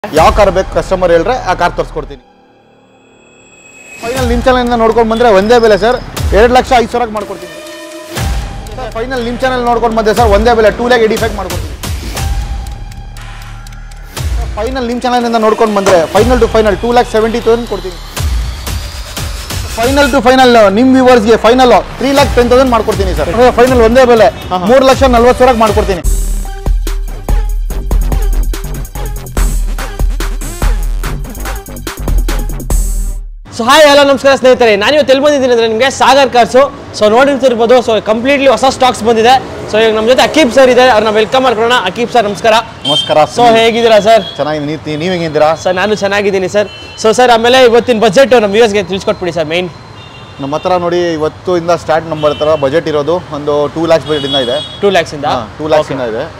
ಯಾವ ಕಾರ್ ಬೇಕು ಕಸ್ಟಮರ್ ಹೇಳ್ರೆ ಆ ಕಾರ್ ತರಿಸ್ಕೊಡ್ತೀನಿ ಫೈನಲ್ ನಿಮ್ಮ ಚಾನಲಿಂದ ನೋಡ್ಕೊಂಡು ಬಂದರೆ ಒಂದೇ ಬೆಲೆ ಸರ್ ಎರಡು ಲಕ್ಷ ಐದು ಸಾವಿರಕ್ಕೆ ಮಾಡ್ಕೊಡ್ತೀನಿ ಸರ್ ಫೈನಲ್ ನಿಮ್ಮ ಚಾನಲ್ ನೋಡ್ಕೊಂಡು ಬಂದೆ ಸರ್ ಒಂದೇ ಬೆಲೆ ಟೂ ಲ್ಯಾಕ್ ಏಯ್ಟಿ ಫೈವ್ ಮಾಡ್ಕೊಡ್ತೀನಿ ಫೈನಲ್ ನಿಮ್ಮ ಚಾನಲಿಂದ ನೋಡ್ಕೊಂಡು ಬಂದರೆ final to final two lakh seventy thousand ಕೊಡ್ತೀನಿ ಫೈನಲ್ ಟು ಫೈನಲ್ ನಿಮ್ಮ ವ್ಯೂವರ್ಸ್ಗೆ final three lakh ten thousand ಮಾಡ್ಕೊಡ್ತೀನಿ ಸರ್ ಫೈನಲ್ ಒಂದೇ ಬೆಲೆ ಮೂರು ಲಕ್ಷ ನಲ್ವತ್ತು ಸಾವಿರಕ್ಕೆ ಮಾಡ್ಕೊಡ್ತೀನಿ ಸೊ ಹಾಯ್ ಹಲೋ ನಮಸ್ಕಾರ ಸ್ನೇಹಿತರೆ ನಾನು ಇವತ್ತು ಎಲ್ಲಿ ಬಂದಿದ್ದೀನಿ ಅಂದರೆ ನಿಮಗೆ ಸಾಗರ್ ಕಾರ್ಸು ಸೊ ನೋಡಿರ್ತಿರ್ಬೋದು ಸೊ ಕಂಪ್ಲೀಟ್ಲಿ ಹೊಸ ಸ್ಟಾಕ್ಸ್ ಬಂದಿದೆ ಸೊ ಈಗ ನಮ್ಮ ಜೊತೆ ಅಕೀಬ್ ಸರ್ ಇದೆ ಅವ್ರನ್ನ ವೆಲ್ಕಮ್ ಮಾಡ್ಕೊಳ್ಳೋಣ ಅಕೀಬ್ ಸರ್ ನಮಸ್ಕಾರ ನಮಸ್ಕಾರ ಸೊ ಹೇಗಿದ್ದೀರಾ ಸರ್ ಚೆನ್ನಾಗಿ ನೀವು ನೀವು ಹೆಂಗಿದ್ದೀರಾ ಸರ್ ನಾನು ಚೆನ್ನಾಗಿದ್ದೀನಿ ಸರ್ ಸೊ ಸರ್ ಆಮೇಲೆ ಇವತ್ತಿನ ಬಜೆಟ್ ನಮ್ಮ ವ್ಯೂಸ್ಗೆ ತಿಳಿಸ್ಕೊಟ್ಬಿಡಿ ಸರ್ ಮೈನ್ ನಮ್ಮ ಹತ್ರ ನೋಡಿ ಇವತ್ತು ಇಂದ ಸ್ಟಾರ್ಟ್ ನಂಬರ್ ಹತ್ರ ಬಜೆಟ್ ಇರೋದು ಒಂದು ಟೂ ಲ್ಯಾಕ್ಸ್ ಬಜೆಟ್ ಇಂದ ಇದೆ ಟೂ ಲ್ಯಾಕ್ಸಿಂದ ಟೂ ಲ್ಯಾಕ್ಸ್ ಇಂದ ಇದೆ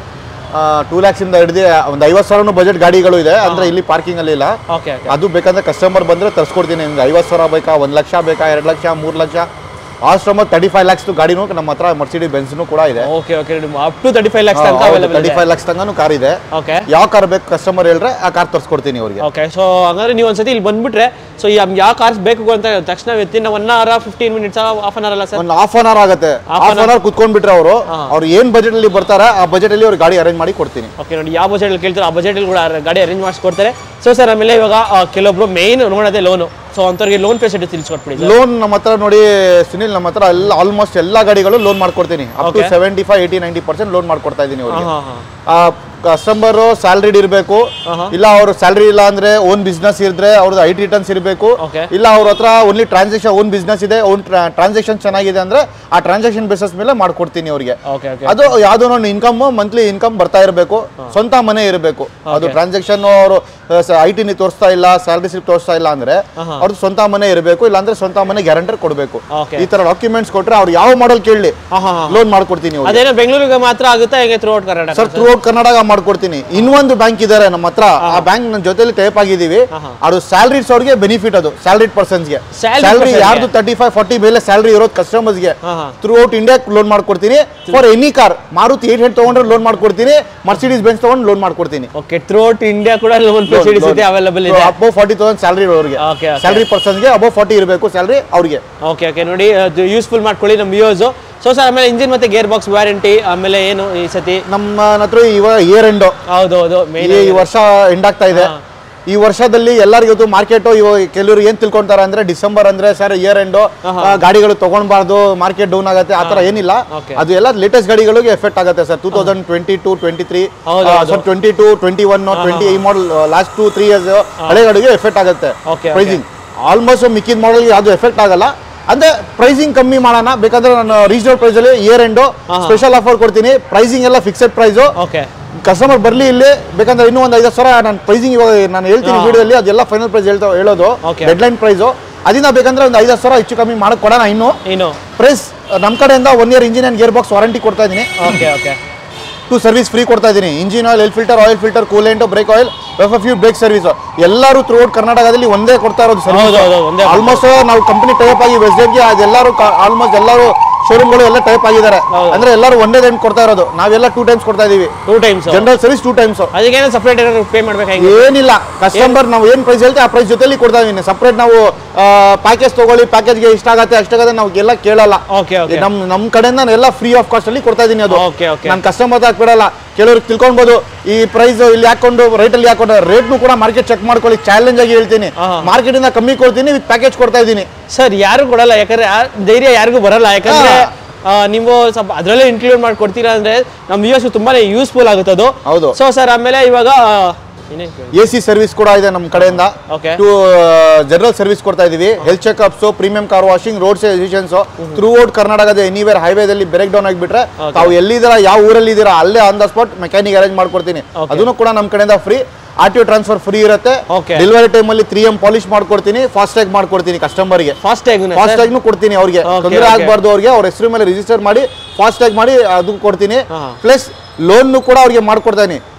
ಟೂ ಲ್ಯಾಕ್ಸ್ ಇಂದ ಹಿಡಿದು ಒಂದು ಐವತ್ತು ಸಾವಿರ ಬಜೆಟ್ ಗಾಡಿಗಳು ಇದೆ ಅಂದ್ರೆ ಇಲ್ಲಿ ಪಾರ್ಕಿಂಗ್ ಅಲ್ಲಿ ಇಲ್ಲ ಓಕೆ ಓಕೆ ಅದು ಬೇಕಂದ್ರೆ ಕಸ್ಟಮರ್ ಬಂದ್ರೆ ತರಿಸ್ಕೊಡ್ತೀನಿ ನಿಮ್ಗೆ ಐವತ್ತು ಸಾವಿರ ಬೇಕಾ ಒಂದು ಲಕ್ಷ ಬೇಕಾ ಎರಡು ಲಕ್ಷ ಮೂರು ಲಕ್ಷ ಆಲ್ಸ್ಟ್ರಮ್ ತರ್ಟಿ ಫೈವ್ ಲ್ಯಾಕ್ಸ್ ಗಾಡಿನೂ ನಮ್ಮ ಹತ್ರ ಮರ್ಸಿಡಿ ಬೆನ್ಸ್ನು ಕೂಡ ಇದೆ okay okay up to thirty five lakhs ತನಕ ಅವೈಲೇಬಲ್ ತರ್ಟಿ ಇದೆ ಫೈವ್ ಲ್ಯಾಕ್ಸ್ ತನಕ ಕಾರ್ ಇದೆ ಓಕೆ ಯಾವ ಕಾರ್ ಬೇಕು ಕಸ್ಟಮರ್ ಹೇಳ್ರೆ ಆ ಕಾರ್ ತರಿಸ್ಕೊಡ್ತೀನಿ ಅವ್ರಿಗೆ ಓಕೆ ಸೊ ಹಂಗಾದ್ರೆ ನೀವು ಒಂದ್ಸತಿ ಇಲ್ಲಿ ಬಂದ್ಬಿಟ್ರೆ ಸೊ ಯಾವ ಕಾರ್ಸ್ ಬೇಕು ಅಂತ ತಕ್ಷಣ within one hour fifteen minutes half an hour ಅಲ್ಲ ಸರ್ ಒಂದು ಹಾಫ್ ಅನ್ ಅವರ್ ಆಗುತ್ತೆ Half ಹಾಫ್ ಅನ್ ಅವರ್ ಕುತ್ಕೊಂಡ್ಬಿಟ್ರೆ ಅವರು ಅವ್ರು ಏನ್ ಬಜೆಟ್ ಅಲ್ಲಿ ಬರ್ತಾರೆ ಆ ಬಜೆಟ್ ಅಲ್ಲಿ ಅವ್ರು ಗಾಡಿ ಅರೇಂಜ್ ಮಾಡಿ ಕೊಡ್ತೀನಿ ಓಕೆ ನೋಡಿ ಯಾವ ಬಜೆಟಲ್ಲಿ ಕೇಳ್ತಾರೆ ಆ ಬಜೆಟಲ್ಲಿ ಕೂಡ ಗಾಡಿ ಅರೇಂಜ್ ಮಾಡಿಸ್ಕೊಡ್ತಾರೆ ಸೊ ಸರ್ ಆಮೇಲೆ ಇವಾಗ ಆ, ಕೆಲವೊಬ್ರು ಮೇನ್ ನೋಡೋದೇ ಲೋನು ಸೊ ಅಂಥವ್ರಿಗೆ ಲೋನ್ ಫೆಸಿಲಿಟಿ ತಿಳಿಸ್ಕೊಟ್ಬಿಡಿ ಸರ್ ಲೋನ್ ನಮ್ಮ ಹತ್ರ ನೋಡಿ ಸುನಿಲ್ ನಮ್ಮ ಹತ್ರ ಎಲ್ಲ ಆಲ್ಮೋಸ್ಟ್ ಎಲ್ಲ ಗಾಡಿಗಳು ಲೋನ್ ಮಾಡ್ಕೊಡ್ತೀನಿ up to Okay. Seventy five eighty ninety percent loan ಮಾಡ್ಕೊಡ್ತಾ ಇದ್ದೀನಿ ಅವ್ರಿಗೆ ಹಾಂ ಹಾಂ ಕಸ್ಟಮರ್ ಸ್ಯಾಲ್ರಿಡ್ ಇರಬೇಕು ಆಹಾ. ಇಲ್ಲ ಅವ್ರ ಸ್ಯಾಲ್ರಿ ಇಲ್ಲ ಅಂದ್ರೆ ಓನ್ ಬಿಸ್ನೆಸ್ ಇದ್ರೆ ಅವ್ರದ್ದು ಐ ರಿಟರ್ನ್ಸ್ ಇರಬೇಕು Okay. ಇಲ್ಲ ಅವ್ರ ಹತ್ರ ಓನ್ಲಿ ಟ್ರಾನ್ಸಾಕ್ಷನ್ ಓನ್ ಬಿಸ್ನೆಸ್ ಇದೆ ಓನ್ ಟ್ರಾನ್ಸಾಕ್ಷನ್ ಚೆನ್ನಾಗಿದೆ ಅಂದ್ರೆ ಆ ಟ್ರಾನ್ಸಾಕ್ಷನ್ ಬೇಸಸ್ ಮೇಲೆ ಮಾಡ್ಕೊಡ್ತೀನಿ ಅವ್ರಿಗೆ ಓಕೆ ಓಕೆ ಅದು ಯಾವ್ದೋ ಒಂದು ಇನ್ಕಮ್ ಮಂತ್ಲಿ ಇನ್ಕಮ್ ಬರ್ತಾ ಇರಬೇಕು ಸ್ವಂತ ಮನೆ ಇರಬೇಕು ಅದು ಟ್ರಾನ್ಸಾಕ್ಷನ್ ಅವರು ಐ ಟಿ ತೋರಿಸ್ತಾ ಇಲ್ಲ ಸ್ಯಾಲರಿ ಸ್ಲಿಪ್ ತೋರಿಸ್ತಾ ಇಲ್ಲ ಅಂದ್ರೆ ಆಹಾ. ಅವ್ರದ್ದು ಸ್ವಂತ ಮನೆ ಇರಬೇಕು ಇಲ್ಲಾಂದ್ರೆ ಸ್ವಂತ ಮನೆ ಗ್ಯಾರಂಟರ್ ಕೊಡಬೇಕು Okay. ಈ ತರ ಡಾಕ್ಯುಮೆಂಟ್ಸ್ ಕೊಟ್ರೆ ಅವ್ರು ಯಾವ ಮಾಡಲ್ ಕೇಳಲಿ ಹಾಂ ಹಾಂ ಹಾಂ ಲೋನ್ ಮಾಡ್ಕೊಡ್ತೀನಿ ಅವ್ರಿಗೆ. ಅದೇನೋ ಬೆಂಗಳೂರಿಗೆ ಮಾತ್ರ ಆಗುತ್ತಾ ಹೇಗೆ throughout Karnataka sir throughout Karnataka ಮಾಡ್ಕೊಡ್ತೀನಿ ಇನ್ನೊಂದು ಬ್ಯಾಂಕ್ ಇದಾರೆ ನಮ್ಮ ಹತ್ರ ಆ ಬ್ಯಾಂಕ್ ನನ್ನ ಜೊತೆಲಿ ಟೈಪ್ ಆಗಿದೀವಿ ಆಹಾ. ಅದು ಸ್ಯಾಲರೀಸ್ ಅವ್ರಿಗೆ ಬೆನಿಫಿಟ್ ಅದು ಸ್ಯಾಲರಿಡ್ ಪರ್ಸನ್ಸ್ಗೆ Salaried ಸ್ಯಾಲರಿ person ಗೆ? ಯಾರ್ದು ತರ್ಟಿ ಫೈವ್ ಫಾರ್ಟಿ ಮೇಲೆ ಸ್ಯಾಲರಿ ಇರೋದು ಕಸ್ಟಮರ್ಸ್ಗೆ ಹಾಂ ಹಾಂ ಥ್ರೂ ಔಟ್ ಇಂಡಿಯಾ ಲೋನ್ ಮಾಡ್ಕೊಡ್ತೀನಿ ಫಾರ್ ಎನಿ ಕಾರ್ ಮಾರುತಿ ಏಟ್ ಹೆಡ್ ತಗೊಂಡ್ರೆ ಲೋನ್ ಮಾಡ್ಕೊಡ್ತೀನಿ ಮರ್ಸಿಡೀಸ್ ಬೆಂಚ್ ತಗೊಂಡು ಲೋನ್ ಮಾಡ್ಕೊಡ್ತೀನಿ ಓಕೆ ಥ್ರೂ ಔಟ್ ಇಂಡಿಯಾ ಕೂಡ ಲೋನ್ ಫೆಸಿಲಿಟೀಸ್ ಇದೆ ಅವೈಲೇಬಲ್ ಇದೆ ಅಬೌವ್ ಫಾರ್ಟಿ ತೌಸಂಡ್ ಸ್ಯಾಲರಿ ಅವ್ರಿಗೆ ಓಕೆ ಓಕೆ ಸ್ಯಾಲರಿ ಪರ್ಸನ್ಸ್ಗೆ ಅಬೌವ್ ಫಾರ್ಟಿ ಇರಬೇಕು ಸ್ಯಾಲರಿ ಅವ್ರಿಗೆ ಓಕೆ ಓಕೆ ನೋಡಿ ಅದು ಯೂಸ್ಫುಲ್ ಮಾಡ್ಕೊಳ್ಳಿ ನಮ್ಮ ವ್ಯೂಸು ಸೊ ಸರ್ ಆಮೇಲೆ ಇಂಜಿನ್ ಮತ್ತೆ ಗೇರ್ ಬಾಕ್ಸ್ ವ್ಯಾರಂಟಿ ಆಮೇಲೆ ಏನು ಈ ಸತಿ ನಮ್ಮ ಹತ್ರ ಇವಾಗ ಇಯರ್ ಎಂಡ್ ಹೌದು ಹೌದು ಮೇನ್ ಈ ವರ್ಷ ಎಂಡ್ ಆಗ್ತಾ ಇದೆ ಈ ವರ್ಷದಲ್ಲಿ ಎಲ್ಲರಿಗೂ ಇವತ್ತು ಮಾರ್ಕೆಟ್ ಇವಾಗ ಕೆಲವರು ಏನ್ ತಿಳ್ಕೊಂತಾರೆ ಅಂದ್ರೆ ಡಿಸೆಂಬರ್ ಅಂದ್ರೆ ಸರ್ ಇಯರ್ ಎಂಡ್ ಗಾಡಿಗಳು ತಗೊಳ್ಬಾರ್ದು ಮಾರ್ಕೆಟ್ ಡೌನ್ ಆಗುತ್ತೆ ಆ ತರ ಏನಿಲ್ಲ Okay. ಅದು ಎಲ್ಲ ಲೇಟೆಸ್ಟ್ ಗಾಡಿಗಳಿಗೆ ಎಫೆಕ್ಟ್ ಆಗುತ್ತೆ sir two thousand twenty two twenty three ಹೌದು, ಹೌದು. Twenty two twenty one twenty ಈ model last two three years ಹಳೆ ಗಾಡಿಗೆ ಎಫೆಕ್ಟ್ ಆಗುತ್ತೆ Okay, okay. ಪ್ರೈಸಿಂಗ್ ಆಲ್ಮೋಸ್ಟ್ ಮಿಕ್ಕಿದ ಮಾಡಲ್ ಯಾವುದು ಎಫೆಕ್ಟ್ ಆಗಲ್ಲ ಅಂದ್ರೆ ಪ್ರೈಸಿಂಗ್ ಕಮ್ಮಿ ಮಾಡೋಣ ಬೇಕಾದ್ರೆ ನಾನು ರೀಸನಲ್ ಪ್ರೈಸ್ ಅಲ್ಲಿ ಇಯರ್ ಎಂಡ್ ಸ್ಪೆಷಲ್ ಆಫರ್ ಕೊಡ್ತೀನಿ ಪ್ರೈಸಿಂಗ್ ಎಲ್ಲ ಫಿಕ್ಸೆಡ್ ಪ್ರೈಸು ಓಕೆ ಕಸ್ಟಮರ್ ಬರ್ಲಿ ಇಲ್ಲಿ ಬೇಕಂದ್ರೆ ಇನ್ನೂ ಒಂದು ಐದು ಸಾವಿರ ನಾನು ಪ್ರೈಸಿಂಗ್ ಇವಾಗ ನಾನು ಹೇಳ್ತೀನಿ ವಿಡಿಯೋದಲ್ಲಿ ಅದೆಲ್ಲ ಫೈನಲ್ ಪ್ರೈಸ್ ಹೇಳ್ತಾ ಹೇಳೋದು Okay. ಡೆಡ್ಲೈನ್ ಪ್ರೈಸು ಅದನ್ನ ಬೇಕಂದ್ರೆ ಒಂದು ಐದು ಸಾವಿರ ಹೆಚ್ಚು ಕಮ್ಮಿ ಮಾಡಕ್ ಕೊಡೋಣ ಇನ್ನು ಏನು ಪ್ರೈಸ್ ನಮ್ಮ ಕಡೆಯಿಂದ one year engine and gear box warranty ಕೊಡ್ತಾ ಇದ್ದೀನಿ okay okay two service free ಕೊಡ್ತಾ ಇದ್ದೀನಿ engine oil L filter oil filter coolant brake oil F F U brake service ಎಲ್ಲರೂ ಥ್ರೂ ಔಟ್ ಕರ್ನಾಟಕದಲ್ಲಿ ಒಂದೇ ಕೊಡ್ತಾ ಇರೋದು ಹೌದು, ಹೌದು, ಒಂದೇ ಸರ್ವಿಸ್ ಆಲ್ಮೋಸ್ಟ್ ನಾವು ಕಂಪನಿ ಟೈಪ್ ಆಗಿ ವೆಸ್ಟೇಜ್ಗೆ ಅದೆಲ್ಲರೂ ಆಲ್ಮೋಸ್ಟ್ ಎಲ್ಲರೂ ಶೋರೂಮ್ಗಳು ಎಲ್ಲ ಟೈಪ್ ಆಗಿದ್ದಾರೆ ಹೌದು. ಅಂದ್ರೆ ಎಲ್ಲರೂ ಒಂದೇ ಟೈಮ್ ಕೊಡ್ತಾ ಇರೋದು ನಾವೆಲ್ಲ ಟೂ ಟೈಮ್ಸ್ ಕೊಡ್ತಾ ಇದೀವಿ two times general service two times ಅದಕ್ಕೇನೋ ಸಪ್ರೇಟ್ ಏನಾದ್ರು ಪೇ ಮಾಡ್ಬೇಕಾಗಿ ಏನಿಲ್ಲ ಕಸ್ಟಮರ್ ನಾವು ಏನ್ ಪ್ರೈಸ್ ಹೇಳ್ತೀವಿ ಆ ಪ್ರೈಸ್ ಜೊತೆಲಿ ಕೊಡ್ತಾ ಇದೀನಿ ಸಪ್ರೇಟ್ ನಾವು ಪ್ಯಾಕೇಜ್ ತಗೊಳ್ಳಿ ಪ್ಯಾಕೇಜ್ಗೆ ಇಷ್ಟಾಗತ್ತೆ ಅಷ್ಟಾಗತ್ತೆ ನಾವು ಎಲ್ಲ ಕೇಳಲ್ಲ ಓಕೆ ಓಕೆ ನಮ್ ನಮ್ ಕಡೆಯಿಂದ ನಾನು ಎಲ್ಲ ಫ್ರೀ ಆಫ್ ಕಾಸ್ಟ್ ಅಲ್ಲಿ ಕೊಡ್ತಾ ಇದೀನಿ ಅದು Okay, okay. ನಾನು ಕಸ್ಟಮರ್ ಬಿಡಲ್ಲ ಕೆಲವರು ತಿಳ್ಕೊಳ್ಬೋದು ಈ ಪ್ರೈಸ್ ಇಲ್ಲಿ ಹಾಕೊಂಡು ರೇಟ್ ಅಲ್ಲಿ ಹಾಕೊಂಡು ರೇಟ್ನು ಕೂಡ ಮಾರ್ಕೆಟ್ ಚೆಕ್ ಮಾಡ್ಕೊಳ್ಳಿ ಚಾಲೆಂಜ್ ಆಗಿ ಹೇಳ್ತೀನಿ ಆಹಾ. ಮಾರ್ಕೆಟ್ ಇಂದ ಕಮ್ಮಿ ಕೊಡ್ತೀನಿ ವಿತ್ ಪ್ಯಾಕೇಜ್ ಕೊಡ್ತಾ ಇದೀನಿ ಸರ್ ಯಾರು ಕೊಡಲ್ಲ ಯಾಕಂದ್ರೆ ಆ ಧೈರ್ಯ ಯಾರಿಗೂ ಬರಲ್ಲ ಯಾಕಂದ್ರೆ ಆ, ನೀವು ಸ್ವಲ್ಪ ಅದರಲ್ಲೇ ಇನ್ಕ್ಲೂಡ್ ಮಾಡಿ ಕೊಡ್ತೀರಾ ಅಂದ್ರೆ ನಮ್ಮ ವ್ಯೂಸ್ ತುಂಬಾನೇ ಯೂಸ್ಫುಲ್ ಆಗುತ್ತೆ ಅದು ಹೌದು ಸೊ ಸರ್ ಆಮೇಲೆ ಇವಾಗ ಇನ್ನೇನ್ ಕೇಳಿ ಎ ಸಿ ಸರ್ವಿಸ್ ಕೂಡ ಇದೆ ನಮ್ಮ ಕಡೆಯಿಂದ ಓಕೆ ಟು ಜನರಲ್ ಸರ್ವಿಸ್ ಕೊಡ್ತಾ ಇದೀವಿ health checkups premium car washing road suggestions throughout ಕರ್ನಾಟಕದ ಎನಿವೇರ್ ಹೈವೇದಲ್ಲಿ ಬ್ರೇಕ್ ಡೌನ್ ಆಗಿಬಿಟ್ರೆ ತಾವು ಎಲ್ಲಿದ್ದೀರಾ ಯಾವ ಊರಲ್ಲಿ ಇದ್ದೀರಾ ಅಲ್ಲೇ on the spot mechanic arrange ಮಾಡ್ಕೊಡ್ತೀನಿ Okay. ಅದನ್ನು ಕೂಡ ನಮ್ಮ ಕಡೆಯಿಂದ free R T transfer free ಇರುತ್ತೆ Okay. ಡೆಲಿವರಿ ಟೈಮಲ್ಲಿ ತ್ರೀ ಎಂ ಪಾಲಿಶ್ ಮಾಡ್ಕೊಡ್ತೀನಿ ಫಾಸ್ಟ್ ಟ್ಯಾಗ್ ಮಾಡ್ಕೊಡ್ತೀನಿ ಕಸ್ಟಮರ್ಗೆ ಫಾಸ್ಟ್ ಟ್ಯಾಗ್ ಫಾಸ್ಟ್ ಟ್ಯಾಗ್ನು ಕೊಡ್ತೀನಿ ಅವ್ರಿಗೆ Okay, ತೊಂದರೆ okay. ಆಗಬಾರ್ದು ಅವ್ರಿಗೆ ಅವ್ರ ಹೆಸರು ಮೇಲೆ ರಿಜಿಸ್ಟರ್ ಮಾಡಿ ಫಾಸ್ಟ್ ಟ್ಯಾಗ್ ಮಾಡಿ ಅದು ಕೊಡ್ತೀನಿ ಹಾ. ಪ್ಲಸ್ ಲೋನ್ ಕೂಡ ಅವ್ರಿಗೆ ಮಾಡ್ಕೊಡ್ತಾನೆ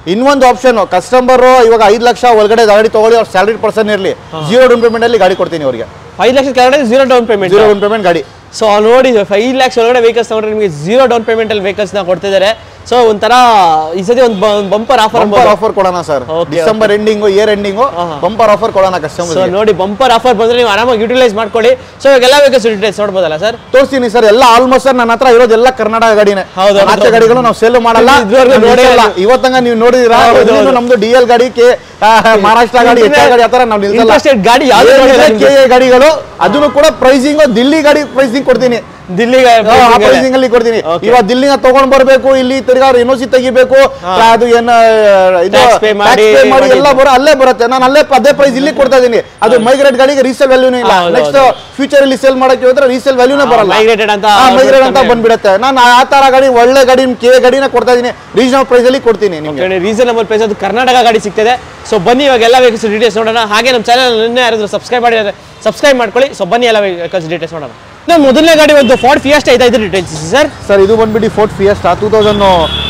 ಇನ್ನೊಂದು ಆಪ್ಷನ್ ಕಸ್ಟಮರ್ ಇವಾಗ ಐದು ಲಕ್ಷ ಒಳಗಡೆ ಗಾಡಿ ತಗೊಳ್ಳಿ ಅವ್ರ ಸ್ಯಾಲರಿ ಪರ್ಸನ್ ಇರಲಿ ಜೀರೋ ಡೌನ್ ಪೇಮೆಂಟ್ ಅಲ್ಲಿ ಗಾಡಿ ಕೊಡ್ತೀನಿ ಅವರಿಗೆ ಐದು ಲಕ್ಷ ಕೆಳಗಡೆ zero down payment zero down payment ಗಾಡಿ ಸೊ ನೋಡಿ ಫೈವ್ ಲ್ಯಾಕ್ಸ್ ಒಳಗಡೆ ವೆಹಿಕಲ್ಸ್ ತಗೊಂಡ್ರೆ ನಿಮಗೆ ಜೀರೋ ಡೌನ್ ಪೇಮೆಂಟಲ್ಲಿ ವೆಹಿಕಲ್ಸ್ನ ಕೊಡ್ತಿದ್ದಾರೆ ಸೊ ಒಂಥರ ಈ ಸತಿ ಒಂದು ಬಂಪರ್ ಆಫರ್ ಬಂಪರ್ ಆಫರ್ ಕೊಡೋಣ sir Okay, December ending year ending bumper offer ಕೊಡೋಣ ಸೊ ಕಸ್ಟಮರ್ ನೋಡಿ ಬಂಪರ್ ಆಫರ್ ಬಂದ್ರೆ ನೀವು ಆರಾಮಾಗಿ ಯುಟಿಲೈಸ್ ಮಾಡ್ಕೊಳ್ಳಿ ಸೊ ಇವಾಗ ಎಲ್ಲ ವೆಹಿಕಲ್ಸ್ ಡೀಟೇಲ್ಸ್ ನೋಡ್ಬೋದಲ್ಲ ಸರ್ ತೋರಿಸ್ತೀನಿ ಸರ್ ಎಲ್ಲ ಆಲ್ಮೋಸ್ಟ್ ಸರ್ ನನ್ನ ಹತ್ರ ಇರೋದೆಲ್ಲ ಕರ್ನಾಟಕ ಗಾಡಿನೇ ಹೌದು, ಹೌದು. ಆಚೆ ಗಾಡಿಗಳು ನಾವು ಸೇಲ್ ಮಾಡಲ್ಲ ಇದುವರೆಗೂ ನಾವು ನೋಡೇ ನಿಲ್ಸಲ್ಲ. ಇಲ್ಲ. ಇವತ್ತಂಗ ನೀವು ನೋಡಿದಿರಾ ಹೌದು, ಹೌದು. ಮೊದ್ಲಿಂದ ನಮ್ದು ಡಿ ಎಲ್ ಗಾಡಿ ಕೆ ಆ, ಮಹಾರಾಷ್ಟ್ರ ಗಾಡಿ ಎಚ್ ಆರ್ ಗಾಡಿ ಆತರ ನಾವು ನಿಲ್ಸಲ್ಲ Interstate ಗಾಡಿ ಯಾವ್ದು ನೋಡಿಲ್ಲ ಕೆ ಎ ಗಾಡಿಗಳು ಅದನ್ನು ಕೂಡ ಪ್ರೈಸಿಂಗ್ ದಿಲ್ಲಿ ಗಾಡಿ ಪ್ರೈಸಿಂಗ್ ಕೊಡ್ತೀನಿ ದಿಲ್ಲಿಗೆ ಪ್ರೈಸಿಂಗ್ ಅಲ್ಲಿ ಕೊಡ್ತೀನಿ Okay. ಇವಾಗ ದಿಲ್ಲಿನ ತಗೊಂಡ್ ಬರ್ಬೇಕು ಇಲ್ಲಿ ತಿರ್ಗಾ ಎನ್ಒಸಿ ತೆಗಿಬೇಕು ಅದು ಏನ ಇದು Tax pay tax ಮಾಡಿ, pay ಮಾಡಿ ಎಲ್ಲ ಮಾಡಿ. ಬರೋ ಅಲ್ಲೇ ಬರುತ್ತೆ ನಾನು ಅಲ್ಲೇ ಅದೇ ಪ್ರೈಸ್ ಇಲ್ಲಿ ಕೊಡ್ತಾ ಇದೀನಿ ಅದು ಮೈಗ್ರೇಟ್ ಗಾಡಿಗೆ ರೀಸೇಲ್ ವ್ಯಾಲ್ಯೂನೇ ಇಲ್ಲ ಹೌದು, ನೆಕ್ಸ್ಟ್ ಫ್ಯೂಚರ್ ಅಲ್ಲಿ ಸೇಲ್ ಮಾಡಕ್ಕೆ ಹೋದ್ರೆ ರೀಸೇಲ್ ವ್ಯಾಲ್ಯೂನೇ ಬರಲ್ಲ ಮೈಗ್ರೇಟೆಡ್ ಅಂತ ಮೈಗ್ರೇಟ್ ಅಂತ ಬಂದ್ಬಿಡುತ್ತೆ ನಾನು ಆ ತರ ಗಾಡಿ ಒಳ್ಳೆ ಗಾಡಿ ಕೆ ಗಾಡಿನ ಕೊಡ್ತಾ ಇದೀನಿ ರೀಸನಬಲ್ ಪ್ರೈಸ್ ಅಲ್ಲಿ ಕೊಡ್ತೀನಿ ನಿಮ್ಗೆ ರೀಸನಬಲ್ ಪ್ರೈಸ್ ಅದು ಕರ್ನಾಟಕ ಗಾಡಿ ಸಿಗ್ತದೆ ಸೊ ಬನ್ನಿ ಇವಾಗ ಎಲ್ಲ ವೆಹಿಕಲ್ಸ್ ಡೀಟೇಲ್ಸ್ ನೋಡೋಣ ಹಾಗೆ ನಮ್ಮ ಚಾನಲ್ ನಿನ್ನೆ ಯಾರಾದರೂ ಸಬ್ಸ್ಕ್ರೈಬ್ ಮಾಡಿದ್ರೆ ಸಬ್ಸ್ಕ್ರೈಬ್ ಮಾಡ್ಕೊಳ್ಳಿ ಸೊ ಬನ್ನಿ ಎಲ್ಲ ವೆಹಿಕಲ್ಸ್ ಡೀಟೇಲ್ಸ್ ನೋಡೋಣ ನಮ್ಮ ಮೊದಲನೇ ಗಾಡಿ ಒಂದು ಫಾರ್ಡ್ ಫಿಯಸ್ಟ್ ಐದು ಐದು ಡೀಟೇಲ್ಸ್ ಸರ್ ಸರ್ ಇದು ಬಂದ್ಬಿಟ್ಟು Ford Fiesta two thousand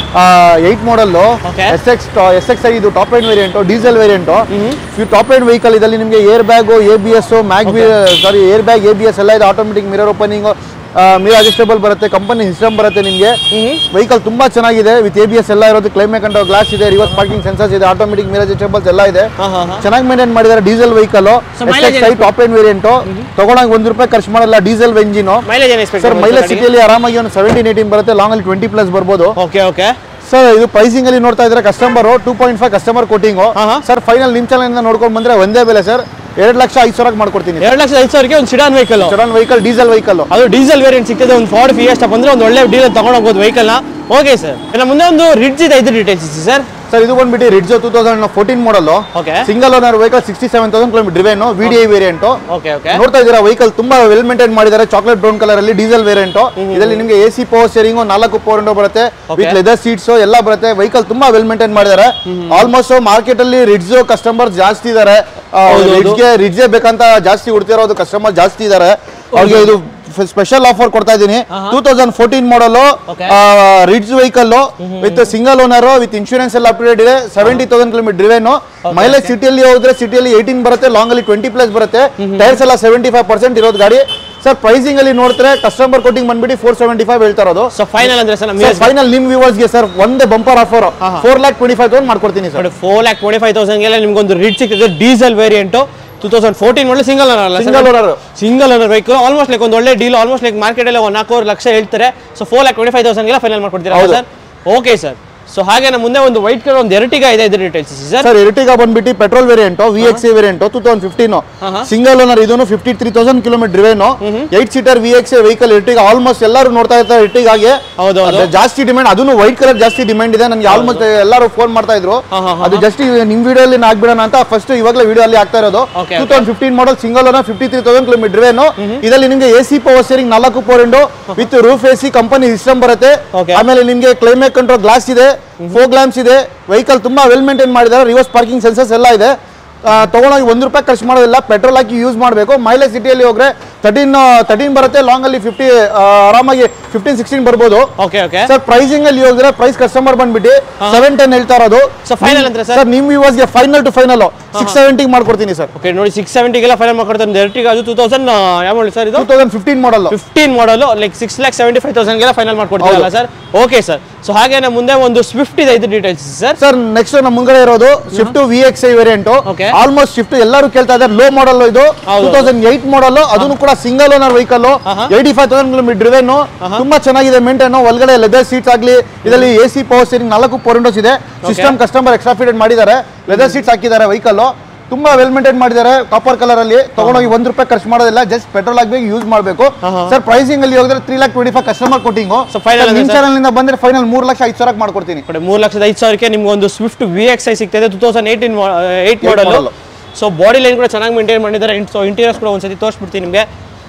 eight model Okay. S X S X I ಇದು top end variant diesel variant ಈ ಟಾಪ್ ಎಂಡ್ ವೆಹಿಕಲ್ ಇದರಲ್ಲಿ ನಿಮಗೆ air bag A B S mag sorry air bag A B S ಎಲ್ಲ ಇದೆ automatic mirror opening mirror adjustable ಬರುತ್ತೆ company system ಬರುತ್ತೆ ನಿಮಗೆ vehicle ತುಂಬಾ ಚೆನ್ನಾಗಿದೆ ವಿತ್ ಎ ಬಿ ಎಸ್ ಎಲ್ಲ ಇರೋದು ಕ್ಲೈಮೇಟ್ ಕಂಟ್ರೋಲ್ ಗ್ಲಾಸ್ ಇದೆ ರಿವರ್ಸ್ ಪಾರ್ಕಿಂಗ್ ಸೆನ್ಸರ್ಸ್ ಇದೆ ಆಟೋಮೆಟಿಕ್ ಮಿರರ್ ಅಡ್ಜಸ್ಟೇಬಲ್ಸ್ ಎಲ್ಲ ಇದೆ ಹಾಂ ಹಾಂ ಹಾಂ ಚೆನ್ನಾಗಿ ಮೇಂಟೈನ್ ಮಾಡಿದ್ದಾರೆ diesel vehicle So, mileage S I top end variant ತಗೊಂಡಾಗ ಒಂದು ರೂಪಾಯಿ ಖರ್ಚು ಮಾಡಲ್ಲ ಡೀಸೆಲ್ ಎಂಜಿನು ಮೈಲೇಜ್ ಏನು ಎಕ್ಸ್ಪೆಕ್ಟ್ ಸರ್ ಮೈಲೇಜ್ ಸಿಟಿಯಲ್ಲಿ ಆರಾಮಾಗಿ ಒಂದು ಸೆವೆಂಟೀನ್ ಏಯ್ಟೀನ್ ಬರುತ್ತೆ ಲಾಂಗ್ ಅಲ್ಲಿ ಟ್ವೆಂಟಿ ಪ್ಲಸ್ ಬರ್ಬೋದು ಓಕೆ ಓಕೆ ಸರ್ ಇದು ಪ್ರೈಸಿಂಗ್ ಅಲ್ಲಿ ನೋಡ್ತಾ ಇದ್ರೆ customer two point five customer quoting ಹಾ, ಹಾ. ಸರ್ ಫೈನಲ್ ನಿಮ್ ಚಾನಲ್ ನೋಡ್ಕೊಂಡು ಬಂದ್ರೆ ಒಂದೇ ಬೆಲೆ ಸರ್ ಎರಡು ಲಕ್ಷ ಐದು ಸಾವಿರಕ್ಕೆ ಮಾಡ್ಕೊಡ್ತೀನಿ ಎರಡು ಲಕ್ಷದ ಐದು ಸಾವಿರಕ್ಕೆ ಒಂದು sedan vehicle sedan vehicle diesel vehicle ಅದು ಡೀಸೆಲ್ ವೇರಿಯಂಟ್ ಸಿಗ್ತದೆ ಒಂದು ಫಾರ್ಡ್ ಫಿಯಸ್ಟ್ ಬಂದ್ರೆ ಒಂದು ಒಳ್ಳೆ ಡೀಸೆಲ್ ತಗೊಂಡು ಹೋಗ್ಬೋದು ವೆಹಿಕಲ್ನ ಓಕೆ ಸರ್ ಇನ್ನು ಮುಂದೆ ಒಂದು ರಿಡ್ಜ್ ಇದೆ ಐದು ಡೀಟೇಲ್ಸ್ ಇದೆ ಸರ್ ಸರ್ ಇದು ಬಂದ್ಬಿಟ್ಟು ರಿಡ್ಜೋ two thousand fourteen model okay single owner vehicle sixty seven thousand kilometre driven V D I variant okay okay ನೋಡ್ತಾ ಇದ್ದೀರಾ ವೆಹಿಕಲ್ ತುಂಬಾ ವೆಲ್ ಮೇಂಟೈನ್ ಮಾಡಿದ್ದಾರೆ ಚಾಕ್ಲೇಟ್ ಬ್ರೌನ್ ಕಲರ್ ಅಲ್ಲಿ ಡೀಸೆಲ್ ವೇರಿಯಂಟ್ ಇದರಲ್ಲಿ ನಿಮಗೆ ಎ ಸಿ ಪವರ್ ಸ್ಟೇರಿಂಗ್ ನಾಲ್ಕು power window ಬರುತ್ತೆ with leather seats ಎಲ್ಲ ಬರುತ್ತೆ ವೆಹಿಕಲ್ ತುಂಬಾ ವೆಲ್ ಮೇಂಟೈನ್ ಮಾಡಿದ್ದಾರೆ ಆಲ್ಮೋಸ್ಟ್ ಮಾರ್ಕೆಟ್ ಅಲ್ಲಿ ರಿಡ್ಜ್ ಕಸ್ಟಮರ್ ಜಾಸ್ತಿ ಇದ್ದಾರೆ ರಿಡ್ಜ್ಗೆ ರಿಡ್ಜೇ ಬೇಕಂತ ಜಾಸ್ತಿ ಹುಡ್ತಿರೋದು ಕಸ್ಟಮರ್ ಜಾಸ್ತಿ ಇದ್ದಾರೆ ಅವ್ರಿಗೆ ಇದು ಸ್ಪೆಷಲ್ ಆಫರ್ ಕೊಡ್ತಾ ಇದ್ದೀನಿ two thousand fourteen model Okay. Ritz vehicle with single owner with insurance ಎಲ್ಲ ಅಪ್ಡೇಟ್ ಇದೆ seventy thousand kilometre driven mileage ಸಿಟಿಯಲ್ಲಿ ಹೋದ್ರೆ ಸಿಟಿಯಲ್ಲಿ ಏಯ್ಟೀನ್ ಬರುತ್ತೆ ಲಾಂಗ್ ಅಲ್ಲಿ ಟ್ವೆಂಟಿ ಪ್ಲಸ್ ಬರುತ್ತೆ ಟೈರ್ಸ್ ಎಲ್ಲ ಸೆವೆಂಟಿ ಫೈವ್ ಪರ್ಸೆಂಟ್ ಇರೋದು ಗಾಡಿ ಸರ್ ಪ್ರೈಸಿಂಗ್ ಅಲ್ಲಿ ನೋಡ್ತಾರೆ ಕಸ್ಟಮರ್ ಕೊಟ್ಟಿಂಗ್ ಬಂದ್ಬಿಟ್ಟು ಫೋರ್ ಸೆವೆಂಟಿ ಫೈವ್ ಹೇಳ್ತಾ ಇರೋದು ಸೊ ಫೈನಲ್ ಅಂದ್ರೆ ಸರ್ ನಮಗೆ ಫೈನಲ್ ನಿಮ್ ವ್ಯೂವರ್ಸ್ಗೆ ಸರ್ ಒಂದೇ bumper offer four lakh twenty five thousand ಮಾಡ್ಕೊಡ್ತೀನಿ sir four lakh twenty five ತೌಸಂಡ್ಗೆಲ್ಲ ನಿಮ್ಗೊಂದು ರಿಡ್ ಸಿಗ್ತದೆ diesel variant two thousand fourteen ಒಳ್ಳೆ ಸಿಂಗಲ್ ಅಲ್ಲ single owner single owner vehicle almost like ಒಂದು ಒಳ್ಳೆ ಡೀಲ್ ಆಲ್ಮೋಸ್ಟ್ ಲೈಕ್ ಮಾರ್ಕೆಟಲ್ಲಿ ಒಂದು ನಾಲ್ಕೂವರೆ ಲಕ್ಷ ಹೇಳ್ತಾರೆ so four lakh twenty five ತೌಸಂಡ್ಗೆಲ್ಲ ಫೈನಲ್ ಮಾಡ್ಕೊಡ್ತೀರಾ ಹೌದು. ಸರ್ ಓಕೆ ಸರ್ ಸೊ ಹಾಗೆ ನಮ್ಮ ಮುಂದೆ ಒಂದು ವೈಟ್ ಕಲರ್ ಒಂದು ಎರಟಿಗ ಇದೆ ಇದ್ರ ಡೀಟೇಲ್ಸ್ ಸರ್ ಸರ್ ಎರ್ಟಿಗಾ ಬಂದ್ಬಿಟ್ಟು petrol variant V X variant two thousand fifteen single owner ಇದನ್ನು fifty three thousand kilometre driven eight seater V X vehicle Ertiga almost ಎಲ್ಲರೂ ನೋಡ್ತಾ ಇರ್ತಾರೆ ಎರ್ಟಿಗಾಗೆ ಹೌದು, ಹೌದು. ಅದು ಜಾಸ್ತಿ ಡಿಮ್ಯಾಂಡ್ ಅದನ್ನು ವೈಟ್ ಕಲರ್ ಜಾಸ್ತಿ ಡಿಮ್ಯಾಂಡ್ ಇದೆ ನನಗೆ ಆಲ್ಮೋಸ್ಟ್ ಎಲ್ಲರೂ ಫೋನ್ ಮಾಡ್ತಾ ಇದ್ರು ಹಾ, ಹಾ, ಹಾ. ಅದು ಜಸ್ಟ್ ನಿಮ್ ವಿಡಿಯೋ ಅಲ್ಲಿ ಹಾಕ್ಬಿಡೋಣ ಅಂತ ಫಸ್ಟ್ ಇವಾಗಲೇ ವಿಡಿಯೋ ಅಲ್ಲಿ ಆಗ್ತಾ ಇರೋದು Okay, two thousand fifteen model single owner fifty three thousand kilometre driven ಇದರಲ್ಲಿ ನಿಮಗೆ ಎ ಸಿ ಪವರ್ ಸ್ಟೇರಿಂಗ್ ನಾಲ್ಕು power window with roof A C company system ಬರುತ್ತೆ Okay. ಆಮೇಲೆ ನಿಮಗೆ ಕ್ಲೈಮೇಟ್ ಕಂಟ್ರೋಲ್ ಗ್ಲಾಸ್ ಇದೆ ಫೋರ್ ಗ್ಲಾಮ್ಸ್ ಇದೆ ವೆಹಿಕಲ್ ತುಂಬಾ ವೆಲ್ ಮೇಂಟೈನ್ ಮಾಡಿದ್ದಾರೆ ರಿವರ್ಸ್ ಪಾರ್ಕಿಂಗ್ ಸೆನ್ಸರ್ಸ್ ಎಲ್ಲ ಇದೆ ಆ, ತಗೊಂಡೋಗಿ ಒಂದು ರೂಪಾಯಿ ಖರ್ಚು ಮಾಡೋದಿಲ್ಲ ಪೆಟ್ರೋಲ್ ಹಾಕಿ ಯೂಸ್ ಮಾಡಬೇಕು ಮೈಲೇಜ್ ಸಿಟಿಯಲ್ಲಿ ಹೋದ್ರೆ ತರ್ಟೀನ್ ತರ್ಟೀನ್ ಬರುತ್ತೆ ಲಾಂಗ್ ಅಲ್ಲಿ ಫಿಫ್ಟಿ ಆರಾಮಾಗಿ ಫಿಫ್ಟೀನ್ ಸಿಕ್ಸ್ಟೀನ್ ಬರ್ಬೋದು ಓಕೆ ಓಕೆ ಸರ್ ಪ್ರೈಸಿಂಗ್ ಅಲ್ಲಿ ಹೋದ್ರೆ ಪ್ರೈಸ್ ಕಸ್ಟಮರ್ ಬಂದ್ಬಿಟ್ಟು ಸೆವೆನ್ ಟೆನ್ ಹೇಳ್ತಾ ಇರೋದು So, final ಅಂದ್ರೆ sir? ಸರ್ ನಿಮ್ ವ್ಯೂವರ್ಸ್ಗೆ ಫೈನಲ್ ಟು ಫೈನಲ್ ಸಿಕ್ಸ್ ಸೆವೆಂಟಿಗೆ ಮಾಡ್ಕೊಡ್ತೀನಿ ಸರ್ ಓಕೆ ನೋಡಿ ಸಿಕ್ಸ್ ಸೆವೆಂಟಿಗೆಲ್ಲ ಫೈನಲ್ ಮಾಡ್ಕೊಡ್ತಾರೆ ಒಂದು ಎರಟಿಗ ಅದು ಟೂ ತೌಸಂಡ್ ಯಾವ ಮಾಡಿ ಸರ್ ಇದು two thousand fifteen model fifteen model like six lakh seventy five ತೌಸಂಡ್ಗೆಲ್ಲ ಫೈನಲ್ ಮಾಡ್ಕೊಡ್ತೀರಲ್ಲ ಸರ್ ಓಕೆ ಸರ್ ಸೊ ಹಾಗೆ ನಮ್ಮ ಮುಂದೆ ಒಂದು ಸ್ವಿಫ್ಟ್ ಇದೆ ಇದು ಡೀಟೇಲ್ಸ್ ಸರ್ ಸರ್ ನೆಕ್ಸ್ಟ್ ನಮ್ಮ ಮುಂಗಡೆ ಇರೋದು Swift V X I variant Okay. Almost Swift ಎಲ್ಲರೂ ಕೇಳ್ತಾ ಇದ್ದಾರೆ ಲೋ ಮಾಡಲ್ ಇದು ಹೌದು. ಟೂ ತೌಸಂಡ್ ಏಟ್ ಮಾಡಲ್ ಅದನ್ನು ಕೂಡ ಸಿಂಗಲ್ ಓನರ್ ವೆಹಿಕಲ್ ಆಹಾ. Eighty five thousand kilometre driven ತುಂಬಾ ಚೆನ್ನಾಗಿದೆ ಮೇಂಟೈನ್ ಒಳಗಡೆ ಲೆದರ್ ಸೀಟ್ಸ್ ಆಗಲಿ ಇದರಲ್ಲಿ ಎ ಸಿ ಪವರ್ ಸ್ಟೇರಿಂಗ್ ನಾಲ್ಕು ಪವರ್ ವಿಂಡೋಸ್ ಇದೆ ಸಿಸ್ಟಮ್ ಕಸ್ಟಮರ್ ಎಕ್ಸ್ಟ್ರಾ ಫಿಟೆಡ್ ಮಾಡಿದ್ದಾರೆ ಲೆದರ್ ಸೀಟ್ಸ್ ಹಾಕಿದ್ದಾರೆ ವೆಹಿಕಲ್ ತುಂಬಾ ವೆಲ್ ಮೇಂಟೈನ್ ಮಾಡಿದ್ದಾರೆ ಕಾಪರ್ ಕಲರ್ ಅಲ್ಲಿ ತಗೊಂಡೋಗಿ ಒಂದ್ ರೂಪಾಯಿ ಖರ್ಚು ಮಾಡೋದಿಲ್ಲ ಜಸ್ಟ್ ಪೆಟ್ರೋಲ್ ಆಗಬೇಕು ಯೂಸ್ ಮಾಡಬೇಕು ಸರ್ ಪ್ರೈಸಿಂಗ್ ಅಲ್ಲಿ ಹೋದ್ರೆ three lakh twenty five customer quoting So, final ಅಂದ್ರೆ ನಿಮ್ sir? ಚಾನಲ್ ನಿಂದ ಬಂದ್ರೆ ಫೈನಲ್ ಮೂರ್ ಲಕ್ಷ ಐದು ಸಾವಿರಕ್ಕೆ ಮಾಡ್ಕೊಡ್ತೀನಿ ಕಡೆ ಮೂರು ಲಕ್ಷದ ಐದು ಸಾವಿರಕ್ಕೆ ನಿಮ್ಗೆ ಒಂದು ಸ್ವಿಫ್ಟ್ ವಿ ಎಕ್ಸ್ ಐ ಸಿಗ್ತದೆ two thousand eighteen eight model model. So body line ಕೂಡ ಚೆನ್ನಾಗಿ ಮೇಂಟೈನ್ ಮಾಡಿದ್ದಾರೆ ಸೊ ಇಂಟೀರಿಯರ್ಸ್ ಕೂಡ ಒಂದ್ಸತಿ ತೋರಿಸ್ಬಿಡ್ತೀನಿ ನಿಮಗೆ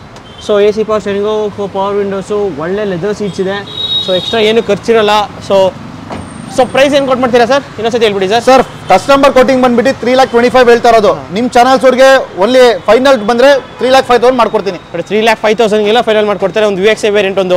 so A C power steering power windows ಒಳ್ಳೆ ಲೆದರ್ ಸೀಟ್ಸ್ ಇದೆ ಸೊ ಎಕ್ಸ್ಟ್ರಾ ಏನು ಖರ್ಚಿರಲ್ಲ ಸೊ ಸೊ ಪ್ರೈಸ್ ಏನು ಕೊಟ್ಟು ಮಾಡ್ತೀರಾ ಸರ್ ಇನ್ನೊಂದ್ಸತಿ ಹೇಳ್ಬಿಡಿ ಸರ್ ಸರ್ ಕಸ್ಟಮರ್ ಕೋಟಿಂಗ್ ಬಂದ್ಬಿಟ್ಟು ತ್ರೀ ಲ್ಯಾಕ್ ಟ್ವೆಂಟಿ ಫೈವ್ ಹೇಳ್ತಾ ಇರೋದು ನಿಮ್ಮ ಚಾನಲ್ಸ್ ಅವ್ರಿಗೆ ಒನ್ಲಿ ಫೈನಲ್ ಬಂದ್ರೆ ತ್ರೀ ಲ್ಯಾಕ್ ಫೈವ್ ತೌಸಂಡ್ ಮಾಡ್ಕೊಡ್ತೀನಿ ಕಡೆ ತ್ರೀ ಲ್ಯಾಕ್ ಫೈವ್ ತೌಸಂಡ್ಗೆಲ್ಲ ಫೈನಲ್ ಮಾಡ್ಕೊಡ್ತಾರೆ ಒಂದು ವಿ ಎಕ್ಸ್ ಐ ವೇರಿಯಂಟ್ ಒಂದು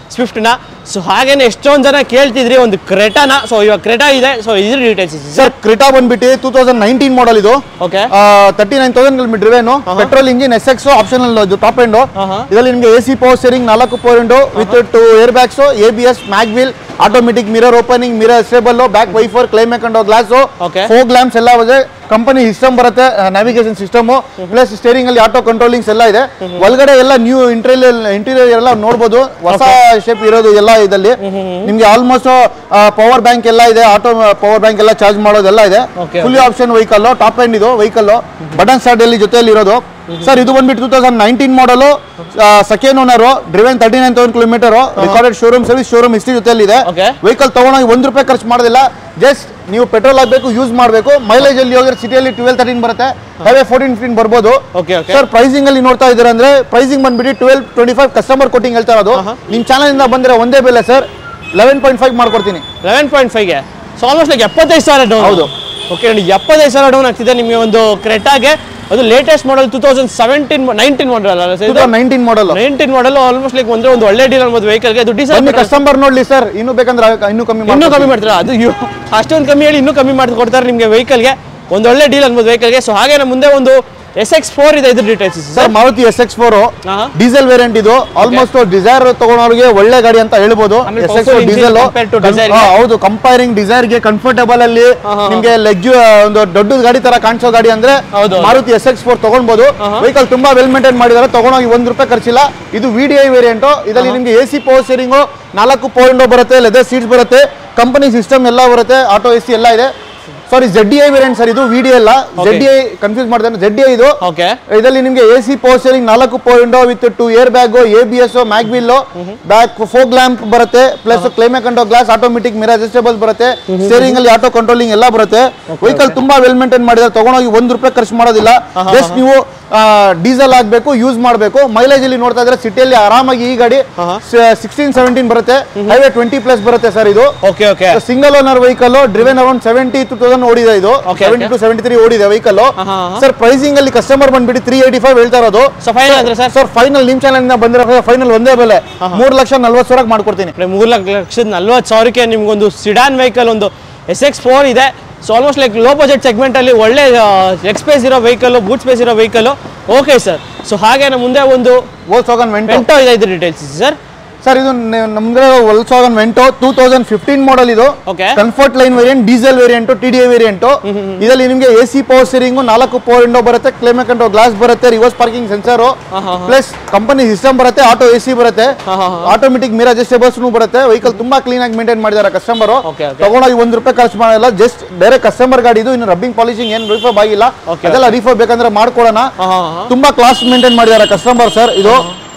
ಸ್ವಿಫ್ಟ್ನ ಸೊ ಹಾಗೇನೆ ಎಷ್ಟೊಂದು ಜನ ಕೇಳ್ತಿದ್ರಿ ಒಂದು ಕ್ರೆಟಾನ ಸೊ ಇವಾಗ ಕ್ರೆಟಾ ಇದೆ ಸೊ ಇದ್ರ ಡೀಟೇಲ್ಸ್ ಸರ್ ಸರ್ ಕ್ರಿಟಾ ಬಂದ್ಬಿಟ್ಟು ಟೂ ತೌಸಂಡ್ ನೈನ್ಟೀನ್ ಮಾಡಲ್ ಇದು okay thirty nine thousand kilometre driven petrol engine S X optional ಇದು ಟಾಪ್ ಎಂಡ್ ಆಹಾ. ಇದರಲ್ಲಿ ನಿಮಗೆ ಎ ಸಿ ಪವರ್ ಸ್ಟೇರಿಂಗ್ ನಾಲ್ಕು power end with two air bags A B S mag wheel automatic mirror opening mirror stable back wiper climate ಹಾಕೊಂಡು glass Okay. Fog lamps ಎಲ್ಲ ಇದೆ company system ಬರುತ್ತೆ navigation system plus steering ಅಲ್ಲಿ auto controllings ಎಲ್ಲ ಇದೆ ಒಳಗಡೆ ಎಲ್ಲ new interior interior ಎಲ್ಲ ನೋಡ್ಬೋದು ಹೊಸ ಶೇಪ್ ಇರೋದು ಎಲ್ಲ ಇದಲ್ಲಿ ನಿಮ್ಗೆ ಆಲ್ಮೋಸ್ಟ್ ಪವರ್ ಬ್ಯಾಂಕ್ ಎಲ್ಲ ಇದೆ ಆಟೋ ಪವರ್ ಬ್ಯಾಂಕ್ ಎಲ್ಲ ಚಾರ್ಜ್ ಮಾಡೋದೆಲ್ಲ ಇದೆ Okay, fully option vehicle top end ಇದು ವೆಹಿಕಲ್ ಬಟನ್ ಸ್ಟಾರ್ಟ್ ಅಲ್ಲಿ ಜೊತೆಯಲ್ಲಿ ಇರೋದು ಸರ್ ಇದು ಬಂದ್ಬಿಟ್ಟು two thousand nineteen model second owner driven thirty nine thousand kilometre recorded showroom service showroom history ಜೊತೆಯಲ್ಲಿ ಇದೆ Okay. ವೆಹಿಕಲ್ ತಗೊಂಡೋಗಿ ಒಂದು ರೂಪಾಯಿ ಖರ್ಚು ಮಾಡೋದಿಲ್ಲ ಜಸ್ಟ್ ನೀವು ಪೆಟ್ರೋಲ್ ಹಾಕಬೇಕು ಯೂಸ್ ಮಾಡಬೇಕು ಮೈಲೇಜ್ ಅಲ್ಲಿ ಹೋಗಿದ್ರೆ ಸಿಟಿಯಲ್ಲಿ ಟ್ವೆಲ್ ತರ್ಟೀನ್ ಬರುತ್ತೆ ಹೈವೇ ಫೋರ್ಟೀನ್ ಫಿಫ್ಟೀನ್ ಬರ್ಬೋದು ಓಕೆ ಓಕೆ ಸರ್ ಪ್ರೈಸಿಂಗ್ ಅಲ್ಲಿ ನೋಡ್ತಾ ಇದ್ದೀರಾ ಅಂದ್ರೆ ಪ್ರೈಸಿಂಗ್ ಬಂದ್ಬಿಟ್ಟು twelve twenty five customer quoting ಹೇಳ್ತಾ ಇರೋದು ನಿಮ್ಮ ಚಾನಲ್ ಇಂದ ಬಂದ್ರೆ ಒಂದೇ ಬೆಲೆ ಸರ್ ಲೆವೆನ್ ಪಾಯಿಂಟ್ ಫೈವ್ ಮಾಡ್ಕೊಡ್ತೀನಿ ಲೆವೆನ್ ಪಾಯಿಂಟ್ ಫೈವ್ಗೆ ಸೊ ಆಲ್ಮೋಸ್ಟ್ ಲೈಕ್ ಎಪ್ಪತ್ತೈದು ಸಾವಿರ ಡೌನ್ ಹೌದು. ಓಕೆ ನೋಡಿ ಎಪ್ಪತ್ತೈದು ಸಾವಿರ ಡೌನ್ ಆಗ್ತಿದೆ ನಿಮಗೆ ಒಂದು ಕ್ರೆಟಾಗೆ ಅದು latest model two thousand seventeen nineteen model ಅಲ್ಲ two thousand nineteen model nineteen model almost like ಒಂದು ಒಂದು ಒಳ್ಳೆ ಡೀಲ್ ಅನ್ಬೋದು ವೆಹಿಕಲ್ಗೆ ಅದು ಡೀಸೆಲ್ ಬನ್ನಿ ಕಸ್ಟಮರ್ ನೋಡ್ಲಿ ಸರ್ ಇನ್ನೂ ಬೇಕಂದ್ರೆ ಇನ್ನೂ ಕಮ್ಮಿ ಇನ್ನೂ ಮಾಡ್ಕೊಡ್ತೀನಿ. ಕಮ್ಮಿ ಮಾಡ್ತಾರೆ ಅದು ಇವ್- ಅಷ್ಟೊಂದು ಕಮ್ಮಿ ಹೇಳಿ ಇನ್ನೂ ಕಮ್ಮಿ ಮಾಡಿ ಕೊಡ್ತಾರೆ ನಿಮಗೆ ವೆಹಿಕಲ್ಗೆ ಒಂದು ಒಳ್ಳೆ ಡೀಲ್ ಅನ್ಬೋದು ವೆಹಿಕಲ್ಗೆ ಸೊ ಹಾಗೆ ನಮ್ಮ ಮುಂದೆ ಒಂದು ಎಸ್ ಎಕ್ಸ್ ಫೋರ್ ಇದೆ ಇದ್ರ details sir Maruti S X four ಹಾ. ಡೀಸೆಲ್ ವೇರಿಯಂಟ್ ಇದು ಆಲ್ಮೋಸ್ಟ್ ಡಿಸೈರ್ ತಗೊಳೋರಿಗೆ ಒಳ್ಳೆ ಗಾಡಿ ಅಂತ ಹೇಳ್ಬೋದು ಆಮೇಲೆ S X powerful engine diesel compared to Dzire ಗೆ. ಹೌದು ಕಂಪೇರಿಂಗ್ ಡಿಸೈರ್ ಗೆ ಕಂಫರ್ಟೇಬಲ್ ಅಲ್ಲಿ ಹಾ, ಹಾ, ನಿಮ್ಗೆ ಲೆಗ್ ಒಂದು ದೊಡ್ಡ ಗಾಡಿ ತರ ಕಾಣಿಸೋ ಗಾಡಿ ಅಂದ್ರೆ ಹೌದು, ಹೌದು. ಮಾರುತಿ ಎಸ್ ಎಕ್ಸ್ ಫೋರ್ ತಗೊಳ್ಬಹುದು ಹಾ, ಹಾ. ವೆಹಿಕಲ್ ತುಂಬಾ ವೆಲ್ ಮೇಂಟೈನ್ ಮಾಡಿದ್ದಾರೆ ತಗೊಂಡೋಗಿ ಒಂದ್ ರೂಪಾಯಿ ಖರ್ಚಿಲ್ಲ ಇದು ವಿ ಡಿ ಐ ವೇರಿಯಂಟ್ ಇದರಲ್ಲಿ ನಿಮ್ಗೆ ಎ ಸಿ ಪವರ್ ಸ್ಟೇರಿಂಗು ನಾಲ್ಕು ಪವರ್ ವಿಂಡೋ ಬರುತ್ತೆ ಲೆದರ್ ಸೀಟ್ಸ್ ಬರುತ್ತೆ ಕಂಪನಿ ಸಿಸ್ಟಮ್ ಎಲ್ಲ ಬರುತ್ತೆ ಆಟೋ ಎ ಸಿ ಎಲ್ಲ ಇದೆ sorry Z I variant sir ಇದು ವಿ ಡಿ ಅಲ್ಲ ಜೆಡ್ ಐ ಕನ್ಫ್ಯೂಸ್ ಮಾಡ್ತಾರೆ ಜೆಡ್ ಐ ಇದು ಓಕೆ ಇದರಲ್ಲಿ ನಿಮಗೆ ಎ ಸಿ ಪವರ್ ಸ್ಟೇರಿಂಗ್ ನಾಲ್ಕು power window with two air bag A B S mag wheel back fog lamp ಬರುತ್ತೆ plus climate control glass automatic mirror adjustable ಬರುತ್ತೆ steering ಅಲ್ಲಿ auto controlling ಎಲ್ಲ ಬರುತ್ತೆ vehicle ತುಂಬಾ ವೆಲ್ ಮೇಂಟೈನ್ ಮಾಡಿದ್ದಾರೆ ತಗೊಂಡೋಗಿ ಒಂದ್ ರೂಪಾಯಿ ಖರ್ಚು ಮಾಡೋದಿಲ್ಲ ಜಸ್ಟ್ ನೀವು ಡೀಸೆಲ್ ಹಾಕ್ಬೇಕು ಯೂಸ್ ಮಾಡಬೇಕು ಮೈಲೇಜ್ ಅಲ್ಲಿ ನೋಡ್ತಾ ಇದ್ರೆ ಸಿಟಿಯಲ್ಲಿ ಆರಾಮಾಗಿ ಈ ಗಾಡಿ ಸಿಕ್ಸ್ಟೀನ್ ಸೆವೆಂಟೀನ್ ಬರುತ್ತೆ ಹೈವೇ ಟ್ವೆಂಟಿ ಪ್ಲಸ್ ಬರುತ್ತೆ ಸರ್ ಇದು okay okay single owner vehicle driven around seventy two thousand ಓಡಿದೆ ಇದು Okay, seventy two seventy three ಓಡಿದೆ ವೆಹಿಕಲ್ ಹಾ, ಹಾ. ಸರ್ ಪ್ರೈಸಿಂಗ್ ಅಲ್ಲಿ ಕಸ್ಟಮರ್ ಬಂದ್ಬಿಟ್ಟು ತ್ರೀ ಏಯ್ಟಿ ಫೈವ್ ಹೇಳ್ತಾ ಇರೋದು ಸೊ ಫೈನಲ್ ಅಂದ್ರೆ ಸರ್ ಸರ್ ಫೈನಲ್ ನಿಮ್ ಚಾನಲ್ ಇಂದ ಬಂದಿರೋ ಫೈನಲ್ ಒಂದೇ ಬೆಲೆ ಮೂರ್ ಲಕ್ಷ ನಲ್ವತ್ತು ಸಾವಿರ ಮಾಡ್ಕೊಡ್ತೀನಿ ಮೂರು ಲಕ್ಷದ ನಲ್ವತ್ತು ಸಾವಿರಕ್ಕೆ ನಿಮ್ಗೊಂದು ಸಿಡಾನ್ ವೆಹಿಕಲ್ ಒಂದು ಎಸ್ ಎಕ್ಸ್ ಫೋರ್ ಇದೆ so almost like low budget ಸೆಗ್ಮೆಂಟಲ್ಲಿ ಒಳ್ಳೆ ಲೆಗ್ ಸ್ಪೇಸ್ ಇರೋ ವೆಹಿಕಲ್ ಬೂಟ್ ಸ್ಪೇಸ್ ಇರೋ ವೆಹಿಕಲ್ ಓಕೆ ಸರ್ ಸೊ ಹಾಗೆ ನಮ್ಮ ಮುಂದೆ ಒಂದು ವೋಲ್ಸ್ ವಾಗನ್ ವೆಂಟೋ ವೆಂಟೋ ಇದೆ ಇದ್ರ ಡೀಟೇಲ್ಸ್ ಸರ್ ಸರ್ ಇದು ನ- ನಮ್ಗೆ Volkswagen Vento two thousand fifteen model ಇದು Okay. Comfort line variant diesel variant T D A variant ಇದರಲ್ಲಿ ನಿಮಗೆ ಎ ಸಿ ಪವರ್ ಸ್ಟೀರಿಂಗ್ ನಾಲ್ಕು ಪವರ್ ವಿಂಡೋ ಬರುತ್ತೆ ಕ್ಲೇಮ್ ಕಂಟ್ರೋ ಗ್ಲಾಸ್ ಬರುತ್ತೆ ರಿವರ್ಸ್ ಪಾರ್ಕಿಂಗ್ ಸೆನ್ಸರ್ ಹಾ, ಹಾ. ಪ್ಲಸ್ ಕಂಪನಿ ಸಿಸ್ಟಮ್ ಬರುತ್ತೆ auto A C ಬರುತ್ತೆ ಹಾ, ಹಾ, ಹಾ. ಆಟೋಮೆಟಿಕ್ ಮಿರ ಅಡ್ಜಸ್ಟೇಬಲ್ಸ್ ಬರುತ್ತೆ ವೆಹಿಕಲ್ ತುಂಬಾ ಕ್ಲೀನ್ ಆಗಿ ಮೇಂಟೈನ್ ಮಾಡಿದ್ದಾರೆ ಕಸ್ಟಮರ್ Okay, okay. ತಗೊಂಡೋಗಿ ಒಂದ್ ರೂಪಾಯಿ ಖರ್ಚು ಮಾಡಲ್ಲ ಜಸ್ಟ್ ಬೇರೆ ಕಸ್ಟಮರ್ ಗಾಡಿ ಇದು ಇನ್ನು ರಬ್ಬಿಂಗ್ ಪಾಲಿಶಿಂಗ್ ಏನು ರಿಫರ್ಬ್ ಆಗಿಲ್ಲ Okay, ಅದೆಲ್ಲ ರಿಫರ್ಬ್ ಬೇಕಂದ್ರೆ ಮಾಡ್ಕೊಡೋಣ ಹಾಂ ಹಾಂ ಹಾಂ ತುಂಬಾ ಕ್ಲಾಸ್ ಮೇಂಟೈನ್ ಮಾಡಿದ್ದಾರೆ ಕಸ್ಟಮರ್ ಸರ್ ಇದು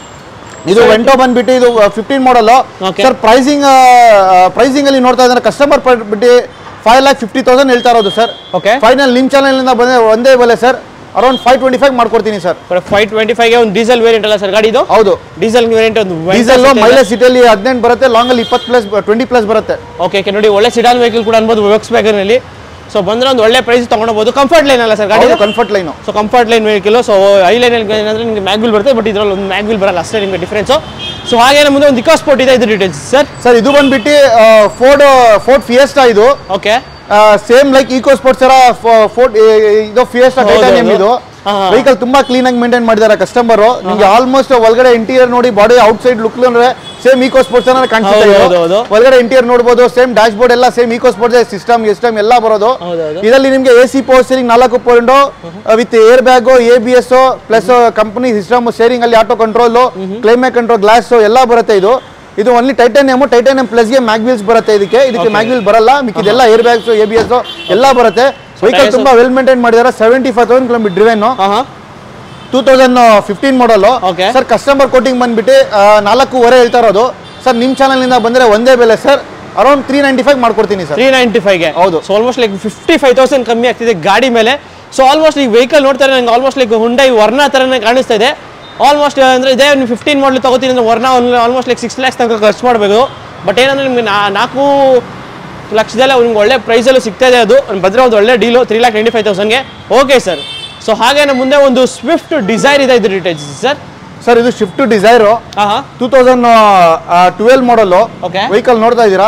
ಇದು ವೆಂಟೋ ಬಂದ್ಬಿಟ್ಟು ಇದು fifteen model Okay. Sir pricing pricing ಅಲ್ಲಿ ನೋಡ್ತಾ ಇದ್ದಾರೆ ಕಸ್ಟಮರ್ ಬಿಟ್ಟು ಫೈವ್ ಲ್ಯಾಕ್ ಫಿಫ್ಟಿ ತೌಸಂಡ್ ಹೇಳ್ತಾ ಇರೋದು ಸರ್ ಓಕೆ ಫೈನಲ್ ನಿಮ್ ಚಾನಲ್ ಇಂದ ಬಂದ್ರೆ ಒಂದೇ ಬೆಲೆ sir around five twenty five ಮಾಡ್ಕೊಡ್ತೀನಿ ಸರ್ ಫೈವ್ ಟ್ವೆಂಟಿ ಫೈವ್ಗೆ ಒಂದು ಡೀಸೆಲ್ ವೇರಿಯಂಟ್ ಅಲ್ಲ ಸರ್ ಗಾಡಿ ಇದು ಹೌದು ಡೀಸೆಲ್ ವೇರಿಯಂಟ್ ಒಂದು ಡೀಸೆಲ್ ಮೈಲೇಜ್ ಸಿಟಿಯಲ್ಲಿ ಹದಿನೆಂಟು ಬರುತ್ತೆ ಲಾಂಗ್ ಅಲ್ಲಿ ಇಪ್ಪತ್ತು ಪ್ಲಸ್ ಟ್ವೆಂಟಿ ಪ್ಲಸ್ ಬರುತ್ತೆ ಓಕೆ ಓಕೆ ನೋಡಿ ಒಳ್ಳೆ ಸಿಡಾನ್ ವೆಹಿಕಲ್ ಕೂಡ ಅನ್ಬೋದು ವರ್ಕ್ಸ್ ಬ್ಯಾಗರ್ನಲ್ಲಿ ಸೊ ಬಂದ್ರೆ ಒಂದು ಒಳ್ಳೆ ಪ್ರೈಸ್ ತೊಗೊಂಡೋಗ್ಬೋದು ಕಂಫರ್ಟ್ ಲೈನ್ ಅಲ್ಲ ಸರ್ ಗಾಡಿ comfort line so comfort line vehicle so I line ಏನಂದ್ರೆ ನಿಮಗೆ ಮ್ಯಾಗ್ವಿಲ್ ಬರುತ್ತೆ ಬಟ್ ಇದರಲ್ಲಿ ಒಂದು ಮ್ಯಾಗ್ವಿಲ್ ಬರಲ್ಲ ಅಷ್ಟೇ ನಿಮಗೆ ಡಿಫ್ರೆನ್ಸು ಸೊ ಹಾಗೆ ನಮ್ಮ ಮುಂದೆ ಒಂದು ಇಕೋ ಸ್ಪೋರ್ಟ್ ಇದೆ ಇದು ಡೀಟೇಲ್ಸ್ ಸರ್ ಸರ್ ಇದು ಬಂದ್ಬಿಟ್ಟು ಫೋರ್ಡ್ ಫೋರ್ಡ್ ಫಿಯೆಸ್ಟಾ ಇದು okay same like Eco Sports ತರ ಫೋರ್ಡ್ ಇದು ಫಿಯೆಸ್ಟಾ ಹೌದು, ಟೈಟಾನಿಯಂ ಹೌದು. ಇದು ಹಾ, ಹಾ. ವೆಹಿಕಲ್ ತುಂಬಾ ಕ್ಲೀನ್ ಆಗಿ ಮೇಂಟೈನ್ ಮಾಡಿದ್ದಾರೆ ಕಸ್ಟಮರ್ ನಿಮ್ಗೆ ಆಲ್ಮೋಸ್ಟ್ ಒಳಗಡೆ ಇಂಟೀರಿಯರ್ ನೋಡಿ ಬಾಡಿ ಔಟ್ ಸೈಡ್ ಲುಕ್ ಅಂದ್ರೆ ಸೇಮ್ ಈಕೋ ಸ್ಪೋರ್ಟ್ಸ್ ಕಾಣಿಸುತ್ತೆ ಹೌದು, ಇದು. ಹೌದು, ಹೌದು. ಒಳಗಡೆ ಇಂಟೀರಿಯರ್ ನೋಡಬಹುದು ಸೇಮ್ ಡ್ಯಾಶ್ ಬೋರ್ಡ್ ಎಲ್ಲ same Eco Sports system system ಎಲ್ಲ ಬರೋದು ಹೌದು, ಹೌದು. ಇದರಲ್ಲಿ ನಿಮ್ಗೆ ಎ ಸಿ ಪವರ್ ಸ್ಟೇರಿಂಗ್ ನಾಲ್ಕು point with air bag A B S plus company system steering ಅಲ್ಲಿ auto control climate control glass ಎಲ್ಲ ಬರುತ್ತೆ ಇದು ಇದು ಓನ್ಲಿ ಟೈಟಾನಿಯಮ್ ಟೈಟಾನಿಯಂ ಪ್ಲಸ್ಗೆ ಮ್ಯಾಗ್ವೀಲ್ಸ್ ಬರುತ್ತೆ ಇದಕ್ಕೆ ಇದಕ್ಕೆ ಮ್ಯಾಗ್ವೀಲ್ ಬರಲ್ಲ ಮಿಕ್ಕಿದೆಲ್ಲ air bags A B S ಎಲ್ಲ ಬರುತ್ತೆ ವೆಹಿಕಲ್ tires- ತುಂಬಾ ವೆಲ್ ಮೇಂಟೈನ್ ಮಾಡಿದ್ದಾರೆ seventy five thousand kilometre driven ಹಾಂ ಹಾಂ two thousand fifteen model Okay. Sir customer quoting ಬಂದ್ಬಿಟ್ಟು ಆ, ನಾಲ್ಕೂವರೆ ಹೇಳ್ತಾ ಇರೋದು ಸರ್ ನಿಮ್ಮ ಚಾನಲ್ನಿಂದ ಬಂದರೆ ಒಂದೇ ಬೆಲೆ sir around three ninety five ಮಾಡ್ಕೊಡ್ತೀನಿ ಸರ್ ತ್ರೀ ನೈಂಟಿ ಫೈವ್ಗೆ ಹೌದು. So almost like fifty five thousand ಕಮ್ಮಿ ಆಗ್ತಿದೆ ಗಾಡಿ ಮೇಲೆ ಸೊ ಆಲ್ಮೋಸ್ಟ್ ಈ ವೆಹಿಕಲ್ ನೋಡ್ತಾರೆ ನಂಗೆ ಆಲ್ಮೋಸ್ಟ್ ಲೈಕ್ ಹುಂಡೈ ವರ್ಣ ಥರನೇ ಕಾಣಿಸ್ತಾ ಇದೆ ಆಲ್ಮೋಸ್ಟ್ ಅಂದರೆ ಇದೇ ನೀವು ಫಿಫ್ಟೀನ್ ಮಾಡಲ್ ತಗೋತೀನಿ ಅಂದ್ರೆ ವರ್ಣ ಆಲ್ಮೋಸ್ಟ್ ಲೈಕ್ ಸಿಕ್ಸ್ ಲ್ಯಾಕ್ಸ್ ತನಕ ಖರ್ಚು ಮಾಡಬೇಕು ಬಟ್ ಏನಂದ್ರೆ ನಿಮಗೆ ನಾಲ್ಕು ಲಕ್ಷದಲ್ಲೇ ನಿಮ್ಗೆ ಒಳ್ಳೆ ಪ್ರೈಸಲ್ಲೂ ಸಿಗ್ತಾ ಇದೆ ಅದು ಬಂದರೆ ಒಂದು ಒಳ್ಳೆ deal three lakh ninety five ತೌಸಂಡ್ಗೆ ಓಕೆ ಸರ್ ಸೊ ಹಾಗೆ ನಮ್ಮ ಮುಂದೆ ಒಂದು ಸ್ವಿಫ್ಟ್ ಡಿಸೈರ್ ಇದೆ ಇದು ಡೀಟೇಲ್ಸ್ ಸರ್ ಸರ್ ಇದು ಶಿಫ್ಟ್ ಡಿಸೈರು ಹಾಂ ಹಾಂ two thousand twelve model Okay. Vehicle ನೋಡ್ತಾ ಇದ್ದೀರಾ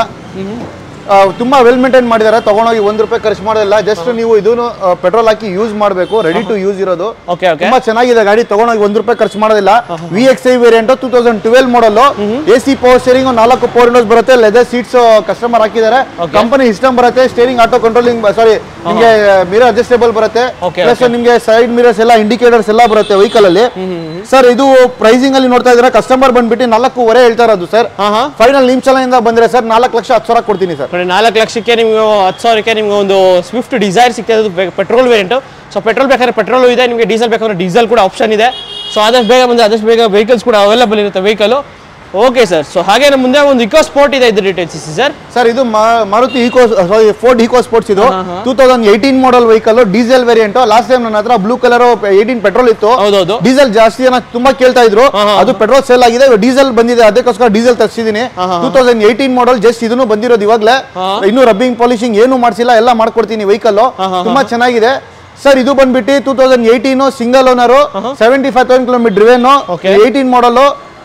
ಆ, ತುಂಬಾ ವೆಲ್ ಮೇಂಟೈನ್ ಮಾಡಿದ್ದಾರೆ ತಗೊಂಡೋಗಿ ಒಂದ್ ರೂಪಾಯಿ ಖರ್ಚು ಮಾಡೋದಿಲ್ಲ ಜಸ್ಟ್ ನೀವು ಇದನ್ನು ಪೆಟ್ರೋಲ್ ಹಾಕಿ ಯೂಸ್ ಮಾಡಬೇಕು ರೆಡಿ ಟು ಯೂಸ್ ಇರೋದು ಓಕೆ ಓಕೆ ತುಂಬಾ ಚೆನ್ನಾಗಿದೆ ಗಾಡಿ ತಗೊಂಡೋಗಿ ಒಂದ್ ರೂಪಾಯಿ ಖರ್ಚು ಮಾಡೋದಿಲ್ಲ V X I variant two thousand twelve model A C power steering ನಾಲ್ಕು ಪವರ್ ವಿಂಡೋಸ್ ಬರುತ್ತೆ ಲೆದರ್ ಸೀಟ್ಸ್ ಕಸ್ಟಮರ್ ಹಾಕಿದ್ದಾರೆ Okay. ಕಂಪನಿ ಸಿಸ್ಟಮ್ ಬರುತ್ತೆ ಸ್ಟೇರಿಂಗ್ ಆಟೋ ಕಂಟ್ರೋಲಿಂಗ್ ಸಾರಿ ನಿಮಗೆ ಮಿರರ್ ಅಡ್ಜಸ್ಟೇಬಲ್ ಬರುತ್ತೆ Okay, ಪ್ಲಸ್ ನಿಮಗೆ ಸೈಡ್ ಮಿರರ್ಸ್ ಎಲ್ಲ ಇಂಡಿಕೇಟರ್ಸ್ ಎಲ್ಲ ಬರುತ್ತೆ ವೆಹಿಕಲ್ ಅಲ್ಲಿ ಸರ್ ಇದು ಪ್ರೈಸಿಂಗ್ ಅಲ್ಲಿ ನೋಡ್ತಾ ಇದ್ರೆ ಕಸ್ಟಮರ್ ಬಂದ್ಬಿಟ್ಟು ನಾಲ್ಕೂವರೆ ಹೇಳ್ತಾ ಇರೋದು ಸರ್ ಹಾಂ ಹಾಂ ಫೈನಲ್ ನಿಮ್ ಚಲನೆಯಿಂದ ಬಂದ್ರೆ ಸರ್ ನಾಲ್ಕು ಲಕ್ಷ ಹತ್ತು ಸಾವಿರ ಕೊಡ್ತೀನಿ ಸರ್ ನೋಡಿ ನಾಲ್ಕು ಲಕ್ಷಕ್ಕೆ ನಿಮಗೆ ಹತ್ತು ಸಾವಿರಕ್ಕೆ ನಿಮಗೆ ಒಂದು ಸ್ವಿಫ್ಟ್ ಡಿಸೈರ್ ಸಿಗ್ತದೆ ಅದು ಪೆಟ್ರೋಲ್ ವೇರಿಯಂಟು ಸೊ ಪೆಟ್ರೋಲ್ ಬೇಕಾದ್ರೆ ಪೆಟ್ರೋಲು ಇದೆ ನಿಮಗೆ ಡೀಸೆಲ್ ಬೇಕಾದ್ರೆ ಡೀಸೆಲ್ ಕೂಡ ಆಪ್ಷನ್ ಇದೆ ಸೊ ಆದಷ್ಟು ಬೇಗ ಬಂದರೆ ಆದಷ್ಟು ಬೇಗ ವೆಹಿಕಲ್ಸ್ ಕೂಡ ಅವೈಲೇಬಲ್ ಇರುತ್ತೆ ವೆಹಿಕಲು ಓಕೆ ಸರ್ ಸೊ ಹಾಗೆ ನಮ್ಮ ಮುಂದೆ ಒಂದು ಇಕೋ ಸ್ಪೋರ್ಟ್ ಇದೆ ಇದು ಡೀಟೇಲ್ಸ್ ಸರ್ ಸರ್ ಇದು ಮಾ- Maruti Eeco sorry Ford Eco Sports ಇದು two thousand eighteen model vehicle diesel variant last time ನನ್ನ ಹತ್ರ ಬ್ಲೂ ಕಲರ್ ಏಯ್ಟೀನ್ ಪೆಟ್ರೋಲ್ ಇತ್ತು ಹೌದೌದು ಡೀಸೆಲ್ ಜಾಸ್ತಿ ಜನ ತುಂಬಾ ಕೇಳ್ತಾ ಇದ್ರು ಹಾ, ಹಾ. ಅದು ಪೆಟ್ರೋಲ್ ಸೇಲ್ ಆಗಿದೆ ಡೀಸೆಲ್ ಬಂದಿದೆ ಅದಕ್ಕೋಸ್ಕರ ಡೀಸೆಲ್ ತರಿಸಿದೀನಿ ಹಾ, ಹಾ. Two thousand eighteen model just ಇದನ್ನು ಬಂದಿರೋದು ಇವಾಗಲೇ ಹಾ. ಇನ್ನು ರಬ್ಬಿಂಗ್ ಪಾಲಿಶಿಂಗ್ ಏನು ಮಾಡಿಸಿಲ್ಲ ಎಲ್ಲ ಮಾಡ್ಕೊಡ್ತೀನಿ ವೆಹಿಕಲ್ ಹಾ, ಹಾ, ತುಂಬಾ ಚೆನ್ನಾಗಿದೆ ಸರ್ ಇದು ಬಂದ್ಬಿಟ್ಟು two thousand eighteen single owner seventy five thousand kilometre driven Okay. Eighteen model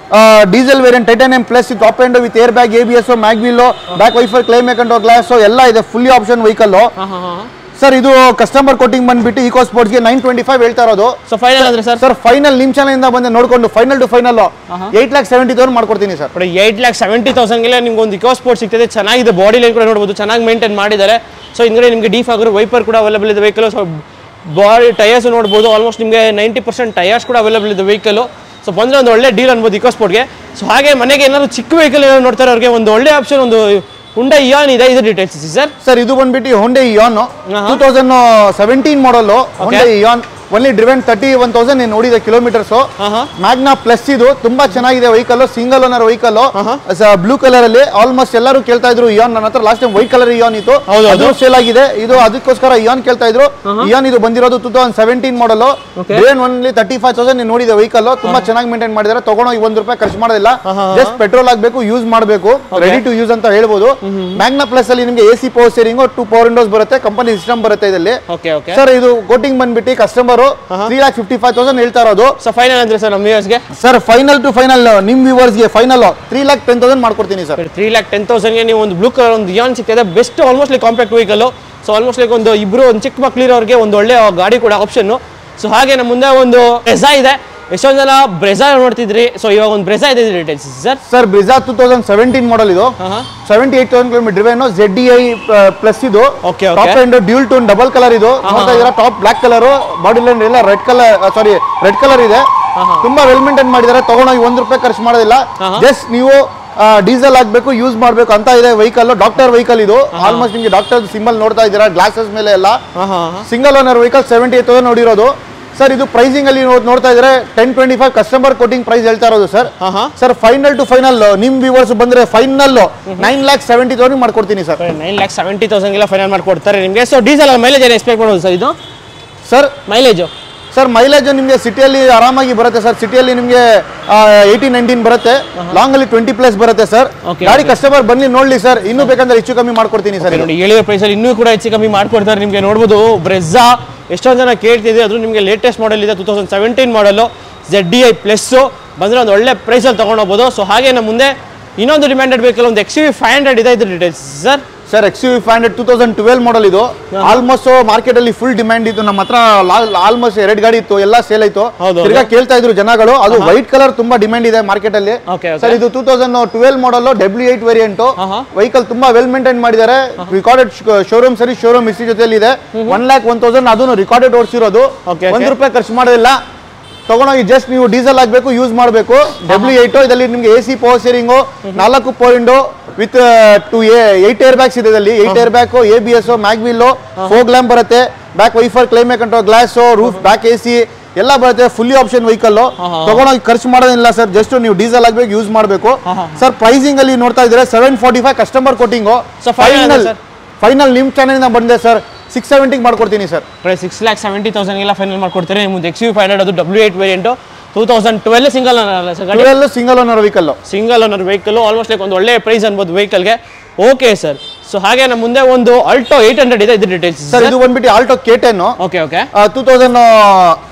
diesel variant titanium plus top end with air bag A B S mag wheel back wiper climate control glass ಎಲ್ಲ ಇದೆ fully option vehicle ಹಾಂ ಹಾಂ ಹಾಂ sir ಇದು customer quoting ಬಂದ್ಬಿಟ್ಟು Eco ಸ್ಪೋರ್ಟ್ಸ್ಗೆ nine twenty five ಹೇಳ್ತಾ ಇರೋದು ಸೊ ಫೈನಲ್ ಅಂದರೆ ಸರ್ ಸರ್ ಫೈನಲ್ ನಿಮ್ ಚಾನಲಿಂದ ಬಂದು ನೋಡ್ಕೊಂಡು final to final eight lakh seventy thousand ಮಾಡ್ಕೊಡ್ತೀನಿ ಸರ್ ನೋಡಿ ಏಯ್ಟ್ ಲ್ಯಾಕ್ ಸೆವೆಂಟಿ ತೌಸಂಡ್ಗೆಲ್ಲ ನಿಮ್ಗೆ ಒಂದು ಇಕೋ ಸ್ಪೋರ್ಟ್ ಸಿಗ್ತದೆ ಚೆನ್ನಾಗಿದೆ ಬಾಡಿ ಲೈನ್ ಕೂಡ ನೋಡ್ಬೋದು ಚೆನ್ನಾಗಿ ಮೇಂಟೈನ್ ಮಾಡಿದ್ದಾರೆ ಸೊ ಹಿಂದ್ಗಡೆ ನಿಮಗೆ ಡೀಫ್ ಆಗಿರೋ ವೈಪರ್ ಕೂಡ ಅವೈಲೇಬಲ್ ಇದೆ ವೆಹಿಕಲ್ ಸೊ ಬಾಡಿ ಟಯರ್ಸ್ ನೋಡ್ಬೋದು ಆಲ್ಮೋಸ್ಟ್ ನಿಮಗೆ ನೈಂಟಿ ಪರ್ಸೆಂಟ್ ಟಯರ್ಸ್ ಕೂಡ ಅವೈಲೇಬಲ್ ಇದೆ ವೆಹಿಕಲ್ ಸೊ ಬಂದರೆ ಒಂದು ಒಳ್ಳೆ ಡೀಲ್ ಅನ್ಬೋದು ಇಕೋ ಸ್ಪೋರ್ಟ್ಗೆ ಸೊ ಹಾಗೆ ಮನೆಗೆ ಏನಾದ್ರು ಚಿಕ್ಕ ವೆಹಿಕಲ್ ಏನಾದ್ರು ನೋಡ್ತಾರೆ ಅವ್ರಿಗೆ ಒಂದು ಒಳ್ಳೆ ಆಪ್ಷನ್ ಒಂದು ಹುಂಡ ಇಯಾನ್ ಇದೆ ಇದು ಡೀಟೇಲ್ಸ್ ಸರ್ ಸರ್ ಇದು ಬಂದ್ಬಿಟ್ಟು Hyundai Eon two thousand seventeen model Hyundai Eon only driven thirty one thousand ನೀನು ನೋಡಿದೆ ಕಿಲೋಮೀಟರ್ಸ್ ಹಾಂ ಹಾಂ ಮ್ಯಾಗ್ನಾ ಪ್ಲಸ್ ಇದು ತುಂಬಾ ಚೆನ್ನಾಗಿದೆ vehicle single owner vehicle blue colour ಅಲ್ಲಿ ಆಲ್ಮೋಸ್ಟ್ ಎಲ್ಲರೂ ಕೇಳ್ತಾ ಇದ್ರು ಇಯಾನ್ ನನ್ನ ಹತ್ರ last time white colour Eon ಇತ್ತು ಹೌದು, ಅದು ಸೇಲ್ ಆಗಿದೆ ಇದು ಅದಕ್ಕೋಸ್ಕರ ಇಯಾನ್ ಕೇಳ್ತಾ ಇದ್ರು ಇಯಾನ್ ಇದು ಬಂದಿರೋದು two thousand seventeen model Okay. Driven only thirty five thousand ನೀನು ನೋಡಿದೆ ವೆಹಿಕಲ್ ತುಂಬಾ ಚೆನ್ನಾಗಿ ಮೇಂಟೈನ್ ಮಾಡಿದ್ದಾರೆ ತಗೊಂಡೋಗಿ ಒಂದ್ ರೂಪಾಯಿ ಖರ್ಚು ಮಾಡೋದಿಲ್ಲ ಜಸ್ಟ್ ಪೆಟ್ರೋಲ್ ಆಗಬೇಕು ಯೂಸ್ ಮಾಡಬೇಕು ರೆಡಿ ಟು ಯೂಸ್ ಅಂತ ಹೇಳ್ಬೋದು ಮ್ಯಾಗ್ನಾ ಪ್ಲಸ್ ಅಲ್ಲಿ ನಿಮಗೆ A C power steering two power windows ಬರುತ್ತೆ ಕಂಪನಿ ಸಿಸ್ಟಮ್ ಬರುತ್ತೆ ಇದರಲ್ಲಿ ಓಕೆ ಓಕೆ ಸರ್ ಇದು ಕೋಟಿಂಗ್ ಬಂದ್ಬಿಟ್ಟು customer three lakh fifty five thousand ಹೇಳ್ತಾ ಇರೋದು ಸೊ ಫೈನಲ್ ಅಂದರೆ ಸರ್ ನಮ್ಮ ವ್ಯೂವರ್ಸ್ಗೆ ಸರ್ ಫೈನಲ್ ಟು ಫೈನಲ್ ನಿಮ್ ವ್ಯೂವರ್ಸ್ಗೆ final three lakh ten thousand ಮಾಡ್ಕೊಡ್ತೀನಿ ಸರ್ ತ್ರೀ ಲ್ಯಾಕ್ ಟೆನ್ ತೌಸಂಡ್ಗೆ ನೀವು ಒಂದು ಬ್ಲೂ ಕಲರ್ ಒಂದು ಇಯಾನ್ ಸಿಗ್ತದೆ best almost like compact vehicle so almost like ಒಂದು ಇಬ್ರು ಒಂದು ಚಿಕ್ಕ ಮಕ್ಳಿರೋರಿಗೆ ಒಂದು ಒಳ್ಳೆ ಗಾಡಿ ಕೂಡ ಆಪ್ಷನ್ ಸೊ ಹಾಗೆ ನಮ್ಮ ಮುಂದೆ ಒಂದು ಬ್ರೆಝಾ ಇದೆ ಎಷ್ಟೊಂದು ಜನ ಬ್ರೆಝಾ ನೋಡ್ತಿದ್ರಿ ಸೊ ಇವಾಗ ಒಂದು ಬ್ರೆಝಾ ಇದೆ details sir sir Brezza two thousand seventeen model ಇದು ಹಾಂ ಹಾಂ seventy eight thousand kilometre driven Z D I plus ಇದು Okay, okay. Top end dual tone double colour ಇದು ನೋಡ್ತಾ ಇದೀರಾ top black colour body line ಎಲ್ಲ red colour sorry red colour ಇದೆ ತುಂಬಾ ವೆಲ್ ಮೇಂಟೈನ್ ಮಾಡಿದ್ದಾರೆ ತಗೊಂಡೋಗಿ ಒಂದ್ ರೂಪಾಯಿ ಖರ್ಚು ಮಾಡೋದಿಲ್ಲ ಜಸ್ಟ್ ನೀವು ಡೀಸೆಲ್ ಹಾಕ್ಬೇಕು ಯೂಸ್ ಮಾಡ್ಬೇಕು ಅಂತ ಇದೆ ವೆಹಿಕಲ್ ಡಾಕ್ಟರ್ ವೆಹಿಕಲ್ ಇದು ಆಲ್ಮೋಸ್ಟ್ ನಿಮಗೆ ಡಾಕ್ಟರ್ ಸಿಂಬಲ್ ನೋಡ್ತಾ ಇದ್ದೀರಾ ಗ್ಲಾಸಸ್ ಮೇಲೆ ಎಲ್ಲ ಹಾಂ ಹಾಂ ಹಾಂ single owner vehicle seventy eight thousand ನೋಡಿರೋದು ಸರ್ ಇದು ಪ್ರೈಸಿಂಗ್ ಅಲ್ಲಿ ನೋಡ್- ನೋಡ್ತಾ ಇದ್ರೆ ten twenty five customer quoting price ಹೇಳ್ತಾ ಇರೋದು ಸರ್ ಹಾಂ ಹಾಂ ಸರ್ ಫೈನಲ್ ಟು ಫೈನಲ್ ನಿಮ್ ವ್ಯೂವರ್ಸ್ ಬಂದ್ರೆ final nine lakh seventy thousand ಮಾಡ್ಕೊಡ್ತೀನಿ ಸರ್ ನೈನ್ ಲ್ಯಾಕ್ ಸೆವೆಂಟಿ ತೌಸಂಡ್ಗೆಲ್ಲ ಫೈನಲ್ ಮಾಡ್ಕೊಡ್ತಾರೆ ನಿಮಗೆ ಸೊ ಡೀಸೆಲ್ ಮೈಲೇಜ್ ಏನು ಎಕ್ಸ್ಪೆಕ್ಟ್ ಮಾಡೋದು ಸರ್ ಇದು ಸರ್ ಮೈಲೇಜು ಸರ್ ಮೈಲೇಜ್ ನಿಮಗೆ ಸಿಟಿಯಲ್ಲಿ ಆರಾಮಾಗಿ ಬರುತ್ತೆ ಸರ್ ಸಿಟಿಯಲ್ಲಿ ನಿಮಗೆ ಏಯ್ಟಿ ನೈನ್ಟೀನ್ ಬರುತ್ತೆ ಲಾಂಗ್ ಅಲ್ಲಿ ಟ್ವೆಂಟಿ ಪ್ಲಸ್ ಬರುತ್ತೆ ಸರ್ Okay, ಗಾಡಿ okay. ಕಸ್ಟಮರ್ ಬನ್ನಿ ನೋಡ್ಲಿ ಸರ್ ಇನ್ನೂ ಬೇಕಂದ್ರೆ ಹೆಚ್ಚು ಕಮ್ಮಿ ಮಾಡ್ಕೊಡ್ತೀನಿ ಸರ್ ನೋಡಿ ಹೇಳಿರೋ ಪ್ರೈಸಲ್ಲಿ ಇನ್ನೂ ಕೂಡ ಹೆಚ್ಚು ಕಮ್ಮಿ ಮಾಡ್ಕೊಡ್ತಾರೆ ನಿಮಗೆ ನೋಡ್ಬೋದು ಬ್ರೆಝಾ ಎಷ್ಟೊಂದು ಜನ ಕೇಳ್ತಿದ್ವಿ ಅದು ನಿಮಗೆ ಲೇಟೆಸ್ಟ್ ಮಾಡೆಲ್ ಇದೆ two thousand seventeen model Z D I plus ಬಂದರೆ ಒಂದು ಒಳ್ಳೆ ಪ್ರೈಸಲ್ಲಿ ತೊಗೊಂಡೋಗ್ಬೋದು ಸೊ ಹಾಗೆ ನಮ್ಮ ಮುಂದೆ ಇನ್ನೊಂದು ಡಿಮ್ಯಾಂಡೆಡ್ ವೆಹಿಕಲ್ ಒಂದು ಎಕ್ಸ್ ವಿ ಫೈವ್ ಹಂಡ್ರೆಡ್ ಇದೆ ಇದು details sir sir X U five hundred two thousand twelve model ಇದು ಆಲ್ಮೋಸ್ಟ್ ಮಾರ್ಕೆಟ್ ಅಲ್ಲಿ ಫುಲ್ ಡಿಮ್ಯಾಂಡ್ ಇತ್ತು ನಮ್ಮ ಹತ್ರ ಆಲ್ಮೋಸ್ಟ್ ಎರಡು ಗಾಡಿ ಇತ್ತು ಎಲ್ಲ ಸೇಲ್ ಆಯ್ತು ಹೌದು, ತಿರ್ಗಾ ಕೇಳ್ತಾ ಇದ್ರು ಜನಗಳು ಅದು ವೈಟ್ ಕಲರ್ ತುಂಬಾ ಡಿಮ್ಯಾಂಡ್ ಇದೆ ಮಾರ್ಕೆಟ್ ಅಲ್ಲಿ Okay, okay. ಸರ್ ಇದು two thousand twelve model W eight variant ಆಹಾ. ವೆಹಿಕಲ್ ತುಂಬಾ ವೆಲ್ ಮೇಂಟೈನ್ ಮಾಡಿದ್ದಾರೆ ರಿಕಾರ್ಡೆಡ್ ಶೋರೂಮ್ ಸರಿ ಶೋರೂಮ್ ಹಿಸ್ಟ್ರಿ ಜೊತೆಲಿ ಇದೆ ಒನ್ ಲ್ಯಾಕ್ ಒನ್ ತೌಸಂಡ್ ಅದನ್ನು ರಿಕಾರ್ಡೆಡ್ ಓಡಿಸಿರೋದು Okay, ಒಂದ್ okay. ರೂಪಾಯಿ ಖರ್ಚು ಮಾಡೋದಿಲ್ಲ ತಗೊಂಡೋಗಿ ಜಸ್ಟ್ ನೀವು ಡೀಸೆಲ್ ಹಾಕ್ಬೇಕು ಯೂಸ್ ಮಾಡಬೇಕು ಡಬ್ಲ್ಯೂ ಏಟ್ ಇದರಲ್ಲಿ ನಿಮಗೆ ಎ ಸಿ ಪವರ್ ಸ್ಟೇರಿಂಗು ನಾಲ್ಕು power window with two eight air bags ಇದೆ ಇದರಲ್ಲಿ eight air bag A B S mag wheel fog lamp ಬರುತ್ತೆ back wiper climate control glass roof back A C ಎಲ್ಲ ಬರುತ್ತೆ fully option vehicle ತಗೊಂಡೋಗಿ ಖರ್ಚು ಮಾಡೋದಿಲ್ಲ sir just ನೀವು ಡೀಸೆಲ್ ಆಗ್ಬೇಕು ಯೂಸ್ ಮಾಡಬೇಕು ಸರ್ ಪ್ರೈಸಿಂಗ್ ಅಲ್ಲಿ ನೋಡ್ತಾ ಇದ್ರೆ seven forty five customer quoting So, final final sir? Final ನಿಮ್ಮ ಚಾನಲಿಂದ ಬಂದೆ ಸರ್ ಸಿಕ್ಸ್ ಸೆವೆಂಟಿಗೆ ಮಾಡ್ಕೊಡ್ತೀನಿ sir price six lakh seventy ತೌಸಂಡ್ಗೆಲ್ಲ ಫೈನಲ್ ಮಾಡ್ಕೊಡ್ತಾರೆ ಮುಂದೆ ಎಕ್ಸ್ ಯು ಫೈವ್ ಹಂಡ್ರೆಡ್ ಅದು W eight variant two thousand twelve single ಅಲ್ಲ ಸರ್ ಗಾಡಿ twelve single owner vehicle single owner vehicle almost like ಒಂದು ಒಳ್ಳೆ ಪ್ರೈಸ್ ಅನ್ಬೋದು ವೆಹಿಕಲ್ಗೆ ಓಕೆ ಸರ್ ಸೊ ಹಾಗೆ ನಮ್ಮ ಮುಂದೆ ಒಂದು ಅಲ್ಟೋ ಏಯ್ಟ್ ಹಂಡ್ರೆಡ್ ಇದೆ ಇದು ಡೀಟೇಲ್ಸ್ ಸರ್ ಇದು ಬಂದ್ಬಿಟ್ಟು Alto K ten okay okay two thousand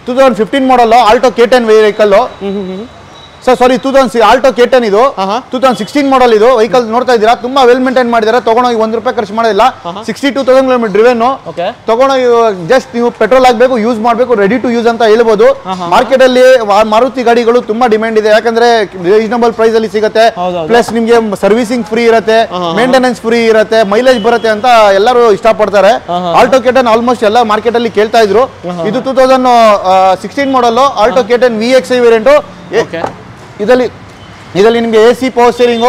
two thousand fifteen model Alto K ten vehicle sir sorry two thousand Alto K ten ಇದು ಆಹಾ. ಟೂ ತೌಸಂಡ್ ಸಿಕ್ಸ್ಟೀನ್ ಮಾಡಲ್ ಇದು ವೆಹಿಕಲ್ ನೋಡ್ತಾ ಇದ್ದೀರಾ ತುಂಬಾ ವೆಲ್ ಮೇಂಟೈನ್ ಮಾಡಿದ್ದಾರೆ ತಗೊಂಡೋಗಿ ಒಂದು ರೂಪಾಯಿ ಖರ್ಚು ಮಾಡೋದಿಲ್ಲ sixty two thousand kilometre driven okay ತಗೊಂಡೋಗಿ ಜಸ್ಟ್ ನೀವು ಪೆಟ್ರೋಲ್ ಹಾಕ್ಬೇಕು ಯೂಸ್ ಮಾಡಬೇಕು ರೆಡಿ ಟು ಯೂಸ್ ಅಂತ ಹೇಳ್ಬೋದು ಮಾರ್ಕೆಟ್ ಅಲ್ಲಿ ವಾ- ಮಾರುತಿ ಗಾಡಿಗಳು ತುಂಬಾ ಡಿಮ್ಯಾಂಡ್ ಇದೆ ಯಾಕಂದ್ರೆ ರೀಸನಬಲ್ ಪ್ರೈಸ್ ಅಲ್ಲಿ ಸಿಗುತ್ತೆ ಹೌದೌದು. ಪ್ಲಸ್ ನಿಮ್ಗೆ ಸರ್ವಿಸಿಂಗ್ ಫ್ರೀ ಇರುತ್ತೆ ಮೇಂಟೆನೆನ್ಸ್ ಫ್ರೀ ಇರುತ್ತೆ ಮೈಲೇಜ್ ಬರುತ್ತೆ ಅಂತ ಎಲ್ಲರೂ ಇಷ್ಟಪಡ್ತಾರೆ ಆಲ್ಟೋ ಕೆಟನ್ ಆಲ್ಮೋಸ್ಟ್ ಎಲ್ಲ ಮಾರ್ಕೆಟ್ ಅಲ್ಲಿ ಕೇಳ್ತಾ ಇದ್ರು ಇದು two thousand sixteen model Alto K ten V X I variant okay ಇದರಲ್ಲಿ ಇದರಲ್ಲಿ ನಿಮಗೆ A C power steering